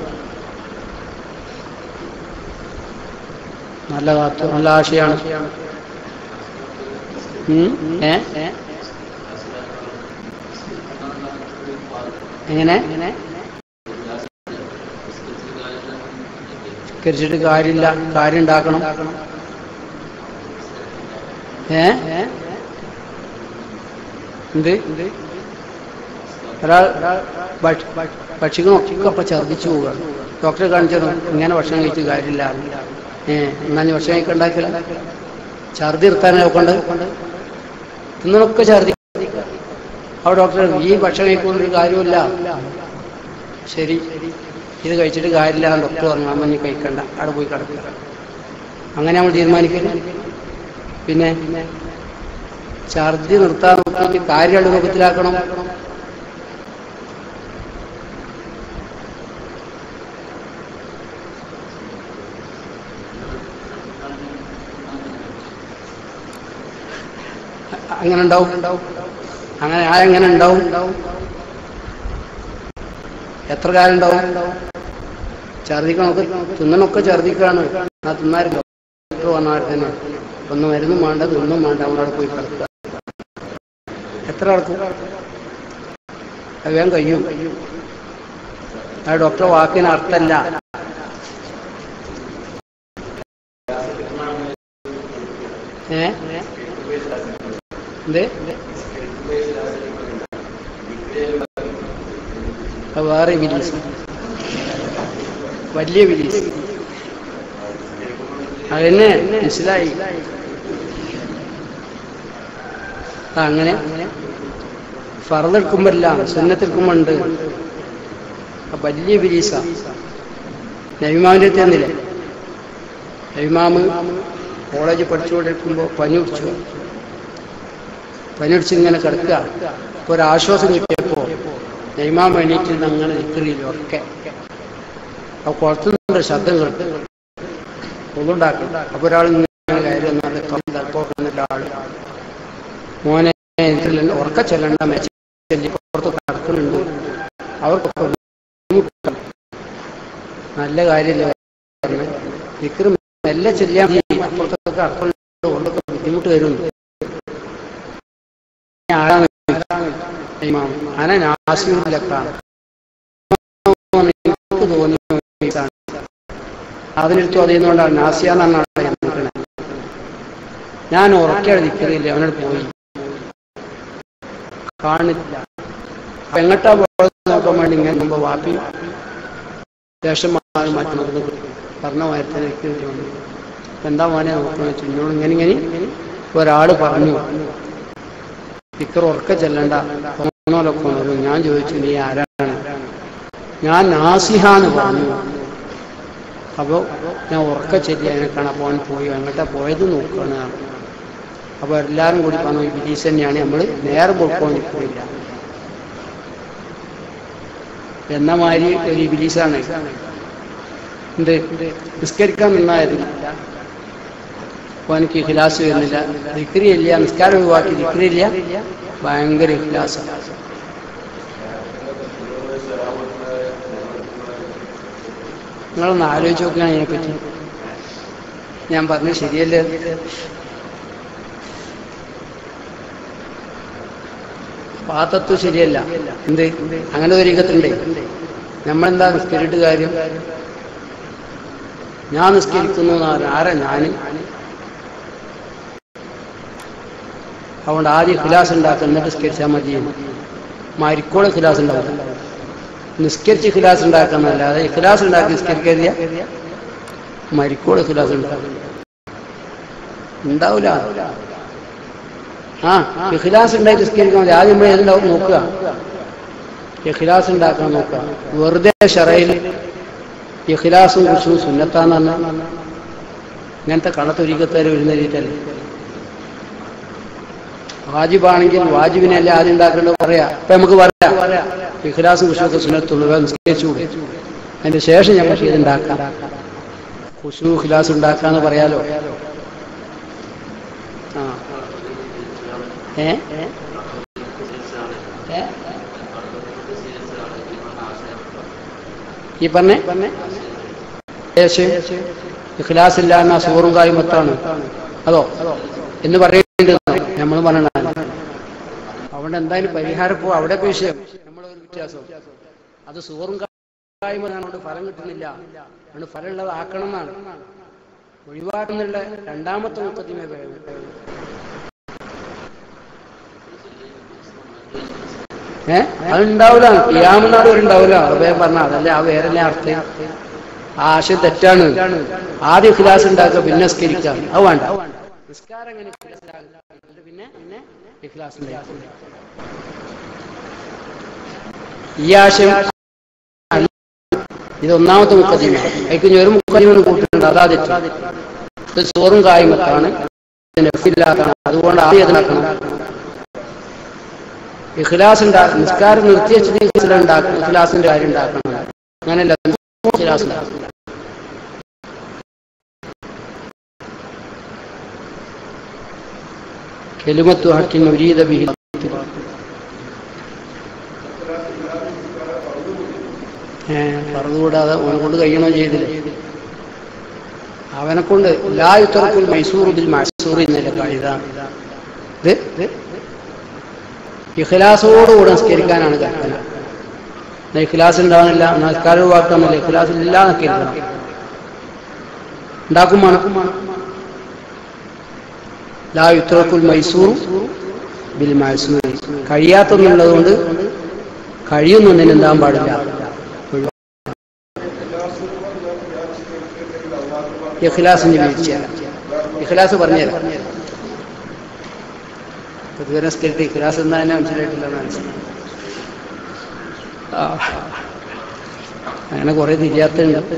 നല്ല കാത്ത് നല്ല ആശയാണ് ഉം? ഏ എങ്ങനെ കരിച്ചിട്ട് കാര്യമില്ല കാര്യം ഉണ്ടാക്കണം ഏ എന്ത് ഒരാൾ ഭക്ഷ- ഭക്ഷിക്കണമൊക്കെ അപ്പൊ ഛർദിച്ചു പോവുകയാണ് ഡോക്ടറെ കാണിച്ചു ഇങ്ങനെ ഭക്ഷണം കഴിച്ച് കാര്യമില്ല ഏ എന്നാ നീ ഭക്ഷണം കഴിക്കണ്ടാക്കില്ല ഛർദി നിർത്താൻ നോക്കണ്ട് തിന്നണൊക്കെ ഛർദി അവിടെ ഡോക്ടർ ഈ ഭക്ഷണം കഴിക്കൊണ്ടൊരു കാര്യമില്ല ശരി ഇത് കഴിച്ചിട്ട് കാര്യമില്ല എന്ന് ഡോക്ടർ പറഞ്ഞു അമ്മ നീ കഴിക്കണ്ട അവിടെ പോയി കിടക്കുക അങ്ങനെ നമ്മൾ തീരുമാനിക്കുന്നത് പിന്നെ ഛർദി നിർത്താൻ നോക്കിയിട്ട് കാര്യം രൂപത്തിലാക്കണം അങ്ങനെ ഉണ്ടാവും അങ്ങനെ ആ എങ്ങനെ ഉണ്ടാവും എത്ര കാലം ഉണ്ടാവും ഛർദിക്കണമൊക്കെ തിന്നണമൊക്കെ ഛർദിക്കാണ് ആ തിന്നാരില്ല ഡോക്ടർ പറഞ്ഞാൽ തന്നെ ഒന്നും മരുന്നും വേണ്ട തിന്നും വേണ്ട നമ്മളവിടെ പോയി കിടക്കുക എത്ര നടക്കും അത് വേഗം കഴിയും ആ ഡോക്ടറെ വാക്കിന് അർത്ഥമല്ല ഏ എന്ത് അത് വേറെ വിലീസ് വലിയ വിലീസ് അതന്നെ മനസ്സിലായി ആ, അങ്ങനെ ഫറതെടുക്കുമ്പോല്ല സുന്നത്തെടുക്കുമ്പോണ്ട് ആ വലിയ വിലീസ നബിമാവിൻ്റെ അടുത്ത് ചെന്നില്ലേ നബിമാമ് കോളേജ് പഠിച്ചുകൊണ്ടിരിക്കുമ്പോൾ പനി പിടിച്ചു പനി പിടിച്ച് ഇങ്ങനെ കിടക്കുക അപ്പൊ ഒരാശ്വാസം കിട്ടിയപ്പോ നൈമാം എണീറ്റ് നിന്ന് അങ്ങനെ നിൽക്കുന്നില്ല ഒക്കെ ആ കുളത്തുനിന്നുള്ള ശബ്ദം കേട്ടു ഒന്നുണ്ടാക്കും അപ്പൊ ഒരാൾ ഇങ്ങനെ കയറി വന്നാൽ തലപ്പോക്കുന്ന ആള് മോനെ ഇതിൽ ഉറക്ക ചെല്ലണ്ട മെച്ചി പുറത്ത് നടക്കുന്നുണ്ട് അവർക്കൊക്കെ ബുദ്ധിമുട്ടാണ് നല്ല കാര്യമില്ല വിക്രം മെല്ലെ ചെല്ലാൻ മതി. അപ്പുറത്തൊക്കെ അർത്ഥമുണ്ട് കൊണ്ടൊക്കെ ബുദ്ധിമുട്ട് വരുന്നു ആരാണ് ഇമാം? അന നാസിമുല്ലക്കാണ് എനിക്ക് തോന്നിയ ഇതാണ്. അതിനെടുത്തു അറിയുന്നതുകൊണ്ടാണ് നാസിയ എന്നാണ് അവിടെ നിൽക്കുന്നത് ഞാൻ ഉറക്കെ നിൽക്കുന്നില്ല അവനോട് പോയി കാണില്ല അപ്പൊ എങ്ങോട്ടാ പോയത് നോക്കാൻ വേണ്ടി ഇങ്ങനെ മുമ്പ് വാപ്പി ദേശം മാറി മാറ്റി നടന്നു പറഞ്ഞ മാരത്തിലേക്ക് വന്നു അപ്പൊ എന്താ മോനെ നോക്കുന്ന വെച്ചു എന്നോട് ഇങ്ങനെ ഇങ്ങനെ ഒരാള് പറഞ്ഞു ഇക്കർ ഉറക്ക ചെല്ലണ്ട പോണോലൊക്കെ വന്നു ഞാൻ ചോദിച്ചു നീ ആരാണ് ഞാൻ നാസിഹാന്ന് പറഞ്ഞു അപ്പോൾ ഞാൻ ഉറക്ക ചെല്ലി അതിനെ കാണാൻ പോകാൻ പോയി അങ്ങോട്ടാ പോയത് നോക്കുകയാണ് അപ്പോൾ എല്ലാവരും കൂടി പറഞ്ഞു ഈ ബിലീസ് തന്നെയാണ് നമ്മൾ നേരെ പൊക്കോ നിൽക്കില്ല എന്ന മാതിരി ഒരു ബിലീസാണ് എന്ത് നിസ്കരിക്കാൻ നിന്നായിരുന്നു അപ്പോൾ എനിക്ക് ഖിലാസ് വരുന്നില്ല ദിക്രി ഇല്ല നിസ്കാരം ഒഴിവാക്കി ദിക്രി ഇല്ല ഭയങ്കര ഖിലാസാണ് നിങ്ങളൊന്ന് ആലോചിച്ച് നോക്കുകയാണ് ഇതിനെപ്പറ്റി ഞാൻ പറഞ്ഞത് ശരിയല്ലേ പാത്തത്വം ശരിയല്ല എന്ത് അങ്ങനെ ഒരു ഇകത്തുണ്ടേ നമ്മളെന്താ നിസ്കരിട്ട് കാര്യം ഞാൻ നിസ്കരിക്കുന്നു എന്ന് പറഞ്ഞാൽ ആരാ ഞാൻ അതുകൊണ്ട് ആദ്യം ഖിലാസ് ഉണ്ടാക്കുക എന്നിട്ട് നിസ്കരിച്ചാൽ മതി മരിക്കോളെ ഖിലാസ് ഉണ്ടാവില്ല നിസ്കരിച്ച് ഖിലാസ് ഉണ്ടാക്കുന്നതല്ലാതെ ഖിലാസ് ഉണ്ടാക്കി നിസ്കരിക്കരുതിയ മരിക്കോളെ ഖിലാസ് ഉണ്ടാവില്ല ഉണ്ടാവില്ല ആ ഇഖ്ലാസ് ഉണ്ടാക്കി നിസ്കരിക്കാൻ മതി ആദ്യം നമ്മൾ ഏതുണ്ടാവും നോക്കുക ഇഖ്ലാസ് ഉണ്ടാക്കാൻ നോക്കുക വെറുതെ ഷറയിൽ ഇഖ്ലാസും കുറിച്ചും സുന്നത്താന്ന് പറഞ്ഞാൽ ഇങ്ങനത്തെ കണത്തൊരുക്കത്തേരെ എഴുന്നേറ്റല്ലേ വാജിബാണെങ്കിൽ വാജിബിനല്ലേ ആദ്യം ഉണ്ടാക്കേണ്ടത് പറയാം ഇപ്പൊ നമുക്ക് പറയാം ഇഖ്ലാസും കുറിച്ചൊക്കെ സുന്നത്തുള്ളൂ വേഗം നിസ്കരിച്ചുകൂടെ അതിന്റെ ശേഷം ഞങ്ങൾക്ക് ഇതുണ്ടാക്കാം ഖുശു ഖിലാസ് ഉണ്ടാക്കാന്ന് പറയാലോ ആ ഏ ഏ? ഈ പറഞ്ഞേ യേശു ഇഖ്ലാസ് ഇല്ല എന്ന സൂറും കായ്മത്താണ് അതോ എന്ന് പറയേണ്ടത് നമ്മൾ പറയണ അവിടെ എന്തായാലും പരിഹാരം പോ അവിടെ ഇപ്പൊ വിഷയം നമ്മളൊരു വ്യത്യാസം അത് സൂറും കായ്മതാണ് ഫലം കിട്ടുന്നില്ല അതുകൊണ്ട് ഫലം ഉള്ളത് ആക്കണം എന്നാണ് ഒഴിവാക്കുന്നുള്ള രണ്ടാമത്തെ മുപ്പത്തിമേ പറയുന്നത് ഏ അതുണ്ടാവില്ല ക്യാമനാട് ഉണ്ടാവില്ല അതേ പറഞ്ഞ അതല്ലേ ആ വേറല്ലേ അർത്ഥം ആ ആശയം തെറ്റാണ് ആദ്യം ഖിലാസ് ഉണ്ടാക്കുക പിന്നെ സ്കരിക്കാം അത് വേണ്ട നിസ്കാരം എങ്ങനെ ഇഖ്ലാസിലാകുക? എന്നിട്ട് പിന്നെ പിന്നെ ഇഖ്ലാസ് ഉണ്ടാക്കുക. ഈ ആശയം അല്ല. ഇത് ഒന്നാമത്തെ മുക്കതിമ അതിക്ക് ഇനി ഒരു മുക്കതിമ കൂട്ടിട്ടുണ്ട് അതാ തെറ്റ് ഇത് ചോറും കായ്മത്താണ് നെഫില്ലാത്താണ് അതുകൊണ്ട് ആദ്യം ഇതിനാക്കണം ഇഖ്ലാസ് ഉണ്ടാക്കും നിസ്കാരം നിർത്തി വെച്ചിട്ട് ഉണ്ടാക്കും ഇഖ്ലാസിന്റെ കാര്യം ഉണ്ടാക്കണം അങ്ങനെയല്ല ഇഖ്ലാസ് ഉണ്ടാക്കണം കെലുമത്തു ഹക്കിൻ ഉരീദ ബിഹി ഏഹ് പറഞ്ഞുകൂടാതെ അവനെ കൊണ്ട് കഴിയണോ ചെയ്തില്ല അവനെ കൊണ്ട് ലായുത്തറക്കുൽ മൈസൂർ ബിൽ മൈസൂർ എന്നല്ല കഴുത ഇത് ഇഖ്ലാസോടുകൂടെ നിസ്കരിക്കാനാണ് കൽപ്പന എന്നാ ഇഖ്ലാസ് ഉണ്ടാവുന്നില്ല നമസ്കാരം ഒഴിവാക്കാമല്ല ഇഖ്ലാസ് ഇല്ല നിൽക്കണം ഉണ്ടാക്കും വേണം ലാ യുത്രക്കുൽ മൈസൂർ ബിൽ മൈസൂർ കഴിയാത്തൊന്നുള്ളത് കൊണ്ട് കഴിയുന്നൊന്നിന് എന്താൻ പാടില്ല ഇഖ്ലാസിന്റെ വീഴ്ചയല്ല ഇഖ്ലാസ് പറഞ്ഞുതരാം ഇതുവരെ സ്കെൽറ്റ് ഇഖ്ലാസ് എന്താ തന്നെ മനസ്സിലായിട്ടില്ലെന്ന് മനസ്സിലായി ആ. അങ്ങനെ കുറെ തിരിയാത്തുണ്ട്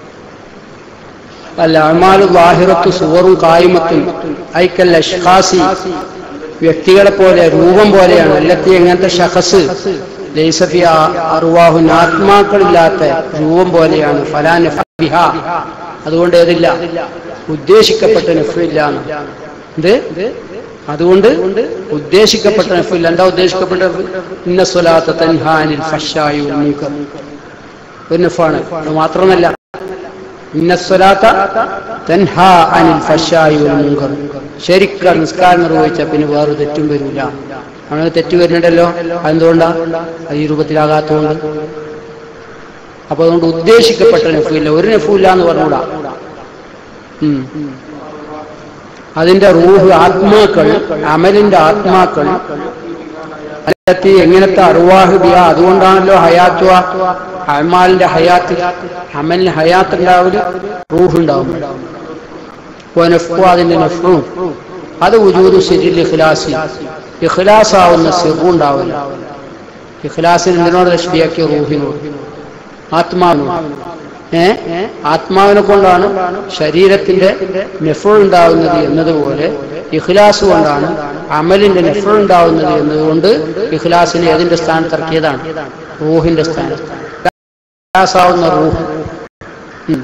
അല്ല അമാല് വാഹിറത്തു സുവറും കായ്മത്തും ഐക്കൽ അഷ്ഖാസി വ്യക്തികളെ പോലെ രൂപം പോലെയാണ് അല്ലത്തി എങ്ങനത്തെ ഷഖസ് ലൈസഫി അറുവാഹുൻ ആത്മാക്കളില്ലാത്ത രൂപം പോലെയാണ് ഫലാൻ ഫിഹ അതുകൊണ്ട് ഏതില്ല ഉദ്ദേശിക്കപ്പെട്ട നഫില്ല എന്ത് അതുകൊണ്ട് ഉദ്ദേശിക്കപ്പെട്ട നഫില്ല എന്താ ഉദ്ദേശിക്കപ്പെട്ട നഫ്ല്? ഇന്ന സ്വലാത്ത തൻഹാനിൽ ഫഷായി വൽ മുൻകർ. ഒരു നഫാണ് അത് മാത്രമല്ല ഇന്ന സ്വലാത്ത തൻഹാ അനിൽ ഫഷായി വൽ മുൻകർ. ശരിക്കും നിസ്കാരം നിർവഹിച്ച പിന്നെ വേറെ തെറ്റും വരില്ല അങ്ങനെ തെറ്റ് വരുന്നുണ്ടല്ലോ അതെന്തുകൊണ്ടാ അത് ഈ രൂപത്തിലാകാത്തതുകൊണ്ട് അപ്പൊ അതുകൊണ്ട് ഉദ്ദേശിക്കപ്പെട്ട നഫില്ല ഒരു നഫില്ല എന്ന് പറഞ്ഞുകൂടാ ഉം. അതിന്റെ റൂഹ് ആത്മാക്കൾ അമലിന്റെ ആത്മാക്കൾ അല്ലത്തി എങ്ങനത്തെ അറുവാഹ് ബിയ അതുകൊണ്ടാണല്ലോ ഹയാത്തുവ അമാലിന്റെ ഹയാത്ത് അമലിന് ഹയാത്ത് ഉണ്ടാവില്ല റൂഹ് ഉണ്ടാവും നഫ്കു അതിന്റെ നഫ്റും അത് ഉജൂദ് ശരിൽ ഇഖ്ലാസി ഇഖ്ലാസ് ആവുന്ന സിറും ഉണ്ടാവില്ല ഇഖ്ലാസിന് എന്തിനോട് ലക്ഷ്മിയാക്കിയ റൂഹിനോട് ആത്മാവിനോട് ഏ ആത്മാവിനെ കൊണ്ടാണ് ശരീരത്തിന്റെ നെഫൾ ഉണ്ടാവുന്നത് എന്നതുപോലെ ഇഖ്ലാസ് കൊണ്ടാണ് അമലിന്റെ നെഫൾ ഉണ്ടാവുന്നത് എന്നതുകൊണ്ട് ഇഖ്ലാസിനെ ഏതിന്റെ സ്ഥാനത്ത് ഇറക്കിയതാണ് റൂഹിന്റെ സ്ഥാനത്ത് ഇഖ്ലാസ് ആവുന്ന റൂഹ് ഉം.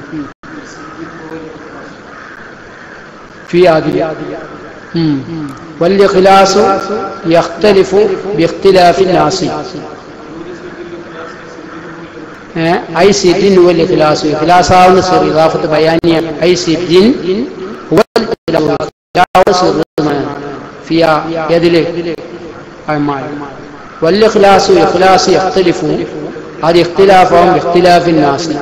في آدم والإخلاص يختلف باختلاف الناس ഐ സിദ്ദിൻ വൽ ഇഖ്ലാസ് ഇഖ്ലാസ് ആവുന്ന സിർ ഇദാഫത്ത് ബയാനിയ ഐ സിദ്ദിൻ വൽ ഇഖ്ലാസ് സിർ ഫിയ യദിലെ അമാൽ വൽ ഇഖ്ലാസ് ഇഖ്ലാസ് യഖ്തലിഫു അത് ഇഖ്തിലാഫാവും ഇഖ്തിലാഫിൻ നാസ്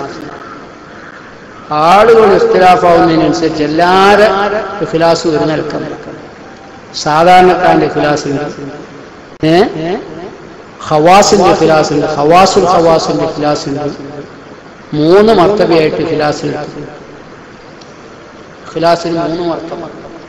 ആളുകൾ ഇഖ്തിലാഫാവുന്നതിനനുസരിച്ച് എല്ലാവരും ഇഖ്ലാസ് ഒരു നിൽക്കും സാധാരണക്കാരന്റെ ഇഖ്ലാസ് ഉണ്ട് ഏ ഖവാസിന്റെ ഇഖ്ലാസ് ഉണ്ട് ഖവാസുൽ ഖവാസിന്റെ ഇഖ്ലാസ് ഉണ്ട് മൂന്ന് മർത്തബയായിട്ട് ഇഖ്ലാസിൽ ഇഖ്ലാസിന് മൂന്ന് മർത്തബ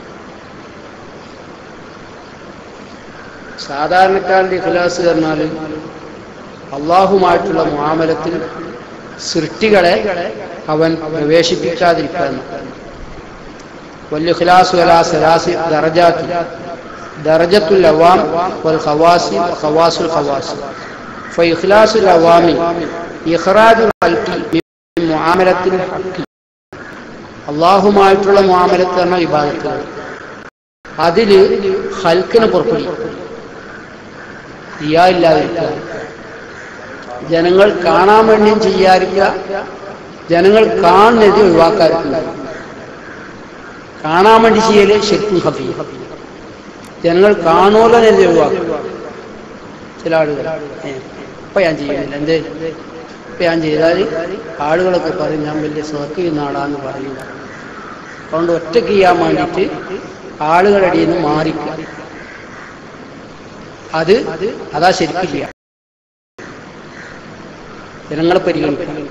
സാധാരണക്കാരന്റെ ഇഖ്ലാസ് പറഞ്ഞാൽ അള്ളാഹുമായിട്ടുള്ള മുആമലത്തിൽ സൃഷ്ടികളെ അവൻ പ്രവേശിപ്പിക്കാതിരിക്കാൻ വലിയ ഖിലാസ് വലാ സലാസി ദറജാത്തി درجة الأوام والخواص وخواص الخواص فإخلاص الأوام إخراج الخلق من معاملة الحق അള്ളാഹുമായിട്ടുള്ള മുആമലത്ത് എന്ന വിഭാഗത്തിൽ അതില് ഹൽക്കിന് പുറപ്പെടും റിയാ ഇല്ലാതിരിക്കുക ജനങ്ങൾ കാണാൻ വേണ്ടിയും ചെയ്യാതിരിക്കുക ജനങ്ങൾ കാണുന്നത് ഒഴിവാക്കാതിരിക്കുക കാണാൻ വേണ്ടി ചെയ്യല് ശരിക്കും ഹഫീ ജനങ്ങൾ കാണുമല്ലോ എന്ന് ഒഴിവാക്കും ചില ആളുകൾ ഏ, ഇപ്പൊ ഞാൻ ചെയ്യുന്നില്ല എന്ത് ഇപ്പൊ ഞാൻ ചെയ്താൽ ആളുകളൊക്കെ പറയും ഞാൻ വലിയ സർക്ക് ചെയ്യുന്ന ആളാന്ന് പറയും അതുകൊണ്ട് ഒറ്റയ്ക്ക് ചെയ്യാൻ വേണ്ടിയിട്ട് ആളുകളുടെ അടിയിൽ നിന്ന് മാറിക്കുക അത് അതാ ശരിക്കും ചെയ്യാം ജനങ്ങളെ പരിഗണിക്കണം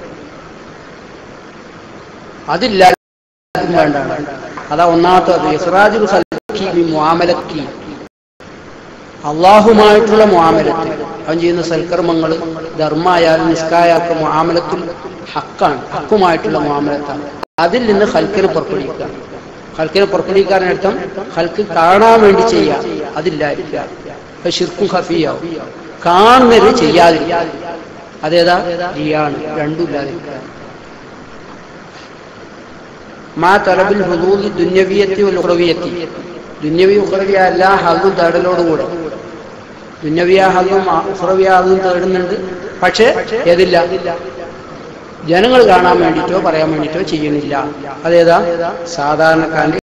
അതില്ല വേണ്ടാണ് അതാ ഒന്നാമത്തത് ഇസ്രാജുൽ ഖൽഖി ബി മുആമലത്തി അള്ളാഹുമായിട്ടുള്ള മുആമലത്ത് അവൻ ചെയ്യുന്ന സൽക്കർമ്മങ്ങൾ ധർമ്മമായാലും നിഷ്കായാലും മുആമലത്തിൽ ഹക്കാണ് ഹക്കുമായിട്ടുള്ള മുആമലത്താണ് അതിൽ നിന്ന് ഹൽക്കിന് പുറപ്പെടുവിക്കുക ഹൽക്കിനെ പുറപ്പെടുവിക്കാനർത്ഥം ഹൽക്ക് കാണാൻ വേണ്ടി ചെയ്യാം അതില്ലായിരിക്കുക അപ്പൊ ഷിർക്കും ഹഫിയാവും കാണുന്നത് ചെയ്യാതിരിക്കുക അതേതാ റിയാണ് രണ്ടും ഇല്ലാതിരിക്കുക മാ തലബിൽ ഹുദൂദ് ദുന്യവിയത്തി ഉഖറവിയത്തി ദുന്യവി ഉഖറവിയ എല്ലാ ഹദും തേടലോടുകൂടെ ദുന്യവിയ ഹദും ഉഖറവിയ ഹദും തേടുന്നുണ്ട് പക്ഷേ ഏതില്ല ജനങ്ങൾ കാണാൻ വേണ്ടിയിട്ടോ പറയാൻ വേണ്ടിയിട്ടോ ചെയ്യുന്നില്ല അതേതാ സാധാരണക്കാരന്റെ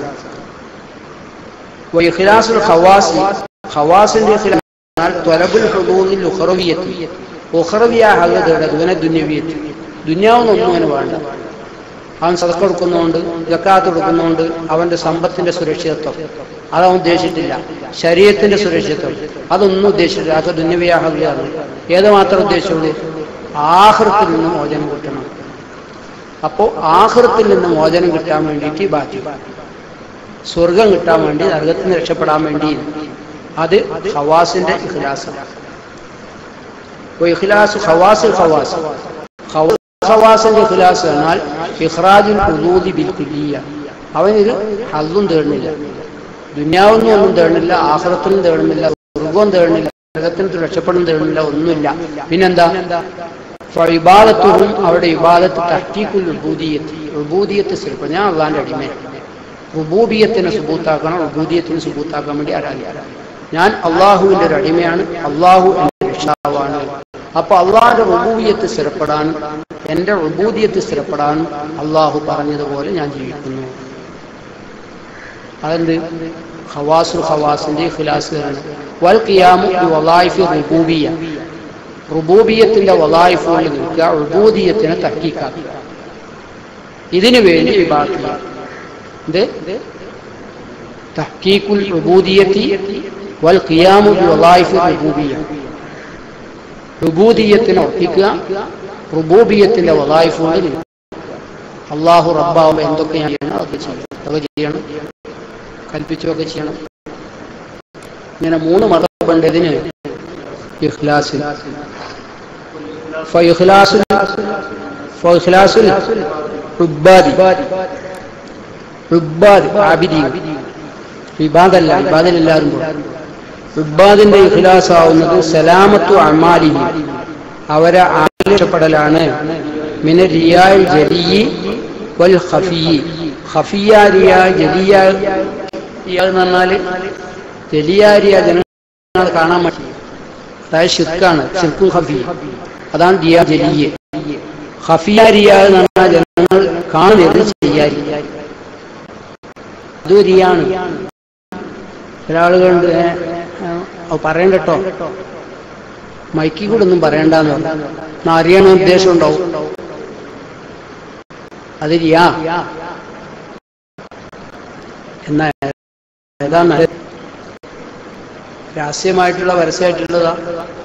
ഇഖ്ലാസുൽ ഖവാസി ഖവാസിന്റെ ഇഖ്ലാസ് ത്വലബുൽ ഹുദൂദിൽ ഉഖറവിയത്തി ഉഖറവിയ ഹദ് തേടത് ഇവനെ ദുന്യവിയത്തി ദുന്യാവെന്നൊന്നും അവന് വേണ്ട അവൻ സദക്ക കൊടുക്കുന്നതുകൊണ്ട് ജക്കാത്ത് കൊടുക്കുന്നതുകൊണ്ട് അവന്റെ സമ്പത്തിന്റെ സുരക്ഷിതത്വം അതവൻ ഉദ്ദേശിച്ചിട്ടില്ല ശരീരത്തിന്റെ സുരക്ഷിതത്വം അതൊന്നും ഉദ്ദേശിച്ചിട്ടില്ല അത് ദുന്യവ്യാഹതയാണ് ഏത് മാത്രം ഉദ്ദേശിച്ചുള്ളൂ ആഹൃത്തിൽ നിന്ന് മോചനം കിട്ടണം അപ്പോൾ ആഹൃത്തിൽ നിന്ന് മോചനം കിട്ടാൻ വേണ്ടിയിട്ട് ബാക്കി സ്വർഗം കിട്ടാൻ വേണ്ടി നരകത്തിൽ നിന്ന് രക്ഷപ്പെടാൻ വേണ്ടി അത് ഹവാസിന്റെ ഇഖ്ലാസാണ് ഇഖ്ലാസ് ഹവാസ് ഹവാസ് ഹവാസ് ഖവാസിന്റെ ഇഖ്ലാസ് എന്നാൽ ഇഖ്റാജുൽ ഉദൂദി ബിൽ കുല്ലിയ അവനൊരു ഹല്ലും തേടുന്നില്ല ദുന്യാവൊന്നും ഒന്നും തേടുന്നില്ല ആഹ്റത്തിനും തേടുന്നില്ല സ്വർഗവും തേടുന്നില്ല നരകത്തിന് രക്ഷപ്പെടും തേടുന്നില്ല ഒന്നുമില്ല പിന്നെന്താ ഫഇബാദത്തുഹും അവരുടെ ഇബാദത്ത് തഹ്കീഖുൽ ഉബൂദിയത്ത് ഉബൂദിയത്ത് സിർഫ് ഞാൻ അള്ളാന്റെ അടിമയാണ് റുബൂബിയത്തിനെ സുബൂത്താക്കണം റുബൂദിയത്തിനെ സുബൂത്താക്കാൻ വേണ്ടി ആരാധിക്കണം ഞാൻ അള്ളാഹുവിന്റെ ഒരു അടിമയാണ് അള്ളാഹു എന്റെ രക്ഷാവാണ് അപ്പൊ അള്ളാഹിന്റെ റുബൂബിയത്ത് സ്ഥിരപ്പെടാനും എന്റെ റുബൂദിയത്ത് സ്ഥിരപ്പെടാനും അള്ളാഹു പറഞ്ഞതുപോലെ ഞാൻ ജീവിക്കുന്നു അതെന്ത് ഖവാസുൽ ഖവാസിന്റെ ഖിലാസുകളാണ് വൽ ഖിയാമു ബി വലായിഫി റുബൂബിയ റുബൂബിയത്തിന്റെ വലായിഫുകളിൽ നിൽക്കുക റുബൂദിയത്തിനെ തഹ്ക്കീക്കാക്കുക ഇതിനു വേണ്ടി ഇബാദത്ത് ഇത് തഹ്ക്കീഖുൽ റുബൂദിയത്തി വൽ ഖിയാമു ബി വലായിഫി റുബൂബിയ റുബൂദിയത്തിനെ ഉറപ്പിക്കുക റുബൂബിയത്തിന്റെ വലായിഫുകളിൽ നിൽക്കുക അള്ളാഹു റബ്ബാവുമ്പോൾ എന്തൊക്കെയാണ് ചെയ്യണം അതൊക്കെ ചെയ്യണം അതൊക്കെ ചെയ്യണം കൽപ്പിച്ചുമൊക്കെ ചെയ്യണം ഇങ്ങനെ മൂന്ന് മതമുണ്ട് ഇതിന് ഇഖ്ലാസിൽ ഫഇഖ്ലാസുൽ ഫഇഖ്ലാസുൽ ഉബ്ബാദി ഉബ്ബാദ് ആബിദീൻ ഇബാദല്ല ഇബാദിൽ എല്ലാവരും പോകും ഉബ്ബാദിന്റെ ഇഖ്ലാസ് ആവുന്നത് സലാമത്തു അമാലി അവരെ ആലോചിക്കപ്പെടലാണ് മിന റിയാൽ ജലിയി വൽ ഖഫിയി ഖഫിയ റിയ ജലിയ റിയ എന്ന് പറഞ്ഞാല് ജലിയാരിയ ജനങ്ങൾ കാണാൻ പറ്റും അതായത് ഷിർക്കാണ് ഷിർക്കും ഖഫി അതാണ് റിയ ജലിയെ ഖഫിയ റിയ എന്ന് പറഞ്ഞാൽ ജനങ്ങൾ കാണുന്നത് ചെയ്യാരി അത് റിയാണ് ഒരാളുകളുണ്ട് ഏ, ഏ, അത് പറയണ്ട കേട്ടോ മൈക്കിൽ കൂടെ ഒന്നും പറയണ്ടെന്ന് പറഞ്ഞു എന്നാ അറിയണ ഉദ്ദേശം ഉണ്ടാവും അത് റിയാ എന്നാ ഏതാണ് രഹസ്യമായിട്ടുള്ള പരസ്യമായിട്ടുള്ളതാ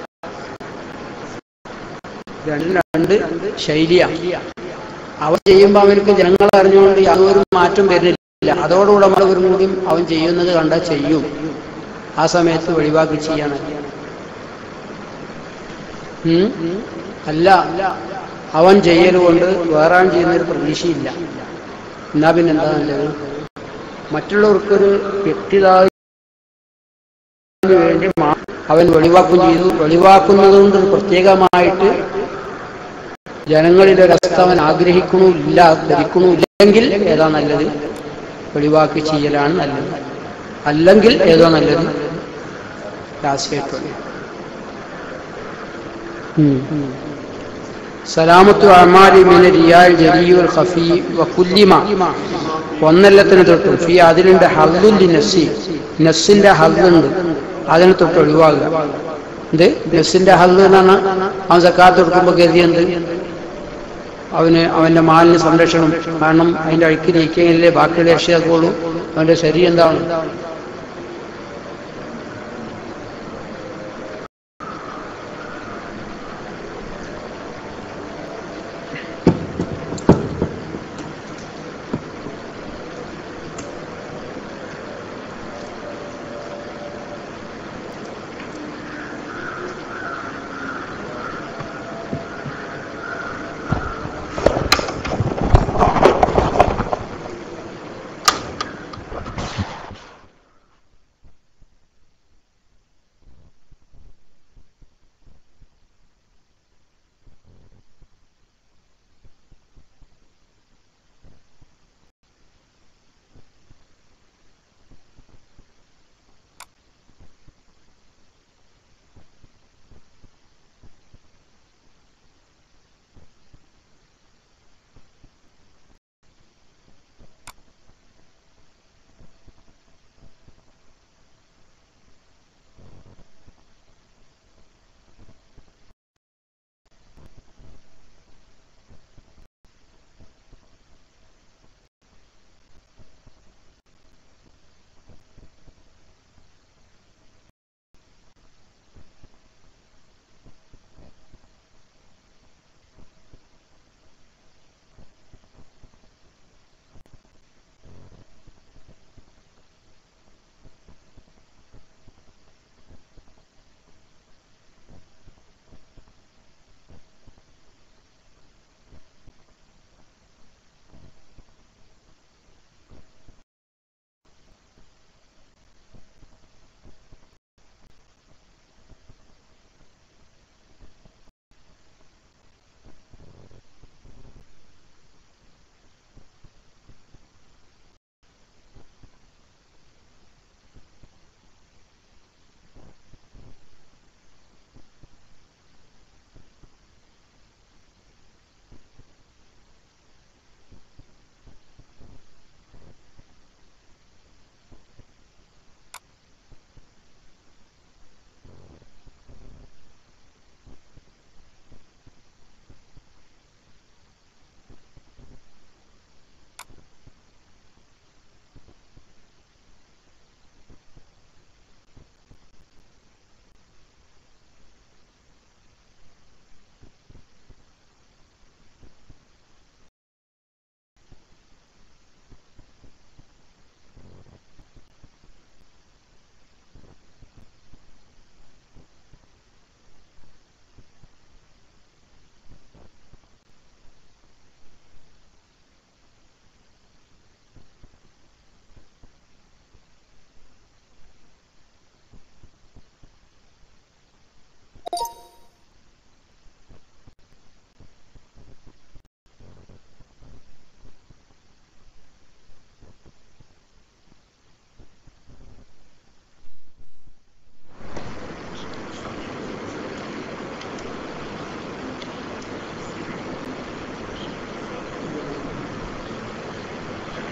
രണ്ടും രണ്ട് ശൈലിയാ അവൻ ചെയ്യുമ്പോൾ അവനക്ക് ജനങ്ങൾ അറിഞ്ഞുകൊണ്ട് യാതൊരു മാറ്റം വരുന്നില്ല അതോടുകൂടെ നമ്മൾ ഒരു കൂടിയും അവൻ ചെയ്യുന്നത് കണ്ടാൽ ചെയ്യും ആ സമയത്ത് ഒഴിവാക്കി ചെയ്യണം ഉം? അല്ല അവൻ ചെയ്യൽ കൊണ്ട് വേറെ ആൾ ചെയ്യുന്നൊരു പ്രതീക്ഷയില്ല എന്നാ പിന്നെ എന്താ നല്ലത് മറ്റുള്ളവർക്കൊരു വ്യക്തിതാവിന് വേണ്ടി മാ- അവൻ വെളിവാക്കും ചെയ്തു വെളിവാക്കുന്നത് കൊണ്ട് ഒരു പ്രത്യേകമായിട്ട് ജനങ്ങളിൽ ഒരവസ്ഥ അവൻ ആഗ്രഹിക്കണമില്ല ധരിക്കണമില്ലെങ്കിൽ ഏതാ നല്ലത് വെളിവാക്കി ചെയ്യലാണ് നല്ലത് അല്ലെങ്കിൽ ഏതോ നല്ലത് രാശിയായിട്ടുണ്ട് സലാമത്തു അമാലി മിന റിയാൽ ജലിയുൽ ഖഫി വകുല്ലിമ ഒന്നെല്ലത്തിന് തൊട്ടും ഫി അതിലുണ്ട് ഹല്ലുല്ലി നസ്സി നസ്സിന്റെ ഹല്ലുണ്ട് അതിനെ തൊട്ട് ഒഴിവാകുക എന്ത് നസ്സിന്റെ ഹല്ല് എന്നാണ് അവൻ സക്കാത്ത് കൊടുക്കുമ്പോൾ കരുതിയെന്ത് അവന് അവന്റെ മാലിന് സംരക്ഷണം കാരണം അതിന്റെ അഴുക്കി നീക്കിയെങ്കിലേ ബാക്കിയുള്ള രക്ഷയാക്കുള്ളൂ അവന്റെ ശരീരം എന്താണ്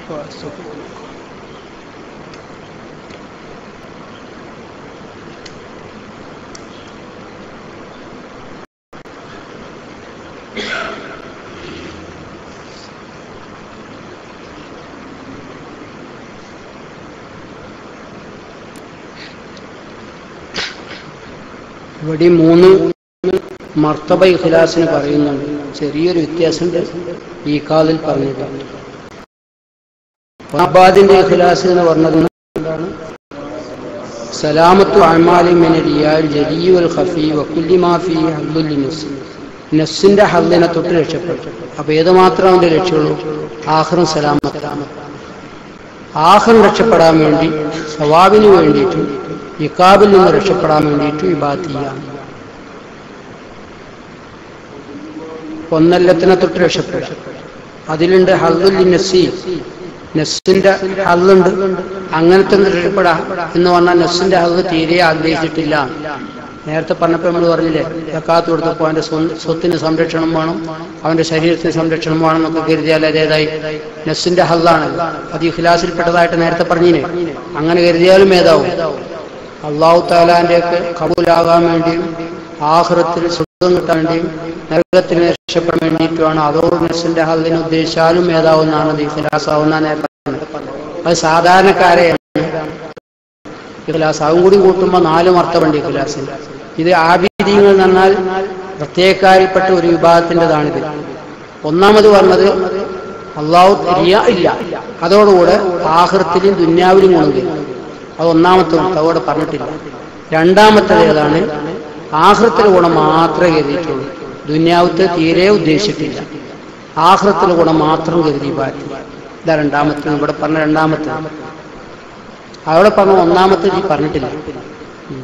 ഇവിടെ മൂന്ന് മർത്തബ ഇഖ്ലാസിന് പറയുന്നുണ്ട് ചെറിയൊരു വ്യത്യാസമുണ്ട് ഈ കാലിൽ പറഞ്ഞിട്ടുണ്ട് അബാദിന്റെ ഇഖ്ലാസ് എന്ന് പറഞ്ഞത് എന്താണ് സലാമത്തു അമാലി മിനരിയാൽ ജലിയുൽ ഖഫി വക്കുല്ലി മാഫി ഹബ്ബുൽ നസ് നസ്സിന്റെ ഹല്ലിനെ തൊട്ട് രക്ഷപ്പെട്ടു അപ്പൊ ഏത് മാത്രം അവന്റെ ലക്ഷ്യമുള്ളൂ ആഹ്റും സലാമത്താണ് ആഹ്റും രക്ഷപ്പെടാൻ വേണ്ടി സവാബിന് വേണ്ടിയിട്ടും ഇക്കാബിൽ നിന്ന് രക്ഷപ്പെടാൻ വേണ്ടിയിട്ടും ഇബാത്ത് ചെയ്യാം ഒന്നല്ലത്തിനെ തൊട്ട് രക്ഷപ്പെടുക അതിലുണ്ട് ഹല്ലുൽ നസ്സി നെസ്സിന്റെ ഹല്ലുണ്ട് അങ്ങനത്തെ ഒന്ന് രക്ഷപ്പെടാ എന്ന് പറഞ്ഞാൽ നെസ്സിന്റെ ഹല്ല് തീരെ ആഗ്രഹിച്ചിട്ടില്ല നേരത്തെ പറഞ്ഞപ്പോൾ നമ്മൾ പറഞ്ഞില്ലേ ജക്കാത്ത് കൊടുത്തപ്പോൾ അവന്റെ സ്വ- സ്വത്തിന് സംരക്ഷണം വേണം അവന്റെ ശരീരത്തിന് സംരക്ഷണം വേണം എന്നൊക്കെ കരുതിയാൽ അതേതായി നെസ്സിന്റെ ഹല്ലാണ് അത് ഇഖ്ലാസിൽപ്പെട്ടതായിട്ട് നേരത്തെ പറഞ്ഞിനെ അങ്ങനെ കരുതിയാലും ഏതാവും അള്ളാഹു താലാന്റെ ഒക്കെ കബൂലാകാൻ വേണ്ടിയും ആഹ്റത്തിൽ സുഖം കിട്ടാൻ വേണ്ടിയും നരകത്തിന് രക്ഷപ്പെടാൻ വേണ്ടിയിട്ടുമാണ് അതോട് നെസ്സിന്റെ ഹല്ലിനെ ഉദ്ദേശിച്ചാലും ഏതാവുന്നതാണ് അത് ഇഖ്ലാസാവുന്ന നേരത്തെ പറഞ്ഞത്. അത് സാധാരണക്കാരെ ഇഖ്ലാസ് അതും കൂടി കൂട്ടുമ്പോൾ നാല് മർത്തമുണ്ട് ഇഖ്ലാസിന് ഇത് ആബിദീങ്ങൾ എന്ന് പറഞ്ഞാൽ പ്രത്യേകക്കാരിൽപ്പെട്ട ഒരു വിഭാഗത്തിൻ്റെതാണിത് ഒന്നാമത് പറഞ്ഞത് അള്ളാഹു റിയ ഇല്ല അതോടുകൂടെ ആഹൃത്തിലും ദുന്യാവിലും ഗുണം ചെയ്യും അത് ഒന്നാമത്തെ ഗുണം അതോടെ പറഞ്ഞിട്ടില്ല രണ്ടാമത്തേത് ഏതാണ് ആഹൃത്തിൽ ഗുണം മാത്രമേ കരുതിയിട്ടുള്ളൂ ദുന്യാവത്തെ തീരെ ഉദ്ദേശിച്ചിട്ടില്ല ആഹൃത്തിൽ ഗുണം മാത്രം കരുതി പാറ്റി ഇതാ രണ്ടാമത്തെ ഇവിടെ പറഞ്ഞ രണ്ടാമത്തെ അവിടെ പറഞ്ഞ ഒന്നാമത്തെ ഈ പറഞ്ഞിട്ടില്ല ഉം.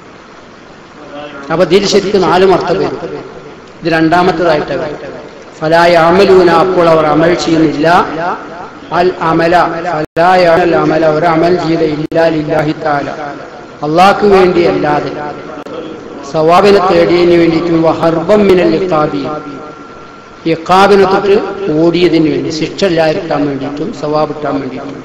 അപ്പൊ ഇതിൽ ശരിക്കും നാല് മർത്ത പേര് ഇത് രണ്ടാമത്തേതായിട്ട് ഫലായ അമലൂന അപ്പോൾ അവർ അമൽ ചെയ്യുന്നില്ല അൽ അമല ഫലായ അൽ അമല ഒരു അമൽ ചെയ്ത ഇല്ലാലില്ലാഹി താല അള്ളാഹ്ക്ക് വേണ്ടി അല്ലാതെ സവാബിനെ തേടിയതിന് വേണ്ടിയിട്ടും വഹർബം മിനൽ ഇഖാബി ഇഖാബിനെ തൊട്ട് ഓടിയതിന് വേണ്ടി ശിക്ഷ ഇല്ലാതിരിക്കാൻ വേണ്ടിയിട്ടും സവാബ് ഇട്ടാൻ വേണ്ടിയിട്ടും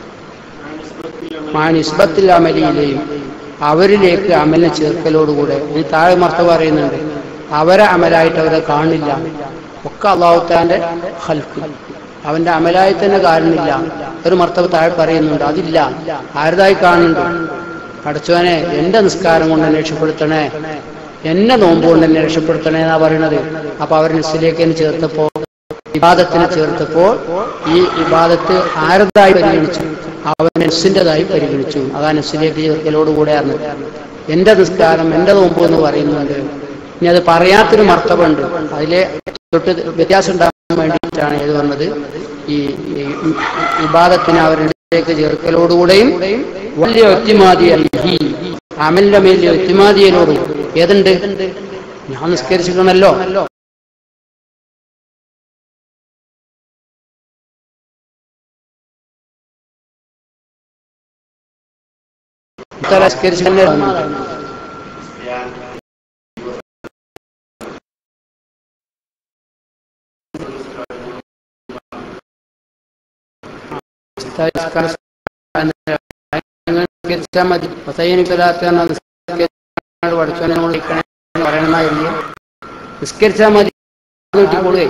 മാനിസ്ബത്തിൽ അമലിയിലെയും അവരിലേക്ക് അമലിനെ ചേർക്കലോടുകൂടെ ഈ താഴെ മർത്ത പറയുന്നുണ്ട് അവരെ അമലായിട്ട് അവരെ കാണില്ല ഒക്കെ അള്ളാഹുത്താന്റെ ഹൽക്ക് അവന്റെ അമലായി തന്നെ കാണുന്നില്ല ഒരു മർത്തവ് താഴെ പറയുന്നുണ്ട് അതില്ല ആരുതായി കാണുന്നുണ്ട് പഠിച്ചവനെ എന്റെ നിസ്കാരം കൊണ്ട് എന്നെ രക്ഷപ്പെടുത്തണേ എന്നെ നോമ്പ് കൊണ്ട് എന്നെ രക്ഷപ്പെടുത്തണേ എന്നാ പറയണത് അപ്പൊ അവർ നിസ്സിലേക്ക് എന്നെ ചേർത്തപ്പോ വിവാദത്തിനെ ചേർത്തപ്പോൾ ഈ വിവാദത്ത് ആരതായി പരിഗണിച്ചു അവൻ നെസ്സിൻ്റെതായി പരിഗണിച്ചു അതാ നെസ്സിലേക്ക് ചേർക്കലോടുകൂടെയാണ് എന്റെ നിസ്കാരം എന്റെ നോമ്പ് എന്ന് പറയുന്നുണ്ട് ഇനി അത് പറയാത്തൊരു മർത്തവുണ്ട് അതിലെ തൊട്ട് വ്യത്യാസം ഉണ്ടാകാൻ വേണ്ടിയിട്ടാണ് ഏത് പറഞ്ഞത് ഈ ഈ വിവാദത്തിന് അവരിലേക്ക് ചേർക്കലോടുകൂടെയും വലിയ ഒത്തിമാതി അമലിന്റെ മേലിയ ഒത്തിമാതിയലോടും ഏതുണ്ട് ഞാൻ നിസ്കരിച്ചിരിക്കണല്ലോ നിസ്കരിച്ചു തന്നെ നിസ്കരിച്ചാൽ മതി ഹുസൈനിക്കലാത്ത പഠിച്ചോനെ പറയണമായിരുന്നു നിസ്കരിച്ചാൽ മതി കിട്ടിക്കൊള്ളുകയെ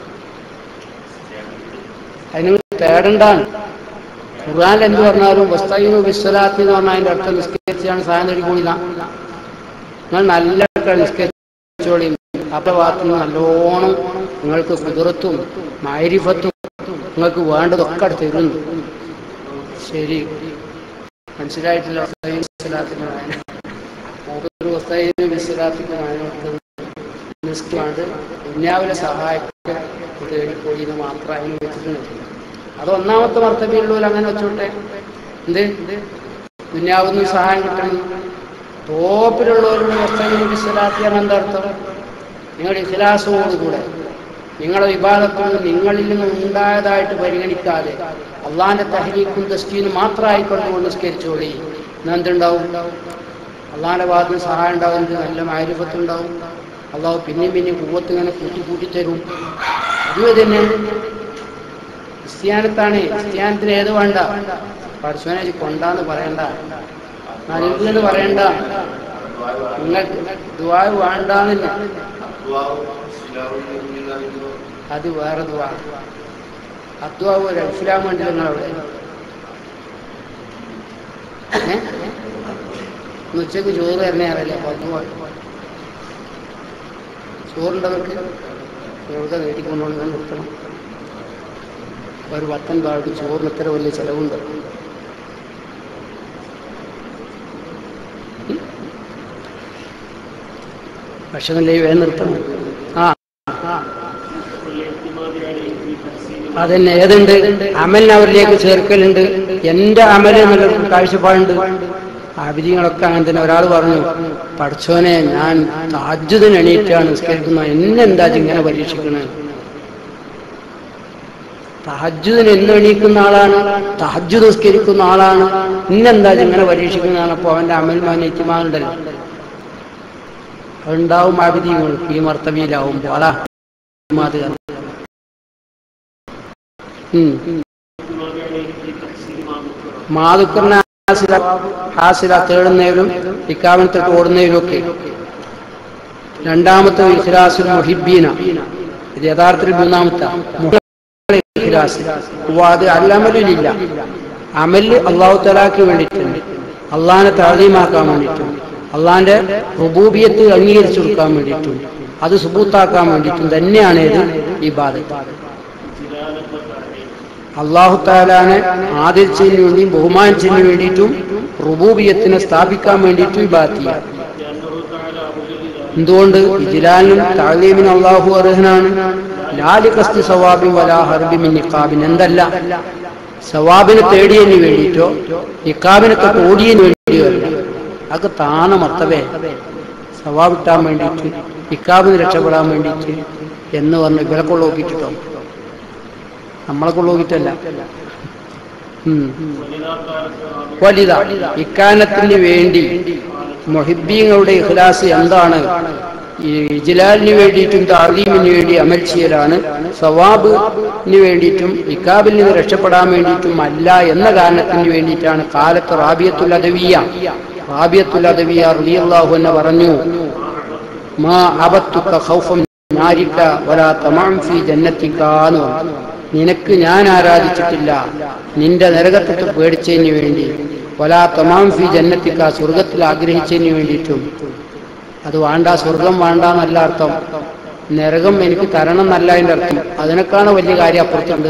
അതിന് തേടണ്ടാണ് ഖുർആൻ എന്ത് പറഞ്ഞാലും വസ്തൈനു വിശ്വലാത്തി എന്ന് പറഞ്ഞാൽ അതിന്റെ അർത്ഥം നിസ്കരിച്ചാണ് സാധനം നേടിക്കൊള്ളില്ല നിങ്ങൾ നല്ല നിസ്കരിച്ചോളി അപ്പൊ ഭാഗത്ത് നിന്ന് നല്ലോണം നിങ്ങൾക്ക് കുതിരത്തും മാരിഫത്തും നിങ്ങൾക്ക് വേണ്ടതൊക്കെ അവിടെ തരുന്നു ശരി മനസ്സിലായിട്ടില്ല വസ്തൈനു വിശ്വലാത്തിന്റെ വായന മൂപ്പര് വസ്തൈനു വിശ്വലാത്തിന്റെ വായന കൊടുത്തത് നിസ്കാണ്ട് ദുന്യാവിലെ സഹായത്തെ തേടിപ്പോയി എന്ന് മാത്രം അതിന് വെച്ചിട്ടുണ്ട് അത് ഒന്നാമത്തെ മർത്തബിയുള്ളവർ അങ്ങനെ വെച്ചോട്ടെ എന്ത് ദുന്യാവുന്ന സഹായം കിട്ടണം ടോപ്പിലുള്ളവരുടെ വസ്തുവിന് വിശ്വലാത്തിയാണ് എന്താ അർത്ഥം നിങ്ങളുടെ ഇഖിലാസോടുകൂടെ നിങ്ങളുടെ വിഭാഗത്തിൽ നിങ്ങളിൽ നിന്ന് ഉണ്ടായതായിട്ട് പരിഗണിക്കാതെ അള്ളാന്റെ തഹരീക്കും ദസ്തീനും മാത്രമായിക്കൊണ്ടുകൊണ്ട് നിസ്കരിച്ചോളി എന്നാ എന്തുണ്ടാവും അള്ളാന്റെ ഭാഗത്ത് നിന്ന് സഹായം ഉണ്ടാവും നല്ല മാരിഫത്തുണ്ടാവും അള്ളാഹു പിന്നെയും പിന്നെയും കൂവത്ത് ഇങ്ങനെ കൂട്ടി കൂട്ടി തരും അതും തന്നെ ക്രിസ്ത്യാനത്താണ് ക്രിസ്ത്യാനത്തിന് ഏത് വേണ്ട പഠിച്ചവനെ ഇത് കൊണ്ടാന്ന് പറയണ്ട നൽകുന്ന് പറയണ്ട നിങ്ങൾക്ക് ദുവാ വേണ്ടാന്നില്ല അത് വേറെ ദുവാ അദ്വാവ് ഒരു ഇസ്ലാം വേണ്ടി നിങ്ങളവിടെ ഏ? ഇന്ന് ഉച്ചക്ക് ചോറ് തരണേ അറിയില്ല അപ്പൊ അദ്വാ ചോറുണ്ടവർക്ക് എവിടെ നീട്ടിക്കൊണ്ടുകൊണ്ട് നിർത്തണം ഒരു വത്തൻ പാട്ട് ചോറിന് ഇത്ര വലിയ ചെലവുണ്ട് ഉം? ഭക്ഷണമില്ലേ വേഗം നിർത്തണം ആ ആ അതന്നെ ഏതുണ്ട് അമലിനെ അവരിലേക്ക് ചേർക്കലുണ്ട് എന്റെ അമല് എന്നുള്ള കാഴ്ചപ്പാടുണ്ട് ആഭിര്യങ്ങളൊക്കെ അങ്ങനെ തന്നെ ഒരാൾ പറഞ്ഞു പഠിച്ചോനെ ഞാൻ താജ്ജുദിന് എണീറ്റാണ് നിസ്കരിക്കുന്നത് എന്നെന്താ ഇങ്ങനെ പരീക്ഷിക്കണത് തഹജുദിന് എന്ന് എണീക്കുന്ന ആളാണ് തഹജു നിസ്കരിക്കുന്ന ആളാണ് ഇന്നെന്താ ഇങ്ങനെ പരീക്ഷിക്കുന്നതാണ് അപ്പൊ അവന്റെ അമൽമാൻ ഏറ്റുമാണ്ടല്ലോ അതുണ്ടാവും ആഭിര്യങ്ങൾ ഈ മർത്തവിയിലാവുമ്പോ അതാ മാതുക മാതുക്കറിനെ ഹാസില ഹാസില തേടുന്നതിലും ഇക്കാമത്തൊട്ട് ഓടുന്നതിലും ഒക്കെ രണ്ടാമത്തെ ഇഖ്ലാസുൽ മുഹിബീന ഇത് യഥാർത്ഥത്തിൽ മൂന്നാമത്തെ ഇഖ്ലാസ് അത് അല്ലമലില്ല അമല് അള്ളാഹു തലാക്ക് വേണ്ടിയിട്ടുണ്ട് അള്ളാഹിനെ താഴീമാക്കാൻ വേണ്ടിയിട്ടും അള്ളാഹിന്റെ റുബൂബിയത്ത് അംഗീകരിച്ചു കൊടുക്കാൻ വേണ്ടിയിട്ടും അത് സുബൂത്താക്കാൻ വേണ്ടിയിട്ടും തന്നെയാണ് ഇത് ഈ ബാധ അള്ളാഹു താലാനെ ആദരിച്ചതിന് വേണ്ടിയും ബഹുമാനിച്ചതിന് വേണ്ടിയിട്ടും റുബൂബിയത്തിനെ സ്ഥാപിക്കാൻ വേണ്ടിയിട്ടും ഈ ബാത്തിയ എന്തുകൊണ്ട് ഇജിലാലിനും താലീമിനും അള്ളാഹു അർഹനാണ് ലാലി കസ്തി സവാബി വലാ ഹർബി മിൻ നിക്കാബിൻ എന്തല്ല സവാബിനെ തേടിയതിന് വേണ്ടിയിട്ടോ നിക്കാബിനൊക്കെ ഓടിയതിന് വേണ്ടിയോ അല്ല അതൊക്കെ താണ മത്തവേ സവാബ് കിട്ടാൻ വേണ്ടിയിട്ട് നിക്കാബിന് രക്ഷപ്പെടാൻ വേണ്ടിയിട്ട് എന്ന് പറഞ്ഞ് ഇവരെ കൊള്ളോക്കിട്ടോ നമ്മളെ കൊള്ളോക്കിട്ടല്ല വലിത ഇക്കാനത്തിന് വേണ്ടി മൊഹിബീങ്ങളുടെ ഇഖ്ലാസ് എന്താണ് ഈ ഇജ്ലാലിന് വേണ്ടിയിട്ടും താലീമിന് വേണ്ടി അമൽ ചെയ്യലാണ് സവാബിന് വേണ്ടിയിട്ടും ഇക്കാബിൽ നിന്ന് രക്ഷപ്പെടാൻ വേണ്ടിയിട്ടും അല്ല എന്ന കാരണത്തിന് വേണ്ടിയിട്ടാണ് കാലത്ത് റാബിയത്തുൽ അദവിയ റാബിയത്തുൽ അദവിയ റളിയല്ലാഹു എന്ന് പറഞ്ഞു മാ അബത്തുക ഖൗഫം നാരിക വലാ തമം ഫീ ജന്നതിക എന്ന് പറഞ്ഞു നിനക്ക് ഞാൻ ആരാധിച്ചിട്ടില്ല നിന്റെ നരകത്തെ പേടിച്ചതിന് വേണ്ടി വലാ തമാം ഫി ജന്നത്തിക്ക സ്വർഗത്തിൽ ആഗ്രഹിച്ചതിന് വേണ്ടിയിട്ടും അത് വേണ്ട സ്വർഗം വേണ്ട എന്നല്ല അർത്ഥം നരകം എനിക്ക് തരണം എന്നല്ല അതിന്റെ അർത്ഥം അതിനേക്കാണ് വലിയ കാര്യം അപ്പുറത്തുണ്ട്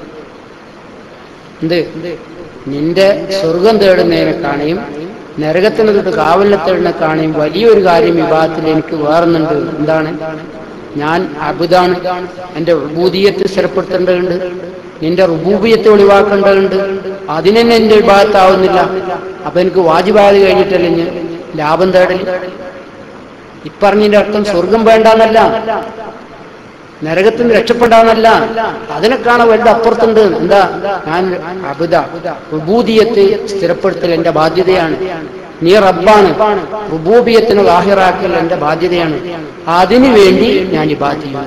എന്ത് നിന്റെ സ്വർഗം തേടുന്നതിനെക്കാണെയും നരകത്തിന് തൊട്ട് കാവലിനെ തേടുന്നതിനെക്കാണെയും വലിയൊരു കാര്യം വിഭാഗത്തിൽ എനിക്ക് വേറുന്നുണ്ട് എന്താണ് ഞാൻ അബുദാണ് എന്റെ റുബൂദിയത്ത് സ്ഥിരപ്പെടുത്തേണ്ടതുണ്ട് നിന്റെ റുബൂബിയത്തെ ഒഴിവാക്കേണ്ടതുണ്ട് അതിനെന്നെ എന്റെ വിഭാഗത്താവുന്നില്ല അപ്പൊ എനിക്ക് വാജിബായത് കഴിഞ്ഞിട്ടല്ലേ ഞാൻ ലാഭം തേടൽ ഇപ്പറഞ്ഞതിന്റെ അർത്ഥം സ്വർഗം വേണ്ടെന്നല്ല നരകത്തിന് രക്ഷപ്പെടാന്നല്ല അതിനൊക്കെയാണ് വലുത് അപ്പുറത്തുണ്ട് എന്താ ഞാൻ അബുദ റുബൂദിയത്തെ സ്ഥിരപ്പെടുത്തൽ എന്റെ ബാധ്യതയാണ് നീ റബ്ബാണ് റുബൂബിയത്തിന് ലാഹിറാക്കൽ എന്റെ ബാധ്യതയാണ് അതിനു വേണ്ടി ഞാൻ ഈ ബാധ്യത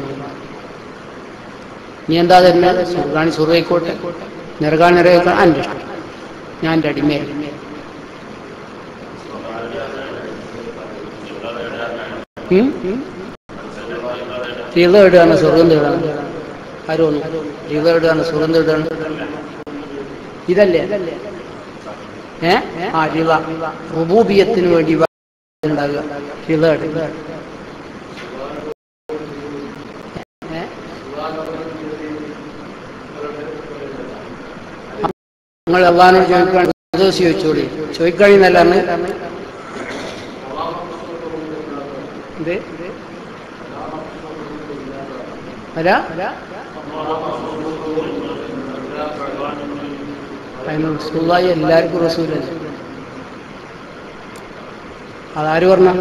നീ എന്താ തന്നെ സുർഗാണി സുറയിക്കോട്ടെ നിറകാണി നിറയൊക്കെ എൻ്റെ ഇഷ്ടം ഞാൻ എൻ്റെ അടിമേൽ തീർന്ന ഇടുകയാണ് സ്വർഗം തേടാണ് ആരും ഒന്നും തീർന്ന ഇടുകയാണ് സ്വർഗം തേടാണ് ഇതല്ലേ ഏ ആ റിള റുബൂബിയത്തിന് വേണ്ടി ഉണ്ടാകുക റിളേഡ് നിങ്ങൾ അള്ളഹാനോട് ചോദിക്കാൻ ദിവസം ചോദിച്ചോളി ചോദിക്കഴിയുന്നല്ലാണ് എന്ത് അല്ല അതിന് റസൂലായി എല്ലാവർക്കും റസൂലല്ല അതാര് പറഞ്ഞ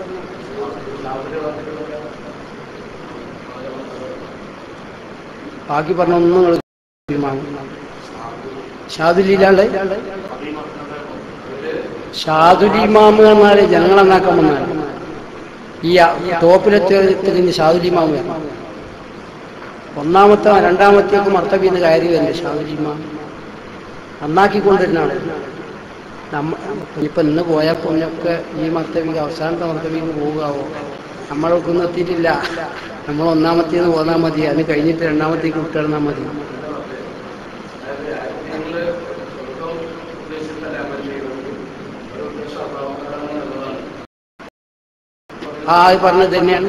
ബാക്കി പറഞ്ഞ ഒന്നും നിങ്ങൾ ഷാദുലില്ലാണ്ട് ഷാദുലിമാമ് എന്നാല് ജനങ്ങളെ നന്നാക്കാൻ വന്നാണ് ഈ ടോപ്പിലെത്തിയതിന് ഷാദുലിമാമ് ഒന്നാമത്തെ രണ്ടാമത്തേക്ക് മർത്തബിന്ന് കയറി വരുന്നുണ്ട് ഷാവുജിമ നന്നാക്കിക്കൊണ്ടിരുന്നാണ് നമ്മ ഇനിയിപ്പോൾ ഇന്ന് പോയാൽ പൊന്നൊക്കെ ഈ മർത്തബിക്ക് അവസാനത്തെ മർത്തബിക്ക് പോകാവോ നമ്മളൊക്കൊന്നും എത്തിയിട്ടില്ല നമ്മൾ ഒന്നാമത്തേന്ന് പോന്നാൽ മതി അതിന് കഴിഞ്ഞിട്ട് രണ്ടാമത്തേക്ക് വിട്ടിരുന്നാൽ മതി ആ അത് പറഞ്ഞത് തന്നെയാണ്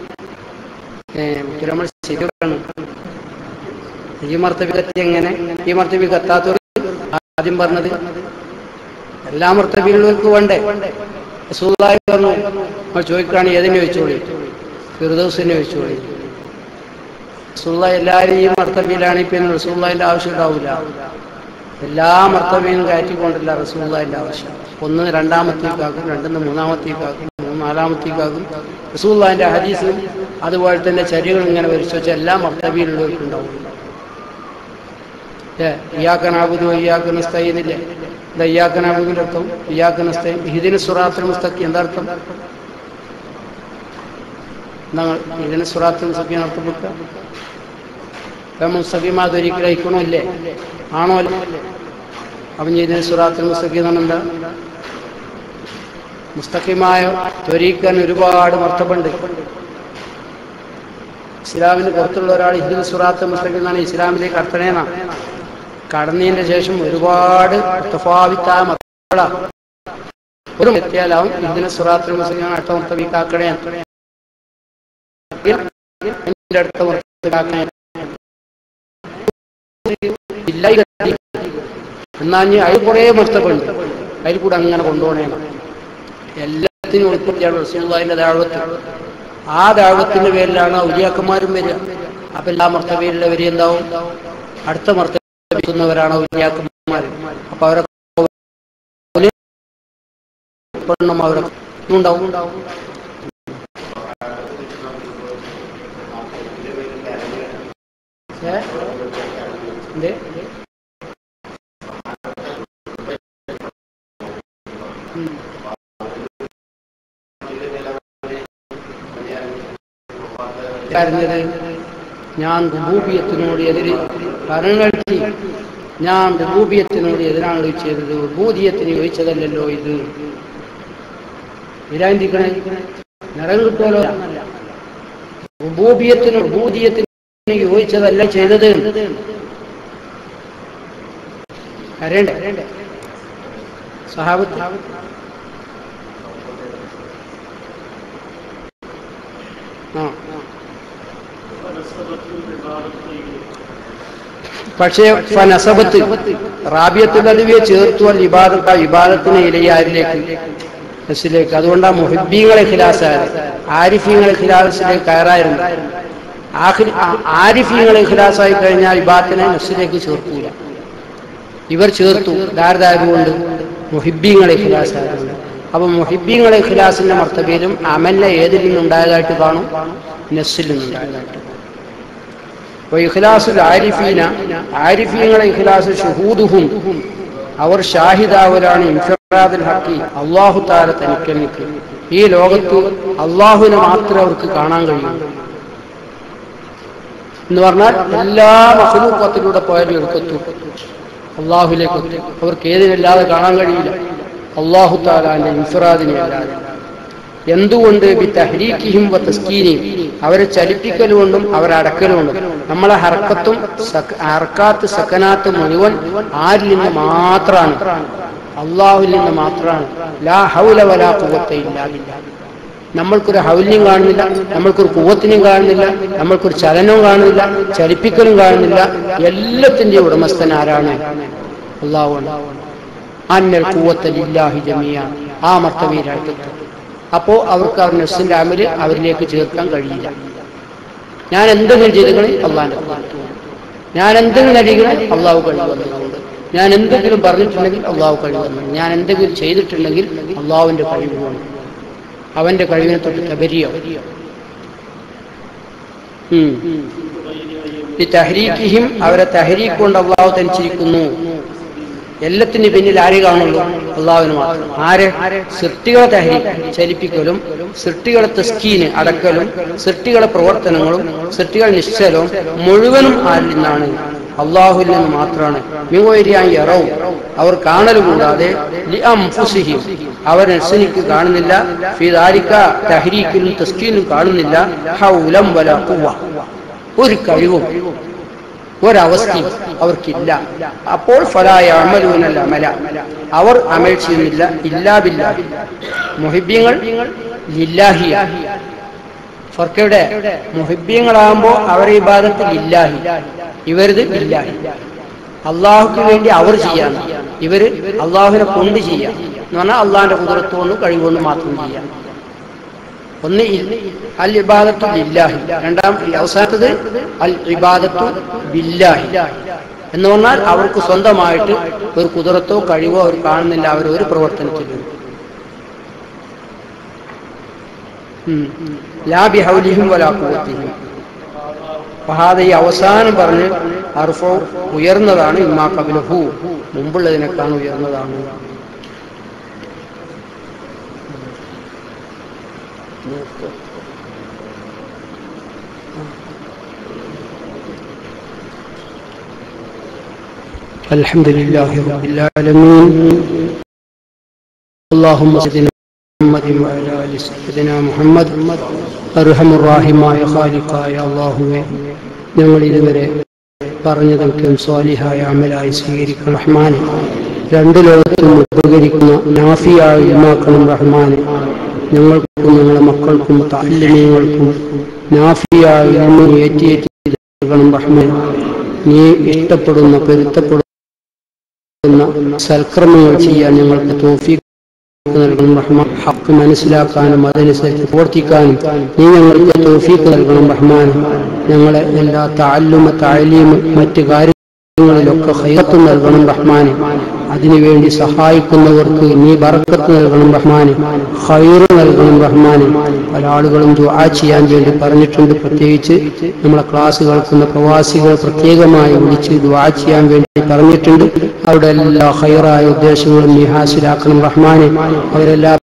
ഏഹ് നമ്മൾ ശരിയാണ് ഈ മർത്തബികത്തി എങ്ങനെ ഈ മർത്തബിക്ക് എത്താത്തവർ ആദ്യം പറഞ്ഞത് എല്ലാ മർത്തബികൾക്കും വേണ്ടേ റസൂലുള്ളാഹി പറഞ്ഞു നമ്മൾ ചോദിക്കുകയാണ് ഏതിനെ ചോദിച്ചോളി ഫിർദൗസിനെ ചോദിച്ചോളി റസൂള്ള എല്ലാവരും ഈ മർത്തബിയിലാണ് ഇപ്പം റസൂള്ളാഹിന്റെ ആവശ്യം ഉണ്ടാവില്ല എല്ലാ മർത്തബിയും കയറ്റിക്കൊണ്ടില്ല റസൂള്ളാഹിന്റെ ആവശ്യം ഒന്ന് രണ്ടാമത്തേക്കാക്കും രണ്ടിന്ന് മൂന്നാമത്തേക്കാക്കും മൂന്ന് നാലാമത്തേക്കാക്കും റസൂള്ളാഹിന്റെ ഹദീസും അതുപോലെ തന്നെ ചര്യകൾ ഇങ്ങനെ വരിച്ചു വെച്ചാൽ എല്ലാ മർത്തബിയിലുള്ളവർക്കുണ്ടാവും ഏ ഇയാക്കനാബുദു ഇയാക്കനസ്തൈന്നില്ലേ എന്താ ഇയാക്കനാബുദിന്റെ അർത്ഥം ഇയാക്കനസ്തൈ ഇതിന് സുറാത്തുൽ മുസ്തഖി എന്താ അർത്ഥം നിങ്ങൾ ഇതിന് സുറാത്തുൽ മുസ്തഖി അർത്ഥം വെക്കുക ഇപ്പൊ മുസ്തഖിമാത് ഒരിക്കലും അയക്കണമില്ലേ ആണോ അല്ല അപ്പം ഇതിന് സുറാത്തുൽ മുസ്തഖി എന്ന് പറഞ്ഞാൽ എന്താ മുസ്തഖിമായ ത്വരീക്കാൻ ഒരുപാട് മർത്തബുണ്ട് ഇസ്ലാമിന് പുറത്തുള്ള ഒരാൾ ഇതിന് സുറാത്ത് മുസ്തഖി എന്നാണ് ഇസ്ലാമിലേക്ക് കടത്തണേന്നാണ് കടന്നതിന്റെ ശേഷം ഒരുപാട് തഫാവിത്തായ മക്കളാ ഒരു എത്തിയാലാവും ഇതിന് സുറാത്തുൽ മുസ്ലിമാണ് അടുത്ത മുർത്തബിക്കാക്കണേ എന്റെ അടുത്ത മുർത്തബിക്കാക്കണേ ഇല്ല എന്നാ ഇനി അതിൽ കുറേ മുർത്തബുണ്ട് അതിൽ കൂടെ അങ്ങനെ കൊണ്ടുപോകണേ എല്ലാത്തിനും ഉൾപ്പെടുത്തിയാണ് റസൂള്ളാഹിന്റെ ദാവത്ത് ആ ദാവത്തിന്റെ പേരിലാണ് ഔലിയാക്കന്മാരും വരിക അപ്പൊ എല്ലാ മർത്തബയിലുള്ളവരെ എന്താവും അടുത്ത മർത്തബിക്കുന്നവരാണ് ഔലിയാക്കന്മാർ അപ്പൊ അവരെ പെണ്ണും അവരെ ഉണ്ടാവും ഏ? എന്തേ? ഉം. കരഞ്ഞത് ഞാൻ റുബൂബിയത്തിനോട് എതിര് ഭരണഘടത്തി ഞാൻ റുബൂബിയത്തിനോട് എതിരാണ് ചെയ്തത് റുബൂദിയത്തിന് ചോദിച്ചതല്ലല്ലോ ഇത് വിരാന്തിക്കണേ നിറം കിട്ടുമല്ലോ റുബൂബിയത്തിന് റുബൂദിയത്തിന് ചോദിച്ചതല്ല ചെയ്തത് കരയണ്ടേ സഹാബത്ത് ആ പക്ഷേ ഫനസബത്ത് റാബിയത്തുൽ അലവിയെ ചേർത്തു അൽ ഇബാദത്ത് ആ ഇബാദത്തിന് ഇലയാരിലേക്ക് നസിലേക്ക് അതുകൊണ്ടാണ് മുഹിബീങ്ങളെ ഖിലാസായത് ആരിഫീങ്ങളെ ഖിലാസിലേക്ക് കയറായിരുന്നു ആഖിരി- ആ- ആരിഫീങ്ങളെ ഖിലാസായി കഴിഞ്ഞാൽ ഇബാത്തിനെ നസിലേക്ക് ചേർക്കൂല ഇവർ ചേർത്തു ധാരധാരുകൊണ്ട് മുഹിബീങ്ങളെ ഖിലാസായതുകൊണ്ട് അപ്പൊ മുഹിബീങ്ങളെ ഖിലാസിന്റെ മർത്തബയിലും അമലിനെ ഏതിൽ നിന്നുണ്ടായതായിട്ട് കാണും നസ്സിൽ നിന്നുണ്ടായതായിട്ട് അപ്പൊ ഇഖ്ലാസുൽ ആരിഫീന ആരിഫീങ്ങളെ ഇഖ്ലാസ് ഷുഹൂദുഹും അവർ ഷാഹിദാവലാണ് ഇൻഫറാദുൽ ഹക്കി അള്ളാഹു താര തനിക്കനിക്ക് ഈ ലോകത്ത് അള്ളാഹുവിനെ മാത്രമേ അവർക്ക് കാണാൻ കഴിയൂ എന്ന് പറഞ്ഞാൽ എല്ലാ മഹലൂക്കത്തിലൂടെ പോയാലും എടുക്കത്തു അള്ളാഹുലേക്ക് എത്തും അവർക്ക് ഏതിനല്ലാതെ കാണാൻ കഴിയില്ല അള്ളാഹു താലാന്റെ ഇൻഫറാദിനെ അല്ലാതെ എന്തുകൊണ്ട് ബി തഹരീക്കിഹിം വ തസ്കീനിയും അവരെ ചലിപ്പിക്കലുകൊണ്ടും അവരെ അടക്കലുകൊണ്ടും നമ്മളെ ഹർക്കത്തും സക- ഹർക്കാത്ത് സക്കനാത്ത് മുഴുവൻ ആരിൽ നിന്ന് മാത്രമാണ് അള്ളാഹുവിൽ നിന്ന് മാത്രമാണ് ലാ ഹൗല വലാ കുവത്തെ ഇല്ലാതില്ല നമ്മൾക്കൊരു ഹൗല്യം കാണുന്നില്ല നമ്മൾക്കൊരു കുവത്തിനെയും കാണുന്നില്ല നമ്മൾക്കൊരു ചലനവും കാണുന്നില്ല ചലിപ്പിക്കലും കാണുന്നില്ല എല്ലാത്തിന്റെയും ഉടമസ്ഥൻ ആരാണ് അള്ളാഹുവാണ് അന്നൽ കൂവത്തലില്ലാഹി ജമിയ ആ മർത്തവയിലായിട്ട് അപ്പോ അവർക്ക് അവർ നഫ്സിന്റെ അമല് അവരിലേക്ക് ചേർക്കാൻ കഴിയില്ല ഞാൻ എന്തെങ്കിലും ചെയ്തുകളെ അള്ളാന്റെ ഞാൻ എന്തെങ്കിലും നടികളെ അള്ളാഹു കഴിവുന്നുണ്ട് ഞാൻ എന്തെങ്കിലും പറഞ്ഞിട്ടുണ്ടെങ്കിൽ അള്ളാഹു കഴിവുന്നു ഞാൻ എന്തെങ്കിലും ചെയ്തിട്ടുണ്ടെങ്കിൽ അള്ളാഹുവിന്റെ കഴിവുമാണ് അവന്റെ കഴിവിനെ തൊട്ട് തബരിയോ ഈ തഹരീക്കിഹിം അവരെ തഹരീക്ക് കൊണ്ട് അള്ളാഹു തനിച്ചിരിക്കുന്നു എല്ലാത്തിന് പിന്നിൽ ആര് കാണുള്ളൂ അള്ളാഹുവിന് മാത്രം ആര് സൃഷ്ടികളെ തഹരി ചലിപ്പിക്കലും സൃഷ്ടികളെ തസ്കീന് അടക്കലും സൃഷ്ടികളെ പ്രവർത്തനങ്ങളും സൃഷ്ടികൾ നിശ്ചലവും മുഴുവനും ആരിൽ നിന്നാണ് അള്ളാഹുവിൽ നിന്ന് മാത്രമാണ് മിവൈരിയായി ഇറവും അവർ കാണൽ കൂടാതെ ലിഅംഫുസിഹിം അവർ നഫ്സിനിക്ക് കാണുന്നില്ല ഫിദാരിക്ക തഹരീക്കിലും തസ്കീനും കാണുന്നില്ല ഹൗലം വല ഖുവ ഒരു കഴിവും ഒരവസ്ഥയും അവർക്കില്ല അപ്പോൾ ഫലായ അമലൂനല്ല അമല അവർ അമൽ ചെയ്യുന്നില്ല ഇല്ലാബില്ല മുഹിബ്യങ്ങൾ ലില്ലാഹിയ ഫർക്കയുടെ മുഹിബ്യങ്ങളാകുമ്പോൾ അവരെ ഇബാദത്തിൽ ഇല്ലാഹി ഇവരത് ഇല്ലാഹി അള്ളാഹുക്ക് വേണ്ടി അവർ ചെയ്യാം ഇവര് അള്ളാഹുവിനെ കൊണ്ട് ചെയ്യാം എന്ന് പറഞ്ഞാൽ അള്ളാഹിന്റെ കുതിരത്തുകൊണ്ട് കഴിവുകൊണ്ട് മാത്രം ചെയ്യാം ഒന്ന് ഇൽ- അൽ ഇബാദത്തു ബില്ലാഹി രണ്ടാം അവസാനത്തത് അൽ ഇബാദത്തു ബില്ലാഹി എന്ന് പറഞ്ഞാൽ അവർക്ക് സ്വന്തമായിട്ട് ഒരു കുതിരത്തോ കഴിവോ അവർ കാണുന്നില്ല അവർ ഒരു പ്രവർത്തനത്തിലും ഉം. ലാ ബിഹൗലിഹിം വലാ ഖുവത്തിഹിം ഫഹാദ ഈ അവസാനം പറഞ്ഞ് അർഫോ ഉയർന്നതാണ് ഇമ്മാ കബിലഹു മുമ്പുള്ളതിനേക്കാൾ ഉയർന്നതാണ് الحمد لله رب العالمين اللهم سيدنا محمد وعلى آل سيدنا محمد അർഹമുറാഹിമായ ഖാലിഖായ അള്ളാഹുവെ ഞങ്ങൾ ഇതുവരെ പറഞ്ഞതൊക്കെ സ്വാലിഹായ അമലായി സ്വീകരിക്കണം റഹ്മാൻ രണ്ട് ലോകത്തും ഉപകരിക്കുന്ന നാഫിയായ ഇമാക്കണം റഹ്മാൻ ഞങ്ങൾക്കും ഞങ്ങളുടെ മക്കൾക്കും താല്യമീങ്ങൾക്കും നാഫിയായ ഇൽമ ഏറ്റിയേറ്റി നൽകണം റഹ്മാൻ നീ ഇഷ്ടപ്പെടുന്ന പൊരുത്തപ്പെടുന്ന സൽക്രമങ്ങൾ ചെയ്യാൻ ഞങ്ങൾക്ക് തോഫീ നൽകണം റഹ്മാൻ ഹക്ക് മനസ്സിലാക്കാനും അതനുസരിച്ച് പ്രവർത്തിക്കാനും നീ ഞങ്ങൾക്ക് തോഫീക്ക് നൽകണം റഹ്മാൻ ഞങ്ങളെ എല്ലാ താല്ലുമ താലീം മറ്റ് കാര്യങ്ങളിലൊക്കെ ഹൈറത്ത് നൽകണം റഹ്മാൻ അതിനുവേണ്ടി സഹായിക്കുന്നവർക്ക് നീ ബറക്കത്ത് നൽകണം റഹ്മാൻ ഹൈറ് നൽകണം റഹ്മാൻ പല ആളുകളും ദുആ ചെയ്യാൻ വേണ്ടി പറഞ്ഞിട്ടുണ്ട് പ്രത്യേകിച്ച് നമ്മളെ ക്ലാസ് കേൾക്കുന്ന പ്രവാസികൾ പ്രത്യേകമായി വിളിച്ച് ദുആ ചെയ്യാൻ വേണ്ടി പറഞ്ഞിട്ടുണ്ട് അവരുടെ എല്ലാ ഹൈറായ ഉദ്ദേശങ്ങളും നീ ഹാസിലാക്കണം റഹ്മാനെ അവരെല്ലാം